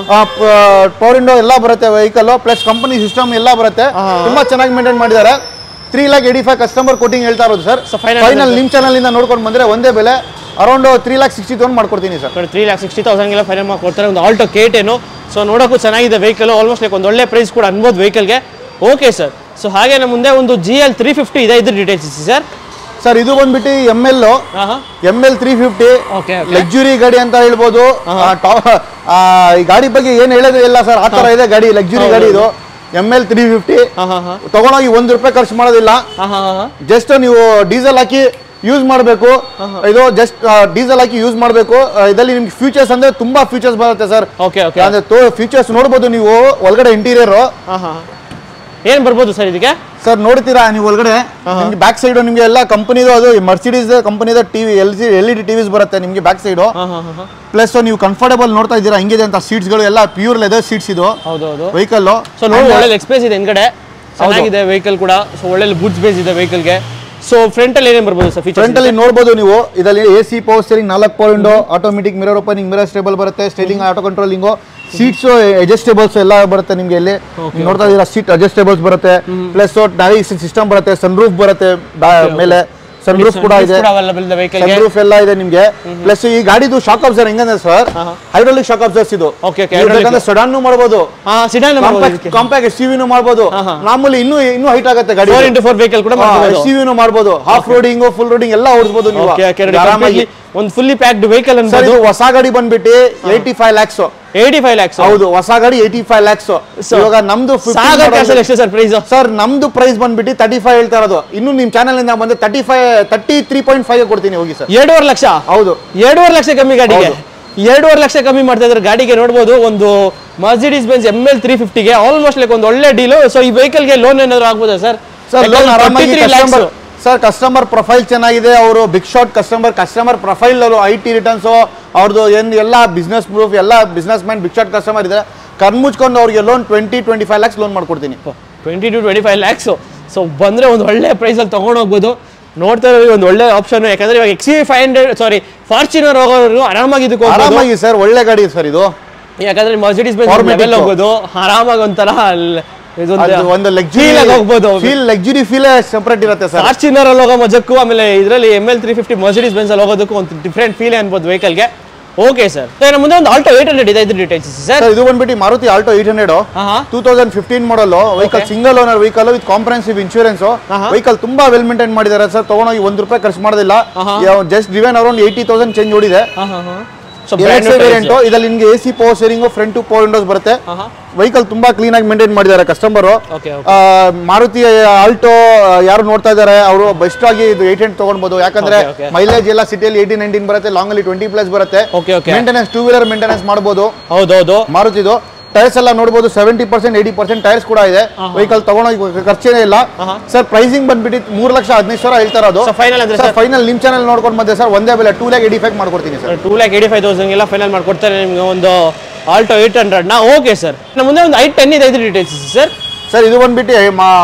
power window ಎಲ್ಲ ಬರುತ್ತೆ ವೆಹಿಕಲ್ ಪ್ಲಸ್ ಕಂಪನಿ ಸಿಸ್ಟಮ್ ಎಲ್ಲ ಬರುತ್ತೆ ತುಂಬಾ ಚೆನ್ನಾಗಿ ಮೇಂಟೈನ್ ಮಾಡಿದ್ದಾರೆ three lakh eighty five customer quoting ಹೇಳ್ತಾ ಇರೋದು ಸರ್ So, final ಫೈನಲ್ ನಿಮ್ಮ ಚಾನಲ್ ಇಂದ ನೋಡ್ಕೊಂಡು ಬಂದ್ರೆ ಒಂದೇ ಬೆಲೆ around three lakh sixty thousand ಮಾಡ್ಕೊಡ್ತೀನಿ ಸರ್ ತ್ರೀ ಲ್ಯಾಕ್ ಸಿಕ್ಸ್ಟಿ ತೌಸಂಡ್ಗೆಲ್ಲ ಫೈನಲ್ ಮಾಡಿ ಕೊಡ್ತಾರೆ ಒಂದು ಆಲ್ಟೋ ಕೇಟೇನು ಸೊ ನೋಡೋಕ್ಕೂ ಚೆನ್ನಾಗಿದೆ ವೆಹಿಕಲ್ ಆಲ್ಮೋಸ್ಟ್ ಲೈಕ್ ಒಂದು ಒಳ್ಳೆ ಪ್ರೈಸ್ ಕೂಡ ಅನ್ಬೋದು ವೆಹಿಕಲ್ಗೆ ಓಕೆ ಸರ್ ಸೊ ಹಾಗೆ ನಮ್ಮ ಮುಂದೆ ಒಂದು ಜಿ ಎಲ್ ತ್ರೀ ಫಿಫ್ಟಿ ಇದೆ ಇದ್ರ ಡೀಟೇಲ್ಸ್ ಇಸಿ ಸರ್ ಸರ್ ಇದು ಬಂದ್ಬಿಟ್ಟು ಎಮ್ ಎಲ್ ಹಾಂ ಹಾಂ M L three fifty okay okay luxury ಗಾಡಿ ಅಂತ ಹೇಳ್ಬೋದು ಆ, ಟಾ- ಆ, ಈ ಗಾಡಿ ಬಗ್ಗೆ ಏನು ಹೇಳೋದೇ ಇಲ್ಲ ಸರ್ ಆ ಥರ ಇದೆ ಗಾಡಿ ಲಕ್ಸುರಿ ಗಾಡಿ ಇದು ಎಮ್ ಎಲ್ ತ್ರೀ ಫಿಫ್ಟಿ ಹಾಂ ಹಾಂ ಹಾಂ ತಗೊಂಡೋಗಿ ಒಂದು ರೂಪಾಯಿ ಖರ್ಚು ಮಾಡೋದಿಲ್ಲ ಹಾಂ ಹಾಂ ಹಾಂ ಜಸ್ಟ್ ನೀವು ಡೀಸೆಲ್ ಹಾಕಿ ಯೂಸ್ ಮಾಡಬೇಕು ಇದು ಜಸ್ಟ್ ಡೀಸೆಲ್ ಹಾಕಿ ಯೂಸ್ ಮಾಡಬೇಕು ಇದರಲ್ಲಿ ನಿಮ್ಗೆ ಫ್ಯೂಚರ್ಸ್ ಅಂದ್ರೆ ತುಂಬಾ ಫ್ಯೂಚರ್ಸ್ ಬರುತ್ತೆ ಸರ್ ಓಕೆ ಓಕೆ ಅಂದ್ರೆ ಫ್ಯೂಚರ್ಸ್ ನೋಡ್ಬೋದು ನೀವು ಒಳಗಡೆ ಇಂಟೀರಿಯರ್ ಹಾಂ ಹಾಂ ಏನು ಬರ್ಬೋದು ಸರ್ ಇದಕ್ಕೆ ಸರ್ ನೋಡ್ತೀರಾ ನೀವು ಒಳಗಡೆ ನಿಮ್ಗೆ ಬ್ಯಾಕ್ ಸೈಡ್ ನಿಮ್ಗೆ ಎಲ್ಲ ಕಂಪನಿದು ಅದು ಮರ್ಸಿಡೀಸ್ ಕಂಪನಿದ TV L C L E D TVs ಬರುತ್ತೆ ನಿಮ್ಗೆ ಬ್ಯಾಕ್ ಸೈಡು ಹಾಂ ಹಾಂ ಹಾಂ ಹಾಂ ಪ್ಲಸ್ ನೀವು ಕಂಫರ್ಟಬಲ್ ನೋಡ್ತಾ ಇದ್ದೀರಾ ಹಿಂಗಿದೆ ಅಂತ ಸೀಟ್ಸ್ಗಳು ಎಲ್ಲ ಪ್ಯೂರ್ ಲೆದರ್ ಸೀಟ್ಸ್ ಇದು ಹೌದು ಹೌದು ವೆಹಿಕಲ್ ಸೊ ನೋಡಿ ಒಳ್ಳೆ ಎಕ್ಸ್ಪೇಸ್ ಇದೆ ಹಿಂದ್ಗಡೆ ಚೆನ್ನಾಗಿದೆ ವೆಹಿಕಲ್ ಕೂಡ ಸೊ ಒಳ್ಳೆ ಬೂಟ್ ಬೇಸ್ ಇದೆ ವೆಹಿಕಲ್ಗೆ ಸೊ ಫ್ರಂಟಲ್ಲಿ ಏನೇನು ಬರ್ಬೋದು ಸರ್ ಫೀಚರ್ ಫ್ರಂಟ್ ಅಲ್ಲಿ ನೋಡ್ಬೋದು ನೀವು ಇದರಲ್ಲಿ ಎ ಸಿ ಪವರ್ ಸ್ಟೇರಿಂಗ್ ನಾಲ್ಕು power window automatic mirror opening mirror stable ಬರುತ್ತೆ steering auto controlling seats adjustables ಎಲ್ಲ ಬರುತ್ತೆ ನಿಮ್ಗೆ ಇಲ್ಲಿ ನೀವು ನೋಡ್ತಾ ಇದೀರಾ ಸೀಟ್ ಅಡ್ಜಸ್ಟೇಬಲ್ಸ್ ಬರುತ್ತೆ ಪ್ಲಸ್ ನಾವಿಗೇಷನ್ ಸಿಸ್ಟಮ್ ಬರುತ್ತೆ ಸನ್ ರೂಫ್ ಬರುತ್ತೆ ಬಾ- ಮೇಲೆ ಸನ್ ರೂಫ್ ಕೂಡ ಇದೆ ಅವೈಲಬಲ್ ಇದೆ ವೆಹಿಕಲ್ಗೆ ಸನ್ ರೂಫ್ ಎಲ್ಲ ಇದೆ ನಿಮ್ಗೆ ಪ್ಲಸ್ ಈ ಗಾಡಿದು ಶಾಕ್ ಅಬ್ಸರ್ ಹೆಂಗಂದ್ರೆ ಸರ್ ಹೈಡ್ರೋಲಿಕ್ ಶಾಕ್ ಅಬ್ಸರ್ಸ್ ಇದು Okay, okay, ನೀವು hydraulic. ಬೇಕಂದ್ರೆ ಸಡನ್ ಮಾಡ್ಬೋದು ಹಾಂ ಸಿಡಾನ್ ಕಾಂಪ್ಯಾಕ್ಟ್ ಎಸ್ ನು ಮಾಡ್ಬೋದು ಮಾಮೂಲಿ ಇನ್ನೂ ಇನ್ನೂ ಹೈಟ್ ಆಗುತ್ತೆ ಗಾಡಿ ಫೋರ್ ಇಂಟು ಫೋರ್ ವೆಹಿಕಲ್ ಕೂಡ ಮಾಡ್ಬೋದು ಎಸ್ ನು ಮಾಡ್ಬೋದು ಹಾಫ್ ರೋಡಿಂಗ್ ಫುಲ್ ರೋಡಿಂಗ್ ಎಲ್ಲ ಓಡಿಸಬಹುದು ನೀವು ಓಕೆ ಓಕೆ ಆರಾಮಾಗಿ ಒಂದು ಫುಲ್ಲಿ ಪ್ಯಾಕ್ಡ್ ವೆಹಿಕಲ್ ಸರ್ ಅನ್ಬೋದು ಇದು ಹೊಸ ಗಾಡಿ ಬಂದ್ಬಿಟ್ಟು eighty five lakhs eighty five lakhs ಹೌದು ಹೊಸ ಗಾಡಿ ಏಯ್ಟಿ ಫೈವ್ ಲ್ಯಾಕ್ಸ್ So, ಇವಾಗ ನಮ್ದು ಸಾಗರ್ ಕ್ಯಾಸಲ್ ಎಷ್ಟು ಸರ್ ಪ್ರೈಸ್ ಸರ್ ನಮ್ದು ಪ್ರೈಸ್ ಬಂದ್ಬಿಟ್ಟು ತರ್ಟಿ ಫೈವ್ ಹೇಳ್ತಾ ಇರೋದು ಇನ್ನು ನಿಮ್ ಚಾನಲ್ ಇಂದ ಬಂದ್ರೆ thirty five thirty three point five ಕೊಡ್ತೀನಿ ಹೋಗಿ ಸರ್ ಎರಡೂವರೆ ಲಕ್ಷ ಹೌದು ಎರಡೂವರೆ ಲಕ್ಷ ಕಮ್ಮಿ ಗಾಡಿಗೆ ಹೌದು. ಎರಡೂವರೆ ಲಕ್ಷ ಕಮ್ಮಿ ಮಾಡ್ತಾ ಇದ್ರೆ ಗಾಡಿಗೆ ನೋಡ್ಬೋದು ಒಂದು Mercedes Benz M L three ಫಿಫ್ಟಿಗೆ ಆಲ್ಮೋಸ್ಟ್ ಲೈಕ್ ಒಂದು ಒಳ್ಳೆ ಡೀಲು ಸೊ ಈ ವೆಹಿಕಲ್ಗೆ ಲೋನ್ ಏನಾದ್ರು ಆಗ್ಬೋದಾ ಸರ್ ಸರ್ ಲೋನ್ ಆರಾಮಾಗಿ ಕಸ್ಟಮರ್ ಸರ್ ಕಸ್ಟಮರ್ ಪ್ರೊಫೈಲ್ ಚೆನ್ನಾಗಿದೆ ಅವರು big shot customer customer profile I T returns ಅವ್ರದ್ದು ಏನು ಎಲ್ಲ ಬಿಸ್ನೆಸ್ ಪ್ರೂಫ್ ಎಲ್ಲ business man big shot customer ಇದೆ ಕಣ್ಮುಚ್ಕೊಂಡು ಅವ್ರಿಗೆ loan twenty twenty five lakhs loan ಮಾಡ್ಕೊಡ್ತೀನಿ twenty to twenty five lakhs so ಬಂದರೆ ಒಂದು ಒಳ್ಳೆ ಪ್ರೈಸಲ್ಲಿ ತೊಗೊಂಡು ಹೋಗ್ಬೋದು ನೋಡ್ತಾ ಇರೋರಿಗೆ ಒಂದು ಒಳ್ಳೆ ಆಪ್ಷನ್ ಯಾಕಂದ್ರೆ ಇವಾಗ X five hundred sorry Fortuner ಹೋಗೋರು ಆರಾಮಾಗಿ ಇದಕ್ಕೆ ಹೋಗ್ಬೋದು ಆರಾಮಾಗಿ ಸರ್ ಒಳ್ಳೆ ಗಾಡಿ ಸರ್ ಇದು ಯಾಕಂದ್ರೆ ಮರ್ಸಿಡೀಸ್ ಬೆಂಜ್ Formatic. ಲೆವೆಲ್ ಹೋಗೋದು ಆರಾಮಾಗಿ ಒಂಥರ ಅಲ್- ಇದೊಂದು ಅದು ಒಂದು ಲಕ್ಸುರಿ feel ಆಗಿ ಹೋಗ್ಬೋದು ಫೀಲ್ ಲಕ್ಸುರಿ ಫೀಲ್ ಸೆಪರೇಟ್ ಇರುತ್ತೆ ಸರ್ ಫಾರ್ಚುನರ್ ಅಲ್ಲಿ ಹೋಗೋ ಮಜಕ್ಕೂ ಆಮೇಲೆ ಇದರಲ್ಲಿ M L three fifty Mercedes Benz ಅಲ್ಲಿ ಹೋಗೋದಕ್ಕೂ ಒಂದು ಡಿಫ್ರೆಂಟ್ ಫೀಲ್ ಅನ್ಬೋದು ವೆಹಿಕಲ್ಗೆ ಓಕೆ ಸರ್ ನಮ್ಮ ಮುಂದೆ ಒಂದು ಆಲ್ಟೋ ಏಟ್ ಹಂಡ್ರೆಡ್ ಇದೆ ಇದ್ರ ಡೀಟೇಲ್ಸ್ ಸರ್ ಸರ್ ಇದು ಬಂದ್ಬಿಟ್ಟು ಮಾರುತಿ ಆಲ್ಟೋ ಏಟ್ ಹಂಡ್ರೆಡ್ ಹಾ ಹಾ two thousand fifteen model vehicle Okay. Single owner vehicle with comprehensive insurance ಆಹಾ. ವೆಹಿಕಲ್ ತುಂಬಾ ವೆಲ್ ಮೇಂಟೈನ್ ಮಾಡಿದ್ದಾರೆ ಸರ್ ತಗೊಂಡೋಗಿ ಒಂದು ರೂಪಾಯಿ ಖರ್ಚು ಮಾಡೋದಿಲ್ಲ ಆಹಾ. Just driven around eighty thousand change ಓಡಿದೆ ಹಾಂ ಹಾಂ ಹಾಂ ಸೊ ವೇರಿಯಂಟ್ ಇದ್ರಲ್ಲಿ ನಿಮಗೆ A C power steering front two power windows ಬರುತ್ತೆ ಹಾಂ ಹಾಂ ವೆಹಿಕಲ್ ತುಂಬಾ ಕ್ಲೀನ್ ಆಗಿ ಮೇಂಟೈನ್ ಮಾಡಿದ್ದಾರೆ ಕಸ್ಟಮರ್ ಓಕೆ ಮಾರುತಿ ಆಲ್ಟೋ ಯಾರು ನೋಡ್ತಾ ಇದ್ದಾರೆ ಅವರು ಬೆಸ್ಟ್ ಆಗಿ ಇದು ಏಟ್ ಹಂಡ್ ತಗೊಳ್ಬಹುದು ಯಾಕಂದ್ರೆ Okay, okay. ಮೈಲೇಜ್ ಎಲ್ಲ ಸಿಟಿಯಲ್ಲಿ ಏಯ್ಟಿ ನೈನ್ಟೀನ್ ಬರುತ್ತೆ ಲಾಂಗ್ ಅಲ್ಲಿ ಟ್ವೆಂಟಿ ಪ್ಲಸ್ ಬರುತ್ತೆ Okay, okay. Maintenance two wheeler maintenance ಮಾಡಬಹುದು ಹೌದೌದು ಮಾರುತಿದು ಟೈರ್ಸ್ ಎಲ್ಲ ನೋಡಬಹುದು seventy percent eighty percent tyres ಕೂಡ ಇದೆ ವೆಹಿಕಲ್ ತಗೊಂಡೋಗಿ ಖರ್ಚೇನೇ ಇಲ್ಲ ಆಹಾ. ಸರ್ ಪ್ರೈಸಿಂಗ್ ಬಂದ್ಬಿಟ್ಟು ಮೂರು ಲಕ್ಷ ಹದಿನೈದು ಸಾವಿರ ಹೇಳ್ತಾ ಇರೋದು ಸೊ ಫೈನಲ್ ಅಂದ್ರೆ ಸರ್ ಸರ್ ಫೈನಲ್ ನಿಮ್ ಚಾನಲ್ ನೋಡ್ಕೊಂಡು ಬಂದೆ ಸರ್ ಒಂದೇ ಬೆಲೆ ಟೂ ಲ್ಯಾಕ್ ಏಯ್ಟಿ ಫೈವ್ ಮಾಡ್ಕೊಡ್ತೀನಿ sir two lakh eighty five thousand ಎಲ್ಲ ಫೈನಲ್ ಮಾಡ್ಕೊಡ್ತಾರೆ ನಿಮಗೆ ಒಂದು ಆಲ್ಟೋ ಏಯ್ಟ್ ಹಂಡ್ರೆಡ್ನ ಓಕೆ ಸರ್ ನಮ್ಮ ಮುಂದೆ ಒಂದು ಐ ಟೆನ್ ಇದೆ ಇದ್ರ ಡೀಟೇಲ್ಸ್ ಸರ್ ಸರ್ ಇದು ಬಂದ್ಬಿಟ್ಟು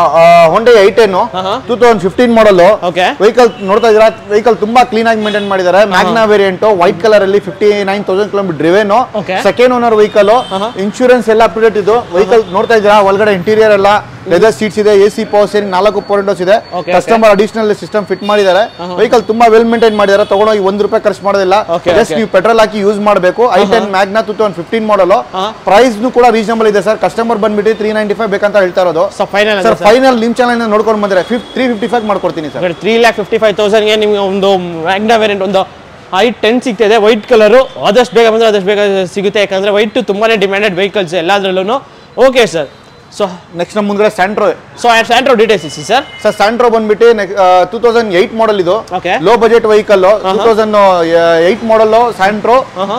ಹೊಂಡೆ ಐ ಟೆನ್ ಆಹಾ. Two thousand fifteen model okay vehicle ನೋಡ್ತಾ ಇದ್ದೀರಾ ವೆಹಿಕಲ್ ತುಂಬಾ ಕ್ಲೀನ್ ಆಗಿ ಮೇಂಟೈನ್ ಮಾಡಿದ್ದಾರೆ ಮ್ಯಾಗ್ನಾ ವೇರಿಯಂಟ್ ವೈಟ್ ಕಲರ್ ಅಲ್ಲಿ fifty nine thousand kilometre driven Okay. Second owner vehicle insurance ಎಲ್ಲ ಅಪ್ ಟು ಡೇಟ್ ಇದು ವೆಹಿಕಲ್ ನೋಡ್ತಾ ಇದ್ದೀರಾ ಒಳಗಡೆ ಇಂಟೀರಿಯರ್ ಎಲ್ಲ ಲೆದರ್ ಸೀಟ್ಸ್ ಇದೆ ಎ ಸಿ ಪವರ್ ಸ್ಟೇರಿಂಗ್ ನಾಲ್ಕು ಪವರ್ ವಿಂಡೋಸ್ ಇದೆ Okay, customer additional system fit ಮಾಡಿದ್ದಾರೆ ವೆಹಿಕಲ್ ತುಂಬಾ ವೆಲ್ ಮೇಂಟೈನ್ ಮಾಡಿದ್ದಾರೆ ತಗೊಂಡೋಗಿ ಒಂದು ರೂಪಾಯಿ ಖರ್ಚು ಮಾಡೋದಿಲ್ಲ Okay, ಜಸ್ಟ್ okay. ನೀವು ಪೆಟ್ರೋಲ್ ಹಾಕಿ ಯೂಸ್ ಮಾಡಬೇಕು I ten Magna two thousand fifteen model price ಕೂಡ ರೀಸನಬಲ್ ಇದೆ ಸರ್ ಕಸ್ಟಮರ್ ಬಂದ್ಬಿಟ್ಟು ತ್ರೀ ನೈಂಟಿ ಫೈವ್ ಬೇಕಂತ ಹೇಳ್ತಾ ಇರೋದು ಸೊ ಫೈನಲ್ ಸರ್ ಫೈನಲ್ ನಿಮ್ ಚಾನಲ್ ನೋಡ್ಕೊಂಡು ಬಂದ್ರೆ ತ್ರೀ ಫಿಫ್ಟಿ ಫೈವ್ ಮಾಡ್ಕೊಡ್ತೀನಿ sir three lakh fifty five ತೌಸಂಡ್ಗೆ ನಿಮಗೆ ಒಂದು ಮ್ಯಾಗ್ನಾ ವೇರಿಯಂಟ್ ಒಂದು ಐ ಟೆನ್ ಸಿಗ್ತಿದೆ ವೈಟ್ ಕಲರು ಆದಷ್ಟು ಬೇಗ ಬಂದರೆ ಆದಷ್ಟು ಬೇಗ ಸಿಗುತ್ತೆ ಯಾಕಂದರೆ ವೈಟ್ ತುಂಬಾ ಡಿಮ್ಯಾಂಡೆಡ್ ವೆಹಿಕಲ್ಸ್ ಎಲ್ಲದರಲ್ಲೂ ಓಕೆ ಸರ್ ಸೊ ನೆಕ್ಸ್ಟ್ ನಮ್ಮ ಮುಂದ್ಗಡೆ ಸ್ಯಾಂಟ್ರೋ ಸೊ ಸ್ಯಾಂಟ್ರೋ ಡೀಟೇಲ್ಸ್ ಇಸಿ ಸರ್ ಸರ್ ಸ್ಯಾಂಟ್ರೋ ಬಂದ್ಬಿಟ್ಟು ಟೂ ತೌಸಂಡ್ ಏಯ್ಟ್ ಮಾಡಲ್ ಇದು Okay. Low budget vehicle two thousand eight model Santro Uh-huh.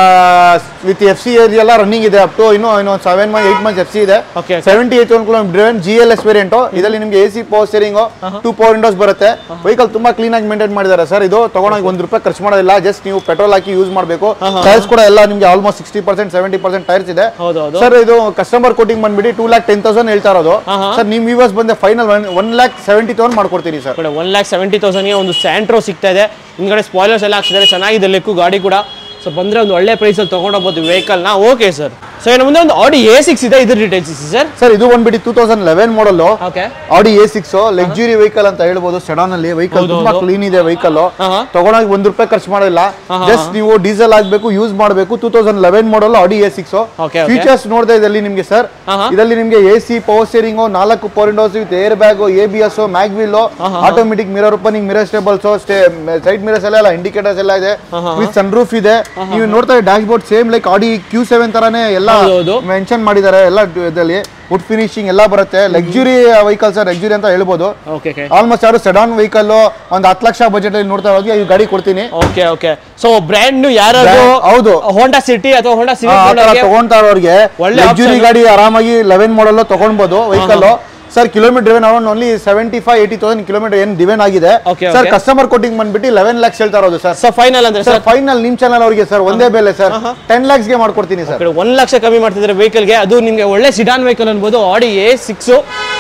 With F C ಎಲ್ಲ running ಇದೆ up to ಇನ್ನು ಇನ್ನು seven month eight months F C ಇದೆ Okay, okay. Seventy eight one kilometre G L S variant ಇದರಲ್ಲಿ ನಿಮಗೆ A C power steering two power windows ಬರುತ್ತೆ vehicle ತುಂಬಾ clean ಆಗಿ ಮೇಂಟೈನ್ ಮಾಡಿದ್ದಾರೆ ಸರ್ ಇದು ತಗೊಂಡೋಗಿ ಒಂದು ರೂಪಾಯಿ ಖರ್ಚು ಮಾಡೋದಿಲ್ಲ ಜಸ್ಟ್ ನೀವು ಪೆಟ್ರೋಲ್ ಹಾಕಿ ಯೂಸ್ ಮಾಡಬೇಕು ಟೈರ್ಸ್ ಕೂಡ ಎಲ್ಲ ನಿಮಗೆ almost sixty percent seventy percent tyres ಇದೆ ಹೌದು ಹೌದು ಸರ್ ಇದು ಕಸ್ಟಮರ್ ಕೋಟಿಂಗ್ ಬಂದ್ಬಿಟ್ಟು ಟೂ ಲ್ಯಾಕ್ ಟೆನ್ ತೌಸಂಡ್ ಹೇಳ್ತಾ ಇರೋದು Uh-huh. ಸರ್ ನಿಮ್ ವ್ಯೂವರ್ಸ್ ಬಂದೆ final one lakh seventy thousand ಮಾಡ್ಕೊಡ್ತೀನಿ ಸರ್ ಕಡೆ ಒನ್ ಲ್ಯಾಕ್ ಸೆವೆಂಟಿ ತೌಸಂಡ್ಗೆ ಒಂದು ಸ್ಯಾಂಟ್ರೋ ಸಿಗ್ತಾ ಇದೆ ಹಿಂದ್ಗಡೆ ಸ್ಪಾಯ್ಲರ್ಸ್ ಎಲ್ಲ ಹಾಕ್ಸಿದ್ದಾರೆ ಚೆನ್ನಾಗಿದೆ ಲೆಕ್ಕು ಗಾಡಿ ಕೂಡ ಸೊ ಬಂದರೆ ಒಂದು ಒಳ್ಳೆ ಪ್ರೈಸಲ್ಲಿ ತೊಗೊಂಡೋಗ್ಬೋದು ವೆಹಿಕಲ್ನ ಓಕೆ ಸರ್ ಸೊ ಇನ್ನು ಮುಂದೆ ಒಂದು ಆಡಿ ಎ ಸಿಕ್ಸ್ ಇದೆ ಇದ್ರ ಡೀಟೇಲ್ಸ್ ಇಸಿ ಸರ್ ಸರ್ ಇದು ಬಂದ್ಬಿಟ್ಟು two thousand eleven model okay Audi A six luxury vehicle ಅಂತ ಹೇಳ್ಬೋದು ಸೆಡಾನ್ ಅಲ್ಲಿ ವೆಹಿಕಲ್ ಹೌದು, ತುಂಬಾ ಹೌದು. ಕ್ಲೀನ್ ಇದೆ ವೆಹಿಕಲ್ Uh-huh. ತಗೊಂಡೋಗಿ ಒಂದ್ ರೂಪಾಯಿ ಖರ್ಚು ಮಾಡೋದಿಲ್ಲ Uh-huh. ಜಸ್ಟ್ ನೀವು ಡೀಸೆಲ್ ಆಗ್ಬೇಕು ಯೂಸ್ ಮಾಡಬೇಕು two thousand eleven model Audi A six Okay, okay. Features ನೋಡಿದೆ ಇದರಲ್ಲಿ ನಿಮಗೆ ಸರ್ Uh-huh. ಇದರಲ್ಲಿ ನಿಮಗೆ ಎ ಸಿ ಪವರ್ ಸ್ಟೇರಿಂಗ್ ನಾಲ್ಕು power windows with air bag A B S mag wheel automatic mirror opening mirror stables side mirrors ಎಲ್ಲ indicators ಎಲ್ಲ ಇದೆ Uh-huh. With sunroof ಇದೆ ನೀವು ನೋಡ್ತಾ dashboard same like Audi Q seven ತರಾನೇ ಎಲ್ಲ ಹೌದು, ಹೌದು. ಮೆನ್ಷನ್ ಮಾಡಿದ್ದಾರೆ ಎಲ್ಲ ಇದರಲ್ಲಿ ವುಡ್ ಫಿನಿಶಿಂಗ್ ಎಲ್ಲ ಬರುತ್ತೆ ಲಕ್ಸುರಿ ವೆಹಿಕಲ್ ಸರ್ ಲಕ್ಸುರಿ ಅಂತ ಹೇಳ್ಬೋದು ಓಕೆ ಓಕೆ ಆಲ್ಮೋಸ್ಟ್ ಯಾರು ಸೆಡಾನ್ ವೆಹಿಕಲ್ ಒಂದು ಹತ್ತು ಲಕ್ಷ ಬಜೆಟ್ ಅಲ್ಲಿ ನೋಡ್ತಾ ಹೋಗಿ ಈ ಗಾಡಿ ಕೊಡ್ತೀನಿ okay okay so brand new ಯಾರಾದ್ರು Brand- ಹೌದು. ಹೋಂಡಾ ಸಿಟಿ ಅಥವಾ ಹೋಂಡಾ ಆ, ಆ ತರ ಸಿಟಿ ತಗೊಂತಾ ಇರೋರಿಗೆ ಒಳ್ಳೆ ಲಕ್ಸುರಿ option. ಗಾಡಿ ಆರಾಮಾಗಿ ಲೆವೆನ್ ಮಾಡಲ್ ತಗೊಳ್ಬಹುದು vehicle sir kilometre driven around only seventy five eighty thousand kilometre ಏನ್ ಡಿವೆನ್ ಆಗಿದೆ Okay, sir okay. Customer quoting ಬಂದ್ಬಿಟ್ಟು ಲೆವೆನ್ ಲ್ಯಾಕ್ಸ್ ಹೇಳ್ತಾ ಇರೋದು ಸರ್ ಸೊ ಫೈನಲ್ ಅಂದ್ರೆ ಸರ್ ಸರ್ ಫೈನಲ್ ನಿಮ್ ಚಾನಲ್ ಅವರಿಗೆ ಸರ್ ಒಂದೇ ಬೆಲೆ ಸರ್ ಟೆನ್ ಲ್ಯಾಕ್ಸ್ ಗೆ ಮಾಡ್ಕೊಡ್ತೀನಿ ಸರ್ ಕಡೆ ಒಂದು ಲಕ್ಷ ಕಮ್ಮಿ ಮಾಡ್ತಿದ್ದಾರೆ ವೆಹಿಕಲ್ಗೆ ಅದು ನಿಮಗೆ ಒಳ್ಳೆ ಸಿಡಾನ್ ವೆಹಿಕಲ್ ಅನ್ಬೋದು Audi A six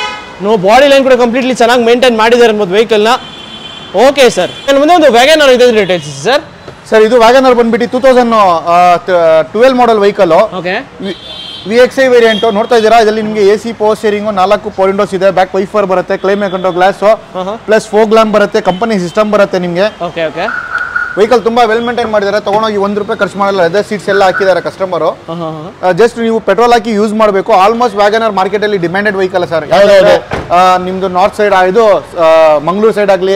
no body line ಕೂಡ ಕಂಪ್ಲೀಟ್ಲಿ ಚೆನ್ನಾಗಿ ಮೇಂಟೈನ್ ಮಾಡಿದ್ದಾರೆ ಅನ್ಬೋದು ವೆಹಿಕಲ್ನ ಓಕೆ ಸರ್ ಇನ್ನು ಮುಂದೆ ಒಂದು ವ್ಯಾಗನ್ ಇದೆ ಡೀಟೇಲ್ಸ್ ಸರ್ ಸರ್ ಇದು ವ್ಯಾಗನರ್ ಬಂದ್ಬಿಟ್ಟು two thousand twelve model vehicle okay V X I variant ನೋಡ್ತಾ ಇದ್ದೀರಾ ಇದರಲ್ಲಿ ನಿಮಗೆ ಎ ಸಿ ಪವರ್ ಸ್ಟೇರಿಂಗ್ ನಾಲ್ಕು ಪವರ್ ವಿಂಡೋಸ್ ಇದೆ ಬ್ಯಾಕ್ ವೈಫರ್ ಬರುತ್ತೆ climate control glass Uh-huh. Plus fog lamp ಬರುತ್ತೆ ಕಂಪನಿ ಸಿಸ್ಟಮ್ ಬರುತ್ತೆ ನಿಮಗೆ ಓಕೆ ಓಕೆ ವೆಹಿಕಲ್ ತುಂಬಾ ವೆಲ್ ಮೇಂಟೈನ್ ಮಾಡಿದ್ದಾರೆ ತಗೊಂಡೋಗಿ ಒಂದು ರೂಪಾಯಿ ಖರ್ಚು ಮಾಡಲ್ಲ ಲೆದರ್ ಸೀಟ್ಸ್ ಎಲ್ಲ ಹಾಕಿದ್ದಾರೆ ಕಸ್ಟಮರು ಜಸ್ಟ್ ನೀವು ಪೆಟ್ರೋಲ್ ಹಾಕಿ ಯೂಸ್ ಮಾಡಬೇಕು ಆಲ್ಮೋಸ್ಟ್ ವ್ಯಾಗನರ್ ಮಾರ್ಕೆಟ್ ಅಲ್ಲಿ ಡಿಮ್ಯಾಂಡೆಡ್ ವೆಹಿಕಲ್ ಸರ್ ಯಾವ್ದು ನಿಮ್ದು ನಾರ್ತ್ ಸೈಡ್ ಇದು ಮಂಗಳೂರು ಸೈಡ್ ಆಗಲಿ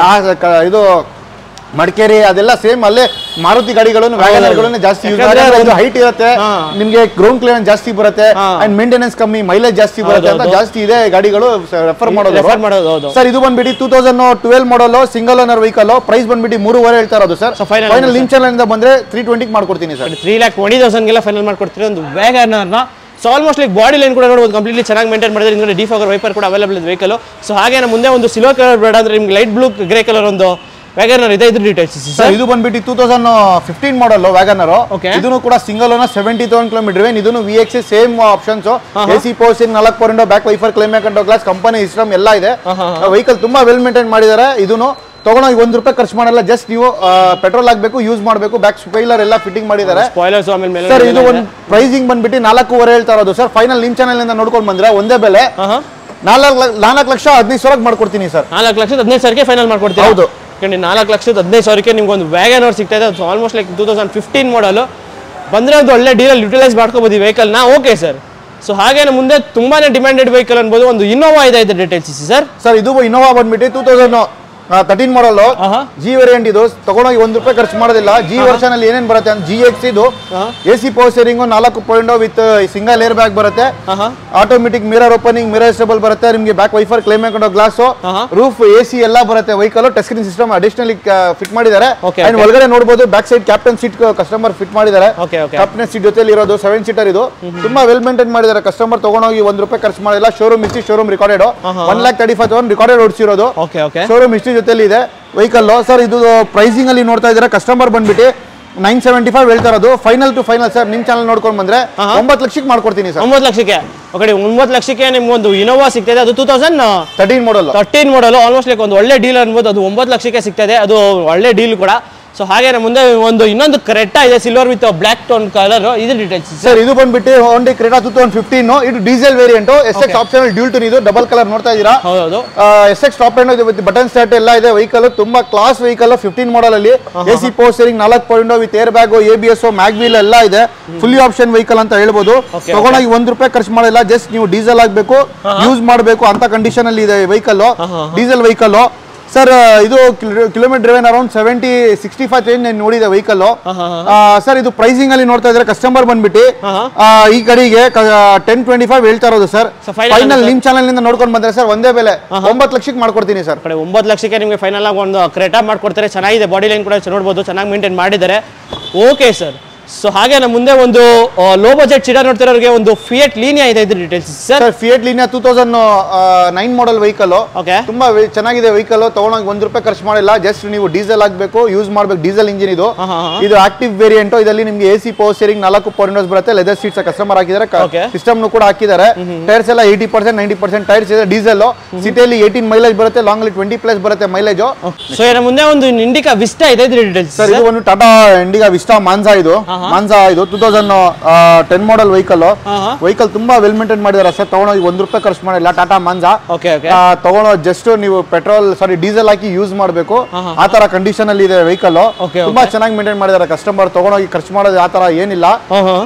ಇದು ಮಡಿಕೇರಿ ಅದೆಲ್ಲ ಸೇಮ್ ಅಲ್ಲೇ ಮಾರುತಿ ಗಾಡಿಗಳನ್ನು ವ್ಯಾಗನರ್ಗಳನ್ನು ಜಾಸ್ತಿ ಯೂಸ್ ಯಾಕಂದ್ರೆ ಮಾಡಿದ್ರೆ ಒಂದು- ಹೈಟ್ ಇರುತ್ತೆ ಹಾ. ನಿಮ್ಗೆ ಗ್ರೌಂಡ್ ಕ್ಲಿಯರೆನ್ಸ್ ಜಾಸ್ತಿ ಬರುತ್ತೆ ಹಾ. ಅಂಡ್ ಮೇಂಟೆನೆನ್ಸ್ ಕಮ್ಮಿ ಮೈಲೇಜ್ ಜಾಸ್ತಿ ಬರುತ್ತೆ ಅಂತ ಹೌದು. ಜಾಸ್ತಿ ಇದೆ ಗಾಡಿಗಳು ರೆಫರ್ ಮಾಡೋದು ರೆಫರ್ ಮಾಡೋದು ಹೌದು ಸರ್ ಇದು ಬಂದ್ಬಿಟ್ಟು two thousand twelve model single owner vehicle price ಬಂದ್ಬಿಟ್ಟು ಮೂರುವರೆ ಹೇಳ್ತಾ ಇರೋದು sir So, final final amount, ನಿಮ್ ಚಾನಲ್ ಇಂದ ಬಂದ್ರೆ ತ್ರೀ ಟ್ವೆಂಟಿಗೆ ಮಾಡ್ಕೊಡ್ತೀನಿ ಸರ್ ತ್ರೀ ಲ್ಯಾಕ್ ಟ್ವೆಂಟಿ ತೌಸಂಡ್ಗೆಲ್ಲ ಫೈನಲ್ ಮಾಡ್ಕೊಡ್ತೀರಿ ಒಂದು ವ್ಯಾಗನರ್ನ so almost like body line ಕೂಡ ನೋಡ್ಬೋದು ಕಂಪ್ಲೀಟ್ಲಿ ಚೆನ್ನಾಗಿ ಮೇಂಟೈನ್ ಮಾಡಿದ್ರೆ ನಿಮಗೆ ಡಿಫಾಗರ್ ವೈಪರ್ ಕೂಡ ಅವೈಲೇಬಲ್ ಇದೆ ವೆಹಿಕಲ್ ಸೊ ಹಾಗೆ ನಮ್ಮ ಮುಂದೆ ಒಂದು ಸಿಲ್ವರ್ ಕಲರ್ ಬೇಡ ಅಂದ್ರೆ ನಿಮ್ಗೆ ಲೈಟ್ ಬ್ಲೂ ಗ್ರೇ ಕಲರ್ ಒಂದು ವ್ಯಾಗನರ್ ಇದೆ ಇದ್ರ ಡೀಟೇಲ್ಸ್ ಸರ್ ಸರ್ ಇದು ಬಂದ್ಬಿಟ್ಟು two thousand fifteen model Wagon R Okay. ಇದನ್ನು ಕೂಡ single owner seventy thousand kilometre ಇದನ್ನು V X same options A C ಪೋಸ್ಟಿಂಗ್ ನಾಲ್ಕು power window back wiper climate control glass company system ಎಲ್ಲ ಇದೆ ವೆಹಿಕಲ್ ತುಂಬಾ ವೆಲ್ ಮೇಂಟೈನ್ ಮಾಡಿದ್ದಾರೆ ಇದನ್ನು ತಗೊಂಡೋಗಿ ಒಂದು ರೂಪಾಯಿ ಖರ್ಚು ಮಾಡಲ್ಲ ಜಸ್ಟ್ ನೀವು ಪೆಟ್ರೋಲ್ ಹಾಕ್ಬೇಕು ಯೂಸ್ ಮಾಡಬೇಕು ಬ್ಯಾಕ್ ಸ್ಪೈಲರ್ ಎಲ್ಲ ಫಿಟ್ಟಿಂಗ್ ಮಾಡಿದ್ದಾರೆ ಸ್ಪಾಯ್ಲರ್ಸ್ ಆಮೇಲೆ ಮೇಲೆ ಸರ್ ಇದು ಒಂದು ಪ್ರೈಸಿಂಗ್ ಬಂದ್ಬಿಟ್ಟು ನಾಲ್ಕೂವರೆ ಹೇಳ್ತಾ ಇರೋದು ಸರ್ ಫೈನಲ್ ನಿಮ್ ಚಾನಲ್ ಇಂದ ನೋಡ್ಕೊಂಡು ಬಂದ್ರೆ ಒಂದೇ ಬೆಲೆ ನಾಲ್ಕು ನಾಲ್ಕು ಲಕ್ಷ ಹದಿನೈದು ಸಾವಿರಕ್ಕೆ ಮಾಡ್ಕೊಡ್ತೀನಿ ಸರ್ ನಾಲ್ಕು ಲಕ್ಷದ ಹದಿನೈದು ಸಾವಿರಕ್ಕೆ ಫೈನಲ್ ಮಾಡ್ಕೊಡ್ತೀವಿ ಹೌದು. ಯಾಕಂದ್ರೆ ನಾಲ್ಕು ಲಕ್ಷದ ಹದಿನೈದು ಸಾವಿರಕ್ಕೆ ನಿಮ್ಗೆ ಒಂದು ವ್ಯಾಗನರ್ ಸಿಗ್ತಾ ಇದೆ almost like two thousand fifteen ಮಾಡಲು ಬಂದರೆ ಒಂದು ಒಳ್ಳೆ ಡೀಲಲ್ಲಿ ಯುಟಿಲೈಸ್ ಮಾಡ್ಕೋಬೋದು ಈ ವೆಹಿಕಲ್ನ ಓಕೆ ಸರ್ ಸೊ ಹಾಗೇನೆ ಮುಂದೆ ತುಂಬಾನೇ ಡಿಮ್ಯಾಂಡೆಡ್ ವೆಹಿಕಲ್ ಅನ್ಬೋದು ಒಂದು ಇನ್ನೋವಾ ಇದೆ ಇದ್ರ ಡೀಟೇಲ್ಸ್ ಸರ್ ಸರ್ ಇದು ಇನೋವಾ ಬಂದ್ಬಿಟ್ಟು ಟೂ ತೌಸಂಡ್ ತರ್ಟೀನ್ ಮಾಡಲ್ ಆಹಾ. ಜಿ ವೇರಿಯಂಟ್ ಇದು ತಗೊಂಡೋಗಿ ಒಂದು ರೂಪಾಯಿ ಖರ್ಚು ಮಾಡೋದಿಲ್ಲ ಜಿ ವರ್ಷನ್ ಅಲ್ಲಿ ಏನೇನ್ ಬರುತ್ತೆ ಅಂತ ಜಿ ಎಕ್ಸ್ ಇದು ಎ ಸಿ ಪವರ್ ಸ್ಟೇರಿಂಗ್ ನಾಲ್ಕು point with single airbag ಬರುತ್ತೆ ಆಹಾ. Automatic mirror opening mirror stable ಬರುತ್ತೆ ನಿಮಗೆ ಬ್ಯಾಕ್ ವೈಫರ್ ಕ್ಲೈಮ್ ಹಾಕೊಂಡು ಗ್ಲಾಸ್ ಆಹಾ. ರೂಫ್ ಎ ಸಿ ಎಲ್ಲ ಬರುತ್ತೆ vehicle touch screen system additionally fit ಮಾಡಿದ್ದಾರೆ Okay, ಅಂಡ್ okay. ಒಳಗಡೆ ನೋಡಬಹುದು back side captain seat customer fit ಮಾಡಿದ್ದಾರೆ Okay, okay. ಕ್ಯಾಪ್ಟನ್ ಸೀಟ್ ಜೊತೆಲಿ ಇರೋದು ಸೆವೆನ್ ಸೀಟರ್ ಇದು ತುಂಬಾ ವೆಲ್ ಮೇಂಟೈನ್ ಮಾಡಿದ್ದಾರೆ ಕಸ್ಟಮರ್ ತಗೊಂಡೋಗಿ ಒಂದು ರೂಪಾಯಿ ಖರ್ಚು ಮಾಡಿಲ್ಲ showroom history showroom recorded one lakh thirty five thousand recorded ಓಡಿಸಿರೋದು ಓಕೆ ಓಕೆ ಶೋರೂಮ್ ಹಿಸ್ಟ್ರಿ ಜೊತೆಲಿ ಇದೆ ವೆಹಿಕಲ್ ಸರ್ ಇದು ಪ್ರೈಸಿಂಗ್ ಅಲ್ಲಿ ನೋಡ್ತಾ ಇದ್ದಾರೆ ಕಸ್ಟಮರ್ ಬಂದ್ಬಿಟ್ಟು ನೈನ್ ಸೆವೆಂಟಿ ಫೈವ್ ಹೇಳ್ತಾ ಇರೋದು ಫೈನಲ್ ಟು ಫೈನಲ್ ಸರ್ ನಿಮ್ ಚಾನಲ್ ನೋಡ್ಕೊಂಡು ಬಂದ್ರೆ ಆಹಾ. ಒಂಬತ್ತು ಲಕ್ಷಕ್ಕೆ ಮಾಡ್ಕೊಡ್ತೀನಿ ಸರ್ ಒಂಬತ್ತು ಲಕ್ಷಕ್ಕೆ ಓಕೆ ಒಂಬತ್ತು ಲಕ್ಷಕ್ಕೆ ನಿಮ್ಗೊಂದು ಇನೋವಾ ಸಿಗ್ತದೆ ಅದು two thousand thirteen model thirteen ಮಾಡಲು ಆಲ್ಮೋಸ್ಟ್ ಲೈಕ್ ಒಂದು ಒಳ್ಳೆ ಡೀಲ್ ಅನ್ಬೋದು ಅದು ಒಂಬತ್ತು ಲಕ್ಷಕ್ಕೆ ಸಿಗ್ತದೆ ಅದು ಒಳ್ಳೆ ಡೀಲ್ ಕೂಡ ಸೊ ಹಾಗೆ ಮುಂದೆ ಒಂದು ಇನ್ನೊಂದು ಕರೆಕ್ಟಾ ಇದೆ silver with black tone colour ಇದು ಡೀಟೇಲ್ಸ್ ಸರ್ ಇದು ಬಂದ್ಬಿಟ್ಟು Hyundai Creta two thousand fifteen ಇದು diesel variant S X option dual ಟು ಇದು ಡಬಲ್ ಕಲರ್ ನೋಡ್ತಾ ಇದ್ದೀರಾ ಹೌದು S X top end with button start ಎಲ್ಲ ಇದೆ ವೆಹಿಕಲ್ ತುಂಬಾ ಕ್ಲಾಸ್ ವೆಹಿಕಲ್ ಫಿಫ್ಟೀನ್ ಮಾಡಲ್ ಅಲ್ಲಿ ಎ ಸಿ ಪೋಸ್ಟ್ ಸ್ಟೇರಿಂಗ್ ನಾಲ್ಕು point with air bag A B S mag wheel ಎಲ್ಲ ಇದೆ ಫುಲ್ಲಿ ಆಪ್ಷನ್ ವೆಹಿಕಲ್ ಅಂತ ಹೇಳ್ಬೋದು Okay, ತಗೊಂಡೋಗಿ ಒಂದ್ ರೂಪಾಯಿ ಖರ್ಚು ಮಾಡಿಲ್ಲ ಜಸ್ಟ್ ನೀವು ಡೀಸೆಲ್ ಹಾಕ್ಬೇಕು ಯೂಸ್ ಮಾಡಬೇಕು ಅಂತ ಕಂಡೀಷನ್ ಅಲ್ಲಿ ಇದೆ ವೆಹಿಕಲ್ ಡೀಸೆಲ್ ವೆಹಿಕಲ್ ಸರ್ ಇದು kilometre driven around seventy sixty five range ನಾನು ನೋಡಿದೆ ವೆಹಿಕಲ್ ಹಾ, ಹಾ, ಸರ್ ಇದು ಪ್ರೈಸಿಂಗ್ ಅಲ್ಲಿ ನೋಡ್ತಾ ಇದ್ರೆ ಕಸ್ಟಮರ್ ಬಂದ್ಬಿಟ್ಟು ಹಾ, ಹಾ. ಆ, ಈ ಕಡೆಗೆ ಟೆನ್ ಟ್ವೆಂಟಿ ಫೈವ್ ಹೇಳ್ತಾ ಇರೋದು ಸರ್ So, final ಫೈನಲ್ ಅಂದ್ರೆ ನಿಮ್ ಚಾನಲ್ ನಿಂದ ನೋಡ್ಕೊಂಡು ಬಂದ್ರೆ ಸರ್ ಒಂದೇ ಬೆಲೆ ಒಂಬತ್ತು ಲಕ್ಷಕ್ಕೆ ಮಾಡ್ಕೊಡ್ತೀನಿ ಸರ್ ಕಡೆ ಒಂಬತ್ತು ಲಕ್ಷಕ್ಕೆ ನಿಮಗೆ ಫೈನಲ್ ಆಗಿ ಒಂದು ಕ್ರೇಟಾ ಮಾಡ್ಕೊಡ್ತಾರೆ ಚೆನ್ನಾಗಿದೆ ಬಾಡಿ ಲೈನ್ ಕೂಡ ನೋಡ್ಬೋದು ಚೆನ್ನಾಗಿ ಮೇಂಟೈನ್ ಮಾಡಿದ್ದಾರೆ ಓಕೆ ಸರ್ ಸೊ ಹಾಗೆ ನಮ್ಮ ಮುಂದೆ ಒಂದು ಲೋ ಬಜೆಟ್ ಚಿಡ ನೋಡ್ತಿರೋರಿಗೆ ಒಂದು ಫಿಯಟ್ ಲೀನಿಯಾ ಇದೆ ಇದ್ರ details sir sir Fiat Linea two thousand nine model vehicle okay ತುಂಬಾ ವೆ- ಚೆನ್ನಾಗಿದೆ ವೆಹಿಕಲ್ ತಗೊಂಡೋಗಿ ಒಂದ್ ರೂಪಾಯಿ ಖರ್ಚು ಮಾಡಿಲ್ಲ ಜಸ್ಟ್ ನೀವು ಡೀಸೆಲ್ ಹಾಕ್ಬೇಕು ಯೂಸ್ ಮಾಡ್ಬೇಕು ಡೀಸೆಲ್ ಇಂಜಿನ್ ಇದು ಹಾ, ಹಾ, ಹಾ. ಇದು ಆಕ್ಟಿವ್ ವೇರಿಯಂಟ್ ಇದರಲ್ಲಿ ನಿಮ್ಗೆ ಎ ಸಿ ಪವರ್ ಸ್ಟೇರಿಂಗ್ ನಾಲ್ಕು ಪವರ್ ವಿಂಡೋಸ್ ಬರುತ್ತೆ ಲೆದರ್ ಸೀಟ್ಸ್ ಕಸ್ಟಮರ್ ಹಾಕಿದ್ದಾರೆ Okay. ಸಿಸ್ಟಮ್ ಕೂಡ ಹಾಕಿದ್ದಾರೆ ಟೈರ್ಸ್ ಎಲ್ಲ eighty percent ninety percent tyres ಇದೆ ಡೀಸೆಲ್ ಸಿಟಿಯಲ್ಲಿ ಏಯ್ಟೀನ್ ಮೈಲೇಜ್ ಬರುತ್ತೆ ಲಾಂಗ್ ಅಲ್ಲಿ ಟ್ವೆಂಟಿ ಪ್ಲಸ್ ಬರುತ್ತೆ ಮೈಲೇಜ್ ಸೊ ನಮ್ಮ ಮುಂದೆ ಒಂದು ಇಂಡಿಕಾ ವಿಸ್ಟಾ ಇದೆ ಇದ್ರ ಡೀಟೇಲ್ಸ್ ಸರ್ ಇದು ಒಂದು ಟಾಟಾ ಇಂಡಿಗಾ ವಿಸ್ಟಾ ಮಾನ್ಸಾ ಇದು ಮಾನ್ಸಾ ಇದು two thousand ten model vehicle ಹಾ, ಹಾ. ವೆಹಿಕಲ್ ತುಂಬಾ ವೆಲ್ ಮೇಂಟೈನ್ ಮಾಡಿದ್ದಾರೆ ಸರ್ ತಗೊಂಡೋಗಿ ಒಂದ್ ರೂಪಾಯಿ ಖರ್ಚು ಮಾಡಿಲ್ಲ ಟಾಟಾ ಮಾನ್ಸಾ ಓಕೆ ಓಕೆ ಆ, ತಗೊಳ್ಳೋ ಜಸ್ಟ್ ನೀವು ಪೆಟ್ರೋಲ್ ಸಾರಿ ಡೀಸೆಲ್ ಹಾಕಿ ಯೂಸ್ ಮಾಡಬೇಕು ಆ ತರ ಕಂಡೀಷನ್ ಅಲ್ಲಿ ಇದೆ ವೆಹಿಕಲ್ Okay, ತುಂಬಾ ಚೆನ್ನಾಗಿ ಮೇಂಟೈನ್ ಮಾಡಿದ್ದಾರೆ ಕಸ್ಟಮರ್ ತಗೊಂಡೋಗಿ ಖರ್ಚು ಮಾಡೋದು ಆ ತರ ಏನಿಲ್ಲ ಹಾಂ ಹಾಂ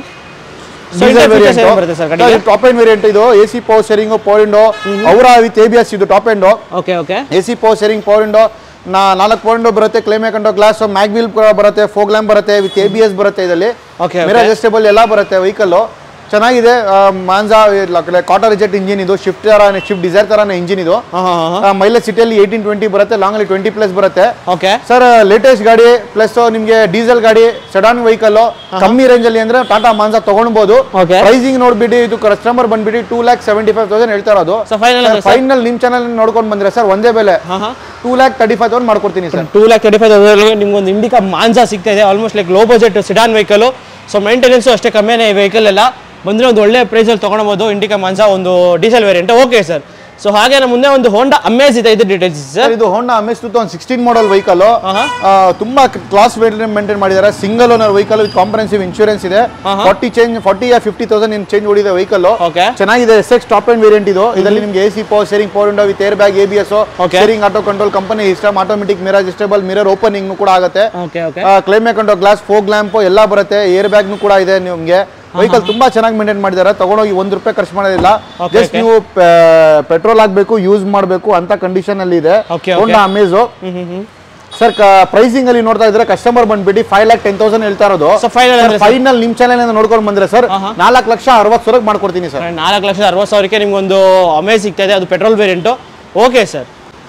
ಸೊ ಬರುತ್ತೆ ಸರ್ ಗಾಡಿಗೆ ಟಾಪ್ ಎಂಡ್ ವೇರಿಯಂಟ್ ಇದು A C power steering power window ಅವರ ವಿತ್ ಎ ಬಿ ಎಸ್ ಇದು top end okay okay A C power steering power window ನಾ ನಾಲ್ಕು ಪವರ್ ವಿಂಡೋ ಬರುತ್ತೆ ಕ್ಲೇಮ್ ಕಂಡೋ ಗ್ಲಾಸ್ ಮ್ಯಾಗ್ವಿಲ್ ಬರುತ್ತೆ fog lamp ಬರುತ್ತೆ with A B S ಬರುತ್ತೆ ಇದರಲ್ಲಿ okay mirror adjustable ಎಲ್ಲ ಬರುತ್ತೆ ವೆಹಿಕಲ್ ಚೆನ್ನಾಗಿದೆ ಮಾನ್ಸಾ ಕಾಟರ್ ರಿಜೆಕ್ಟ್ ಇಂಜಿನ್ ಇದು ಶಿಫ್ಟ್ ತರ ಶಿಫ್ಟ್ ಡಿಸೈರ್ ತರಾನೇ ಇಂಜಿನ್ ಇದು ಹಾಂ ಹಾಂ ಹಾಂ ಮೈಲೇಜ್ ಸಿಟಿಯಲ್ಲಿ ಏಯ್ಟೀನ್ ಟ್ವೆಂಟಿ ಬರುತ್ತೆ ಲಾಂಗ್ ಅಲ್ಲಿ ಟ್ವೆಂಟಿ ಪ್ಲಸ್ ಬರುತ್ತೆ ಓಕೆ ಸರ್ ಲೇಟೆಸ್ಟ್ ಗಾಡಿ ಪ್ಲಸ್ ನಿಮಗೆ ಡೀಸೆಲ್ ಗಾಡಿ ಸಡಾನ್ ವೆಹಿಕಲ್ ಕಮ್ಮಿ ರೇಂಜ್ ಅಲ್ಲಿ ಅಂದ್ರೆ ಟಾಟಾ ಮಾನ್ಸಾ ತಗೊಳ್ಬಹುದು Okay. ಪ್ರೈಸಿಂಗ್ ನೋಡ್ಬಿಟ್ಟು ಇದು ಕಸ್ಟಮರ್ ಬಂದ್ಬಿಟ್ಟು two lakh seventy five thousand ಹೇಳ್ತಾ ಇರೋದು ಸೊ ಫೈನಲ್ ಫೈನಲ್ ನಿಮ್ ಚಾನಲ್ ನೋಡ್ಕೊಂಡು ಬಂದ್ರೆ ಸರ್ ಒಂದೇ ಬೆಲೆ ಹಾಂ ಹಾಂ two lakh thirty five thousand ಮಾಡ್ಕೊಡ್ತೀನಿ sir two lakh thirty five ತೌಸಂಡ್ಗೆ ನಿಮ್ಗೆ ಒಂದು ಇಂಡಿಕಾ ಮಾನ್ಸಾ ಸಿಗ್ತಾ ಇದೆ almost like low budget sedan vehicle so maintenance ಅಷ್ಟೇ ಕಮ್ಮಿನೇ ಈ ವೆಹಿಕಲ್ ಎಲ್ಲ ಬಂದರೆ ಒಂದು ಒಳ್ಳೆ ಪ್ರೈಸಲ್ಲಿ ತೊಗೊಳ್ಬೋದು ಇಂಡಿಕಾ ಮಾನ್ಸಾ ಒಂದು diesel variant okay sir so ಹಾಗೆ ನಮ್ಮ ಮುಂದೆ ಒಂದು ಹೋಂಡಾ ಅಮೇಜ್ ಇದೆ ಇದು ಡೀಟೇಲ್ಸ್ ಸರ್ ಸರ್ ಇದು Honda Amaze two thousand sixteen model vehicle ಆಹಾ. ತುಂಬಾ ಕ್ಲಾಸ್ ಮೇಂಟೈನ್ ಮಾಡಿದ್ದಾರೆ single owner vehicle with comprehensive insurance ಇದೆ ಆಹಾ. ಫಾರ್ಟಿ ಚೇಂಜ್ ಫಾರ್ಟಿ ಯಾ ಫಿಫ್ಟಿ ತೌಸಂಡ್ ಇನ್ ಚೇಂಜ್ ಓಡಿದೆ ವೆಹಿಕಲ್ ಓಕೆ ಚೆನ್ನಾಗಿದೆ S X top end variant ಇದು ಇದರಲ್ಲಿ ನಿಮಗೆ A C power steering power window with air bag A B S Okay. Steering auto control company system automatic mirror adjustable mirror opening ಕೂಡ ಆಗುತ್ತೆ okay okay climate control glass fog lamp ಎಲ್ಲ ಬರುತ್ತೆ air ಬ್ಯಾಗ್ನು ಕೂಡ ಇದೆ ನಿಮಗೆ vehicle ತುಂಬಾ ಚೆನ್ನಾಗಿ ಮೇಂಟೈನ್ ಮಾಡಿದ್ದಾರೆ ತಗೊಂಡೋಗಿ ಒಂದ್ ರೂಪಾಯಿ ಖರ್ಚು ಮಾಡೋದಿಲ್ಲ Okay, ಜಸ್ಟ್ okay. ನೀವು ಪೆಟ್ರೋಲ್ ಹಾಕ್ಬೇಕು ಯೂಸ್ ಮಾಡಬೇಕು ಅಂತ ಕಂಡೀಷನ್ ಅಲ್ಲಿ ಇದೆ Okay, okay. ಹೋಂಡಾ ಅಮೇಜು ಹ್ಞೂ ಹ್ಞೂ ಹ್ಞೂ ಸರ್ ಪ್ರೈಸಿಂಗ್ ಅಲ್ಲಿ ನೋಡ್ತಾ ಇದ್ರೆ ಕಸ್ಟಮರ್ ಬಂದ್ಬಿಟ್ಟು ಫೈವ್ ಲ್ಯಾಕ್ ಟೆನ್ ತೌಸಂಡ್ ಹೇಳ್ತಾ ಇರೋದು ಸೊ ಫೈನಲ್ ಅಂದರೆ ಫೈನಲ್ ನಿಮ್ ಚಾನಲ್ ನೋಡ್ಕೊಂಡು ಬಂದ್ರೆ ಸರ್ ಆಹಾ. ನಾಲ್ಕು ಲಕ್ಷ ಅರವತ್ತು ಸಾವಿರಕ್ಕೆ ಮಾಡ್ಕೊಡ್ತೀನಿ ಸರ್ ನಾಲ್ಕು ಲಕ್ಷದ ಅರವತ್ತು ಸಾವಿರಕ್ಕೆ ನಿಮ್ಗೊಂದು ಅಮೇಜ್ ಸಿಗ್ತಾ ಇದೆ ಅದು petrol variant okay sir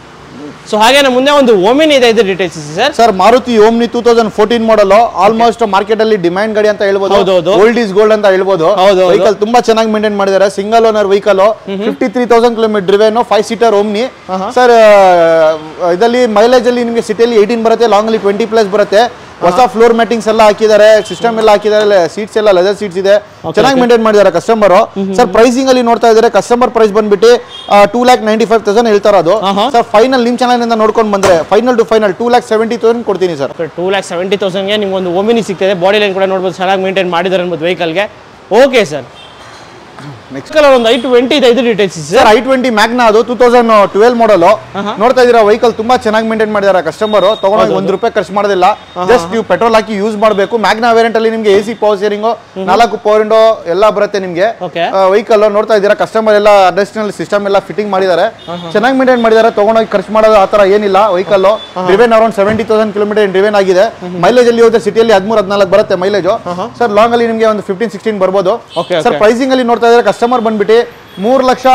so ಹಾಗೆ ನಮ್ಮ ಮುಂದೆ ಒಂದು ಓಮಿನ್ ಇದೆ ಇದು details sir sir Maruti Omni two thousand fourteen model almost market ಅಲ್ಲಿ ಡಿಮ್ಯಾಂಡ್ ಗಾಡಿ ಅಂತ ಹೇಳ್ಬೋದು ಹೌದು, ಹೌದು. ಓಲ್ಡ್ ಇಸ್ ಗೋಲ್ಡ್ ಅಂತ ಹೇಳ್ಬೋದು ಹೌದು, ಹೌದು. ವೆಹಿಕಲ್ ತುಂಬಾ ಚೆನ್ನಾಗಿ ಮೇಂಟೈನ್ ಮಾಡಿದ್ದಾರೆ single owner vehicle fifty three thousand kilometre driven five seater Omni sir ಇದರಲ್ಲಿ ಮೈಲೇಜ್ ಅಲ್ಲಿ ನಿಮಗೆ ಸಿಟಿಯಲ್ಲಿ ಏಯ್ಟೀನ್ ಬರುತ್ತೆ ಲಾಂಗ್ ಅಲ್ಲಿ ಟ್ವೆಂಟಿ ಪ್ಲಸ್ ಬರುತ್ತೆ ಹೊಸ ಫ್ಲೋರ್ ಮ್ಯಾಟಿಂಗ್ಸ್ ಎಲ್ಲ ಹಾಕಿದ್ದಾರೆ ಸಿಸ್ಟಮ್ ಎಲ್ಲ ಹಾಕಿದ್ದಾರೆ ಸೀಟ್ಸ್ ಎಲ್ಲ ಲೆದರ್ ಸೀಟ್ಸ್ ಇದೆ ಚೆನ್ನಾಗಿ ಮೇಂಟೈನ್ ಮಾಡಿದ್ದಾರೆ ಕಸ್ಟಮರ್ ಸರ್ ಪ್ರೈಸಿಂಗ್ ಅಲ್ಲಿ ನೋಡ್ತಾ ಇದ್ದಾರೆ ಕಸ್ಟಮರ್ ಪ್ರೈಸ್ ಬಂದ್ಬಿಟ್ಟು two lakh ninety five thousand ಹೇಳ್ತಾ ಇರೋದು ಆಹಾ. ಸರ್ ಫೈನಲ್ ನಿಮ್ ಚಾನಲ್ ಇಂದ ನೋಡ್ಕೊಂಡು ಬಂದ್ರೆ final to final two lakh seventy thousand ಕೊಡ್ತೀನಿ ಸರ್ ಟೂ ಲ್ಯಾಕ್ ಸೆವೆಂಟಿ ತೌಸಂಡ್ಗೆ ನಿಮ್ಗೊಂದು ಓಮಿನಿ ಸಿಗ್ತದೆ ಬಾಡಿ ಲೈನ್ ಕೂಡ ನೋಡ್ಬೋದು ಚೆನ್ನಾಗಿ ಮೇಂಟೈನ್ ಮಾಡಿದ್ದಾರೆ ಅನ್ಬೋದು ವೆಹಿಕಲ್ಗೆ ಓಕೆ ಸರ್ ನೆಕ್ಸ್ಟ್ ಕಲರ್ ಒಂದು ಐ ಟ್ವೆಂಟಿ ಇದೆ ಇದು details sir sir I twenty Magna ಅದು ಟೂ ತೌಸಂಡ್ ಟ್ವೆಲ್ ಮಾಡಲ್ ಆಹಾ. ನೋಡ್ತಾ ಇದೀರಾ ವೆಹಿಕಲ್ ತುಂಬಾ ಚೆನ್ನಾಗಿ ಮೇಂಟೈನ್ ಮಾಡಿದ್ದಾರೆ ಕಸ್ಟಮರ್ ತಗೊಂಡೋಗಿ ಒಂದ್ ರೂಪಾಯಿ ಖರ್ಚು ಮಾಡೋದಿಲ್ಲ ಜಸ್ಟ್ ನೀವು ಪೆಟ್ರೋಲ್ ಹಾಕಿ ಯೂಸ್ ಮಾಡಬೇಕು ಮ್ಯಾಗ್ನಾ ವೇರಿಯಂಟ್ ಅಲ್ಲಿ ನಿಮಗೆ ಎ ಸಿ ಪವರ್ ಸ್ಟೇರಿಂಗ್ ನಾಲ್ಕು ಪವರ್ ವಿಂಡೋ ಎಲ್ಲ ಬರುತ್ತೆ ನಿಮಗೆ ಓಕೆ ವೆಹಿಕಲ್ ನೋಡ್ತಾ ಇದ್ದೀರಾ ಕಸ್ಟಮರ್ ಎಲ್ಲ ಅಡ್ರೆಸ್ನಲ್ ಸಿಸ್ಟಮ್ ಎಲ್ಲ ಫಿಟ್ಟಿಂಗ್ ಮಾಡಿದ್ದಾರೆ ಚೆನ್ನಾಗಿ ಮೇಂಟೈನ್ ಮಾಡಿದ್ದಾರೆ ತಗೊಂಡೋಗಿ ಖರ್ಚು ಮಾಡೋದು ಆ ತರ ಏನಿಲ್ಲ vehicle driven around seventy thousand kilometre driven ಆಗಿದೆ ಮೈಲೇಜ್ ಅಲ್ಲಿ ಹೋದ್ರೆ ಸಿಟಿಯಲ್ಲಿ ಹದಿಮೂರು ಹದಿನಾಲ್ಕು ಬರುತ್ತೆ ಮೈಲೇಜ್ ಸರ್ ಲಾಂಗ್ ಅಲ್ಲಿ ನಿಮಗೆ ಒಂದು ಫಿಫ್ಟೀನ್ ಸಿಕ್ಸ್ಟೀನ್ ಬರ್ಬೋದು Okay, ಸರ್ okay. ಪ್ರೈಸಿಂಗ್ ಅಲ್ಲಿ ನೋಡ್ತಾ ಇದ್ದಾರೆ ಕಸ್ಟಮರ್ ಬಂದ್ಬಿಟ್ಟು ಮೂರು ಲಕ್ಷ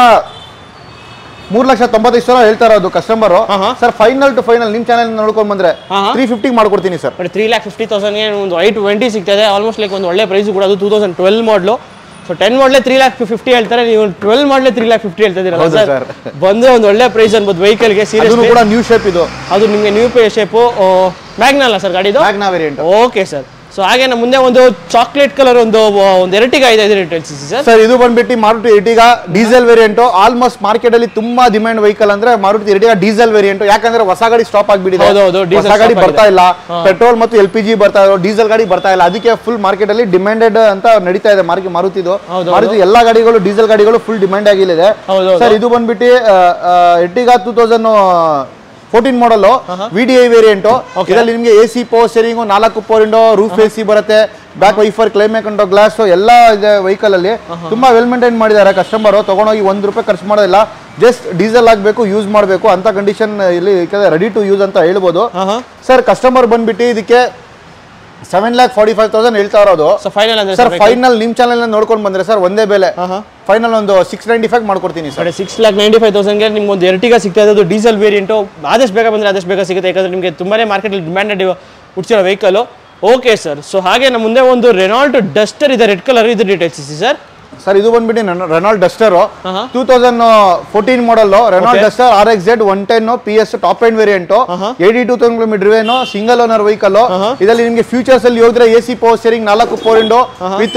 ಮೂರ್ ಲಕ್ಷ ತೊಂಬತ್ತೈದು ಸಾವಿರ ಹೇಳ್ತಾ ಇರೋದು ಕಸ್ಟಮರ್ ಆಹಾ. ಸರ್ ಫೈನಲ್ ಟು ಫೈನಲ್ ನಿಮ್ ಚಾನಲ್ ನೋಡ್ಕೊಂಡ್ ಬಂದ್ರೆ ಆಹಾ. ತ್ರೀ ಫಿಫ್ಟಿ ಮಾಡ್ಕೊಡ್ತೀನಿ sir but three lakh fifty ತೌಸಂಡ್ಗೆ ಒಂದು ಐ ಟ್ವೆಂಟಿ ಸಿಗ್ತದೆ ಆಲ್ಮೋಸ್ಟ್ ಲೈಕ್ ಒಂದು ಒಳ್ಳೆ ಪ್ರೈಸ್ ಕೂಡ ಅದು two thousand twelve model so ten ಮಾಡಲೇ ತ್ರೀ ಲ್ಯಾಕ್ ಫಿಫ್ಟಿ ಹೇಳ್ತಾರೆ ನೀವು ಟ್ವೆಲ್ ಮಾಡಲೇ ತ್ರೀ ಲ್ಯಾಕ್ ಫಿಫ್ಟಿ ಹೇಳ್ತಾ ಇದ್ದೀರಲ್ಲ ಹೌದು ಸರ್ sir. ಬಂದ್ರೆ ಒಂದು ಒಳ್ಳೆ ಪ್ರೈಸ್ ಅನ್ಬೋದು ವೆಹಿಕಲ್ಗೆ ಅದನ್ನು ಸೀರಿಯಸ್ಲಿ ಕೂಡ ನ್ಯೂ ಶೇಪ್ ಇದು ಅದು ನಿಮಗೆ ನ್ಯೂ ಪೇ ಶೇಪು ಮ್ಯಾಗ್ನ ಅಲ್ಲ ಸರ್ ಗಾಡಿದು Magna variant okay sir so ಹಾಗೆ ನಮ್ಮ ಮುಂದೆ ಒಂದು ಚಾಕ್ಲೇಟ್ ಕಲರ್ ಒಂದು ಒಂದು ಎರಟಿಗ ಇದೆ ಇದು ಡೀಟೇಲ್ಸ್ ಸರ್ ಸರ್ ಇದು ಬಂದ್ಬಿಟ್ಟು Maruti Ertiga diesel variant almost market ಅಲ್ಲಿ ತುಂಬಾ ಡಿಮ್ಯಾಂಡ್ ವೆಹಿಕಲ್ ಅಂದ್ರೆ ಮಾರುತಿ ಎರ್ಟಿಗ ಡೀಸೆಲ್ ವೇರಿಯಂಟ್ ಯಾಕಂದ್ರೆ ಹೊಸ ಗಾಡಿ ಸ್ಟಾಪ್ ಆಗ್ಬಿಟ್ಟಿದೆ ಹೌದು, ಹೌದು, diesel ಹೊಸ ಗಾಡಿ stop ಬರ್ತಾ ಇಲ್ಲ ಪೆಟ್ರೋಲ್ ಮತ್ತು ಎಲ್ ಪಿ ಜಿ ಬರ್ತಾ ಇರೋ ಡೀಸೆಲ್ ಗಾಡಿ ಬರ್ತಾ ಇಲ್ಲ ಅದಕ್ಕೆ ಫುಲ್ ಮಾರ್ಕೆಟ್ ಅಲ್ಲಿ ಡಿಮ್ಯಾಂಡೆಡ್ ಅಂತ ನಡೀತಾ ಇದೆ ಮಾರ್ಕೆಟ್ ಮಾರುತಿದು ಹೌದು, ಮಾರುತಿ ಎಲ್ಲಾ ಗಾಡಿಗಳು ಡೀಸೆಲ್ ಗಾಡಿಗಳು ಫುಲ್ ಡಿಮ್ಯಾಂಡ್ ಆಗಿಲ್ಲಿದೆ ಹೌದು, ಹೌದು. ಸರ್ ಇದು ಬಂದ್ಬಿಟ್ಟು Ertiga two thousand fourteen model V D I variant ಇದರಲ್ಲಿ ನಿಮಗೆ ಎ ಸಿ ಪವರ್ ಸ್ಟೇರಿಂಗು ನಾಲ್ಕು power window roof A C ಬರುತ್ತೆ back wiper climate window glass ಎಲ್ಲ ಇದೆ ವೆಹಿಕಲ್ ಅಲ್ಲಿ ತುಂಬಾ ವೆಲ್ ಮೇಂಟೈನ್ ಮಾಡಿದ್ದಾರೆ ಕಸ್ಟಮರ್ ತಗೊಂಡೋಗಿ ಒಂದ್ ರೂಪಾಯಿ ಖರ್ಚು ಮಾಡೋದಿಲ್ಲ ಜಸ್ಟ್ ಡೀಸೆಲ್ ಆಗಬೇಕು ಯೂಸ್ ಮಾಡಬೇಕು ಅಂತ ಕಂಡೀಷನ್ ಇಲ್ಲಿ ರೆಡಿ ಟು ಯೂಸ್ ಅಂತ ಹೇಳ್ಬೋದು ಹಾಂ ಹಾಂ ಸರ್ ಕಸ್ಟಮರ್ ಬಂದ್ಬಿಟ್ಟು ಇದಕ್ಕೆ seven lakh forty five thousand ಹೇಳ್ತಾ ಇರೋದು ಸೊ ಫೈನಲ್ ಅಂದ್ರೆ ಸರ್ ಫೈನಲ್ ನಿಮ್ ಚಾನಲ್ ನೋಡ್ಕೊಂಡು ಬಂದ್ರೆ ಸರ್ ಒಂದೇ ಬೆಲೆ ಫೈನಲ್ ಒಂದು ಸಿಕ್ಸ್ ನೈಂಟಿ ಫೈವ್ ಮಾಡ್ಕೊಡ್ತೀನಿ ಸರ್ ಕಡೆ ಸಿಕ್ಸ್ ಲ್ಯಾಕ್ ನೈಂಟಿ ಫೈವ್ ತೌಸಂಡ್ಗೆ ನಿಮ್ಗೆ ಒಂದು ಎರಟಿಗ ಸಿಗ್ತಾ ಇರೋದು ಡೀಸೆಲ್ ವೇರಿಯಂಟು ಆದಷ್ಟು ಬೇಗ ಬಂದರೆ ಆದಷ್ಟು ಬೇಗ ಸಿಗುತ್ತೆ ಯಾಕಂದರೆ ನಿಮಗೆ ತುಂಬಾ ಮಾರ್ಕೆಟಲ್ಲಿ ಡಿಮ್ಯಾಂಡೆಡ್ ಹುಡ್ಸಿರೋ ವೆಹಿಕಲು ಓಕೆ ಸರ್ ಸೊ ಹಾಗೆ ನಮ್ಮ ಮುಂದೆ ಒಂದು ರೆನಾಲ್ಟ್ ಡಸ್ಟರ್ ಇದೆ ರೆಡ್ ಕಲರ್ ಇದು ಡೀಟೇಲ್ಸ್ ಇಸಿ ಸರ್ ಸರ್ ಇದು ಬಂದ್ಬಿಟ್ಟು ರೆನಾಲ್ಡ್ ಡಸ್ಟರ್ ಆಹಾ. Two thousand fourteen model Renault Duster R X Z one ten P S top end variant eighty two thousand kilometre driven single owner vehicle ಇದರಲ್ಲಿ ನಿಮಗೆ features ಅಲ್ಲಿ ಹೋದ್ರೆ A C power steering ನಾಲ್ಕು power window with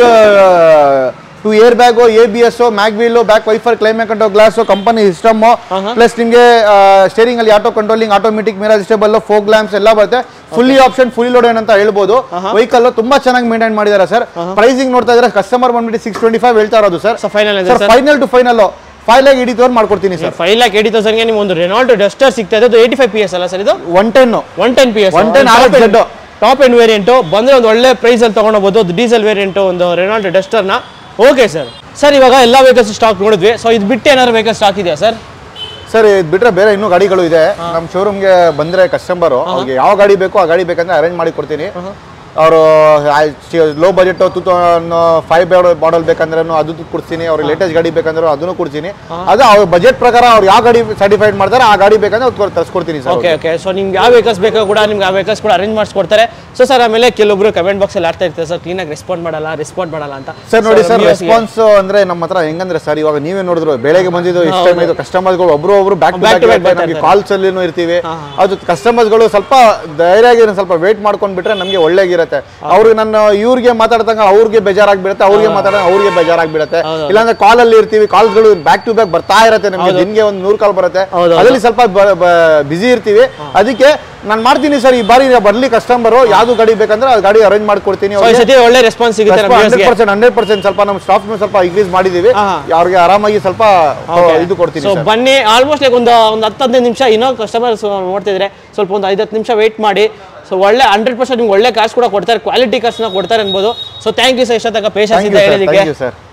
two air bag A B S mag wheel back wiper climate window glass company system plus ನಿಮಗೆ steering ಅಲ್ಲಿ auto controlling automatic mirror adjustable fog lamps ಎಲ್ಲ ಬರುತ್ತೆ fully option full load ಅಂತ ಹೇಳ್ಬೋದು vehicle ತುಂಬಾ ಚೆನ್ನಾಗಿ maintain ಮಾಡಿದ್ದಾರೆ sir pricing ನೋಡ್ತಾ ಇದ್ರೆ ಕಸ್ಟಮರ್ ಬಂದ್ಬಿಟ್ಟು ಸಿಕ್ಸ್ ಟ್ವೆಂಟಿ ಫೈವ್ ಹೇಳ್ತಾ ಇರೋದು ಸರ್ ಸೊ ಫೈನಲ್ ಇದೆ sir sir final to final five lakh eighty thousand ಮಾಡ್ಕೊಡ್ತೀನಿ ಸರ್ ಫೈವ್ ಲ್ಯಾಕ್ ಏಯ್ಟಿ ತೌಸಂಡ್ಗೆ ನೀವು ಒಂದು ರೆನಾಲ್ಟ್ ಡಸ್ಟರ್ ಸಿಗ್ತಾ ಇದೆ ಅದು ಏಯ್ಟಿ ಫೈವ್ ಪಿ ಎಸ್ ಅಲ್ಲ ಸರ್ ಇದು one ten one ten P S 110 RX top end variant ಬಂದರೆ ಒಂದು ಒಳ್ಳೆ ಪ್ರೈಸಲ್ಲಿ ತೊಗೊಂಡೋಗ್ಬೋದು ಅದು ಡೀಸೆಲ್ ವೇರಿಯಂಟು ಒಂದು ರೆನಾಲ್ಟ್ ಡಸ್ಟರ್ನ ಓಕೆ ಸರ್ ಸರ್ ಇವಾಗ ಎಲ್ಲ ವೆಹಿಕಲ್ಸ್ ಸ್ಟಾಕ್ ನೋಡಿದ್ವಿ ಸೊ ಇದು ಬಿಟ್ಟು ಏನಾದ್ರು ವೆಹಿಕಲ್ ಸ್ಟಾಕ್ ಇದೆಯಾ ಸರ್ ಸರ್ ಇದು ಬಿಟ್ರೆ ಬೇರೆ ಇನ್ನೂ ಗಾಡಿಗಳು ಇದೆ ನಮ್ಮ ಶೋರೂಮ್ಗೆ ಬಂದ್ರೆ ಕಸ್ಟಮರು ಅವ್ರಿಗೆ ಯಾವ ಗಾಡಿ ಬೇಕೋ ಆ ಗಾಡಿ ಬೇಕಂದ್ರೆ ಅರೇಂಜ್ ಮಾಡಿ ಕೊಡ್ತೀನಿ ಅವರು low budget two thousand five model ಬೇಕಂದ್ರೆ ಅದು ಕೊಡ್ತೀನಿ ಅವ್ರಿಗೆ ಲೇಟೆಸ್ಟ್ ಗಾಡಿ ಬೇಕಂದ್ರೆ ಅದನ್ನು ಕೊಡ್ತೀನಿ ಅದು ಅವ್ರ ಬಜೆಟ್ ಪ್ರಕಾರ ಅವ್ರು ಯಾವ ಗಾಡಿ ಸರ್ಟಿಫೈಡ್ ಮಾಡ್ತಾರೆ ಆ ಗಾಡಿ ಬೇಕಂದ್ರೆ ಅವ್ರು ತರಿಸ್ಕೊಡ್ತೀನಿ ಸರ್ ಓಕೆ ಓಕೆ ಸೊ ನಿಮ್ಗೆ ಯಾವ ವೆಹಿಕಲ್ಸ್ ಬೇಕೋ ಕೂಡ ನಿಮ್ಗೆ ಆ ವೆಹಿಕಲ್ಸ್ ಕೂಡ ಅರೇಂಜ್ ಮಾಡಿಸ್ಕೊಡ್ತಾರೆ ಸೊ ಸರ್ ಆಮೇಲೆ ಕೆಲವೊಬ್ರು ಕಮೆಂಟ್ ಬಾಕ್ಸಲ್ಲಿ ಆಡ್ತಾ ಇರ್ತಾರೆ ಸರ್ ಕ್ಲೀನಾಗಿ ರೆಸ್ಪಾಂಡ್ ಮಾಡಲ್ಲ ರೆಸ್ಪಾಂಡ್ ಮಾಡಲ್ಲ ಅಂತ ಸರ್ ನೋಡಿ So, ಸರ್ viewers ಗೆ- ರೆಸ್ಪಾನ್ಸ್ ಅಂದ್ರೆ ನಮ್ಮ ಹತ್ರ ಹೆಂಗಂದ್ರೆ ಸರ್ ಇವಾಗ ನೀವೇ ನೋಡಿದ್ರು ಬೆಳಗ್ಗೆ ಬಂದಿದ್ದು ಇಷ್ಟ ಟೈಮ್ ಇದು ಕಸ್ಟಮರ್ಗಳು ಒಬ್ರು ಒಬ್ರು back to Back to back back ಬರ್ತಾ ನಮಗೆ ಇರ್ತಾರೆ. ಕಾಲ್ಸ್ ಅಲ್ಲಿ ಇರ್ತೀವಿ ಅದು ಕಸ್ಟಮರ್ಸ್ಗಳು ಸ್ವಲ್ಪ ಧೈರ್ಯ ಸ್ವಲ್ಪ ವೇಟ್ ಮಾಡ್ಕೊಂಡ್ ಬಿಟ್ರೆ ನಮಗೆ ಒಳ್ಳೇಗಿರುತ್ತೆ ಅವ್ರಿಗೆ ನನ್ನ ಇವ್ರಿಗೆ ಮಾತಾಡ್ದಂಗ ಅವ್ರಿಗೆ ಬೇಜಾರಾಗ್ಬಿಡುತ್ತೆ ಅವ್ರಿಗೆ ಮಾತಾಡ ಅವ್ರಿಗೆ ಬೇಜಾರಾಗ್ಬಿಡುತ್ತೆ ಇಲ್ಲಾಂದ್ರೆ ಕಾಲ್ ಅಲ್ಲಿ ಇರ್ತೀವಿ ಕಾಲ್ಸ್ಗಳು ಬ್ಯಾಕ್ ಟು ಬ್ಯಾಕ್ ಬರ್ತಾ ಇರುತ್ತೆ ನಮಗೆ ದಿನಗೆ ಒಂದು ನೂರು ಕಾಲ್ ಬರುತ್ತೆ ಹೌದು, ಅದ್ರಲ್ಲಿ ಸ್ವಲ್ಪ ಬಿಸಿ ಇರ್ತೀವಿ ಅದಕ್ಕೆ ನಾನು ಮಾಡ್ತೀನಿ ಸರ್ ಈ ಬಾರಿ ಬರ್ಲಿ ಕಸ್ಟಮರ್ ಯಾವ್ದು ಗಾಡಿ ಬೇಕಂದ್ರೆ ಆ ಗಾಡಿ ಅರೇಂಜ್ ಮಾಡ್ಕೊಡ್ತೀನಿ ಸೊ ಈ ಸತಿ ಒಳ್ಳೆ ರೆಸ್ಪಾನ್ಸ್ ಸಿಗುತ್ತೆ ನಮ್ಮ viewers ಹಂಡ್ರೆಡ್ ಗೆ. ಪರ್ಸೆಂಟ್ ಹಂಡ್ರೆಡ್ ಪರ್ಸೆಂಟ್ ಸ್ವಲ್ಪ ನಮ್ಮ ಸ್ಟಾಫ್ ಸ್ವಲ್ಪ ಇನ್ಕ್ರೀಸ್ ಮಾಡಿದೀವಿ ಹಾ. ಅವ್ರಿಗೆ ಆರಾಮಾಗಿ ಸ್ವಲ್ಪ ಇದು ಕೊಡ್ತೀನಿ ಸೊ ಸರ್ ಬನ್ನಿ ಆಲ್ಮೋಸ್ಟ್ ಲೈಕ್ ಒಂದು ಒಂದು ಹತ್ತು ಹದಿನೈದು ನಿಮಿಷ ಇನ್ನೂ ಕಸ್ಟಮರ್ಸ್ ನೋಡ್ತಿದ್ರೆ ಸ್ವಲ್ಪ ಒಂದು ಐದು ಹತ್ತು ನಿಮಿಷ ವೆಯ್ಟ್ ಮಾಡಿ ಸೊ ಒಳ್ಳೆ ಹಂಡ್ರೆಡ್ ಪರ್ಸೆಂಟ್ ನಿಮ್ಗೆ ಒಳ್ಳೆ ಕಾರ್ಸ್ ಕೂಡ ಕೊಡ್ತಾರೆ ಕ್ವಾಲಿಟಿ ಕಾರ್ಸ್ನ ಕೊಡ್ತಾರೆ ಅನ್ಬೋದು ಸೊ ಥ್ಯಾಂಕ್ ಯು ಸರ್ ಇಷ್ಟೊತ್ತಾಗ ಪೇಷನ್ಸ್ ಥ್ಯಾಂಕ್ ಇಂದ ಯು ಸರ್ ಹೇಳಿದ್ದಕ್ಕೆ ಥ್ಯಾಂಕ್ ಯು ಸರ್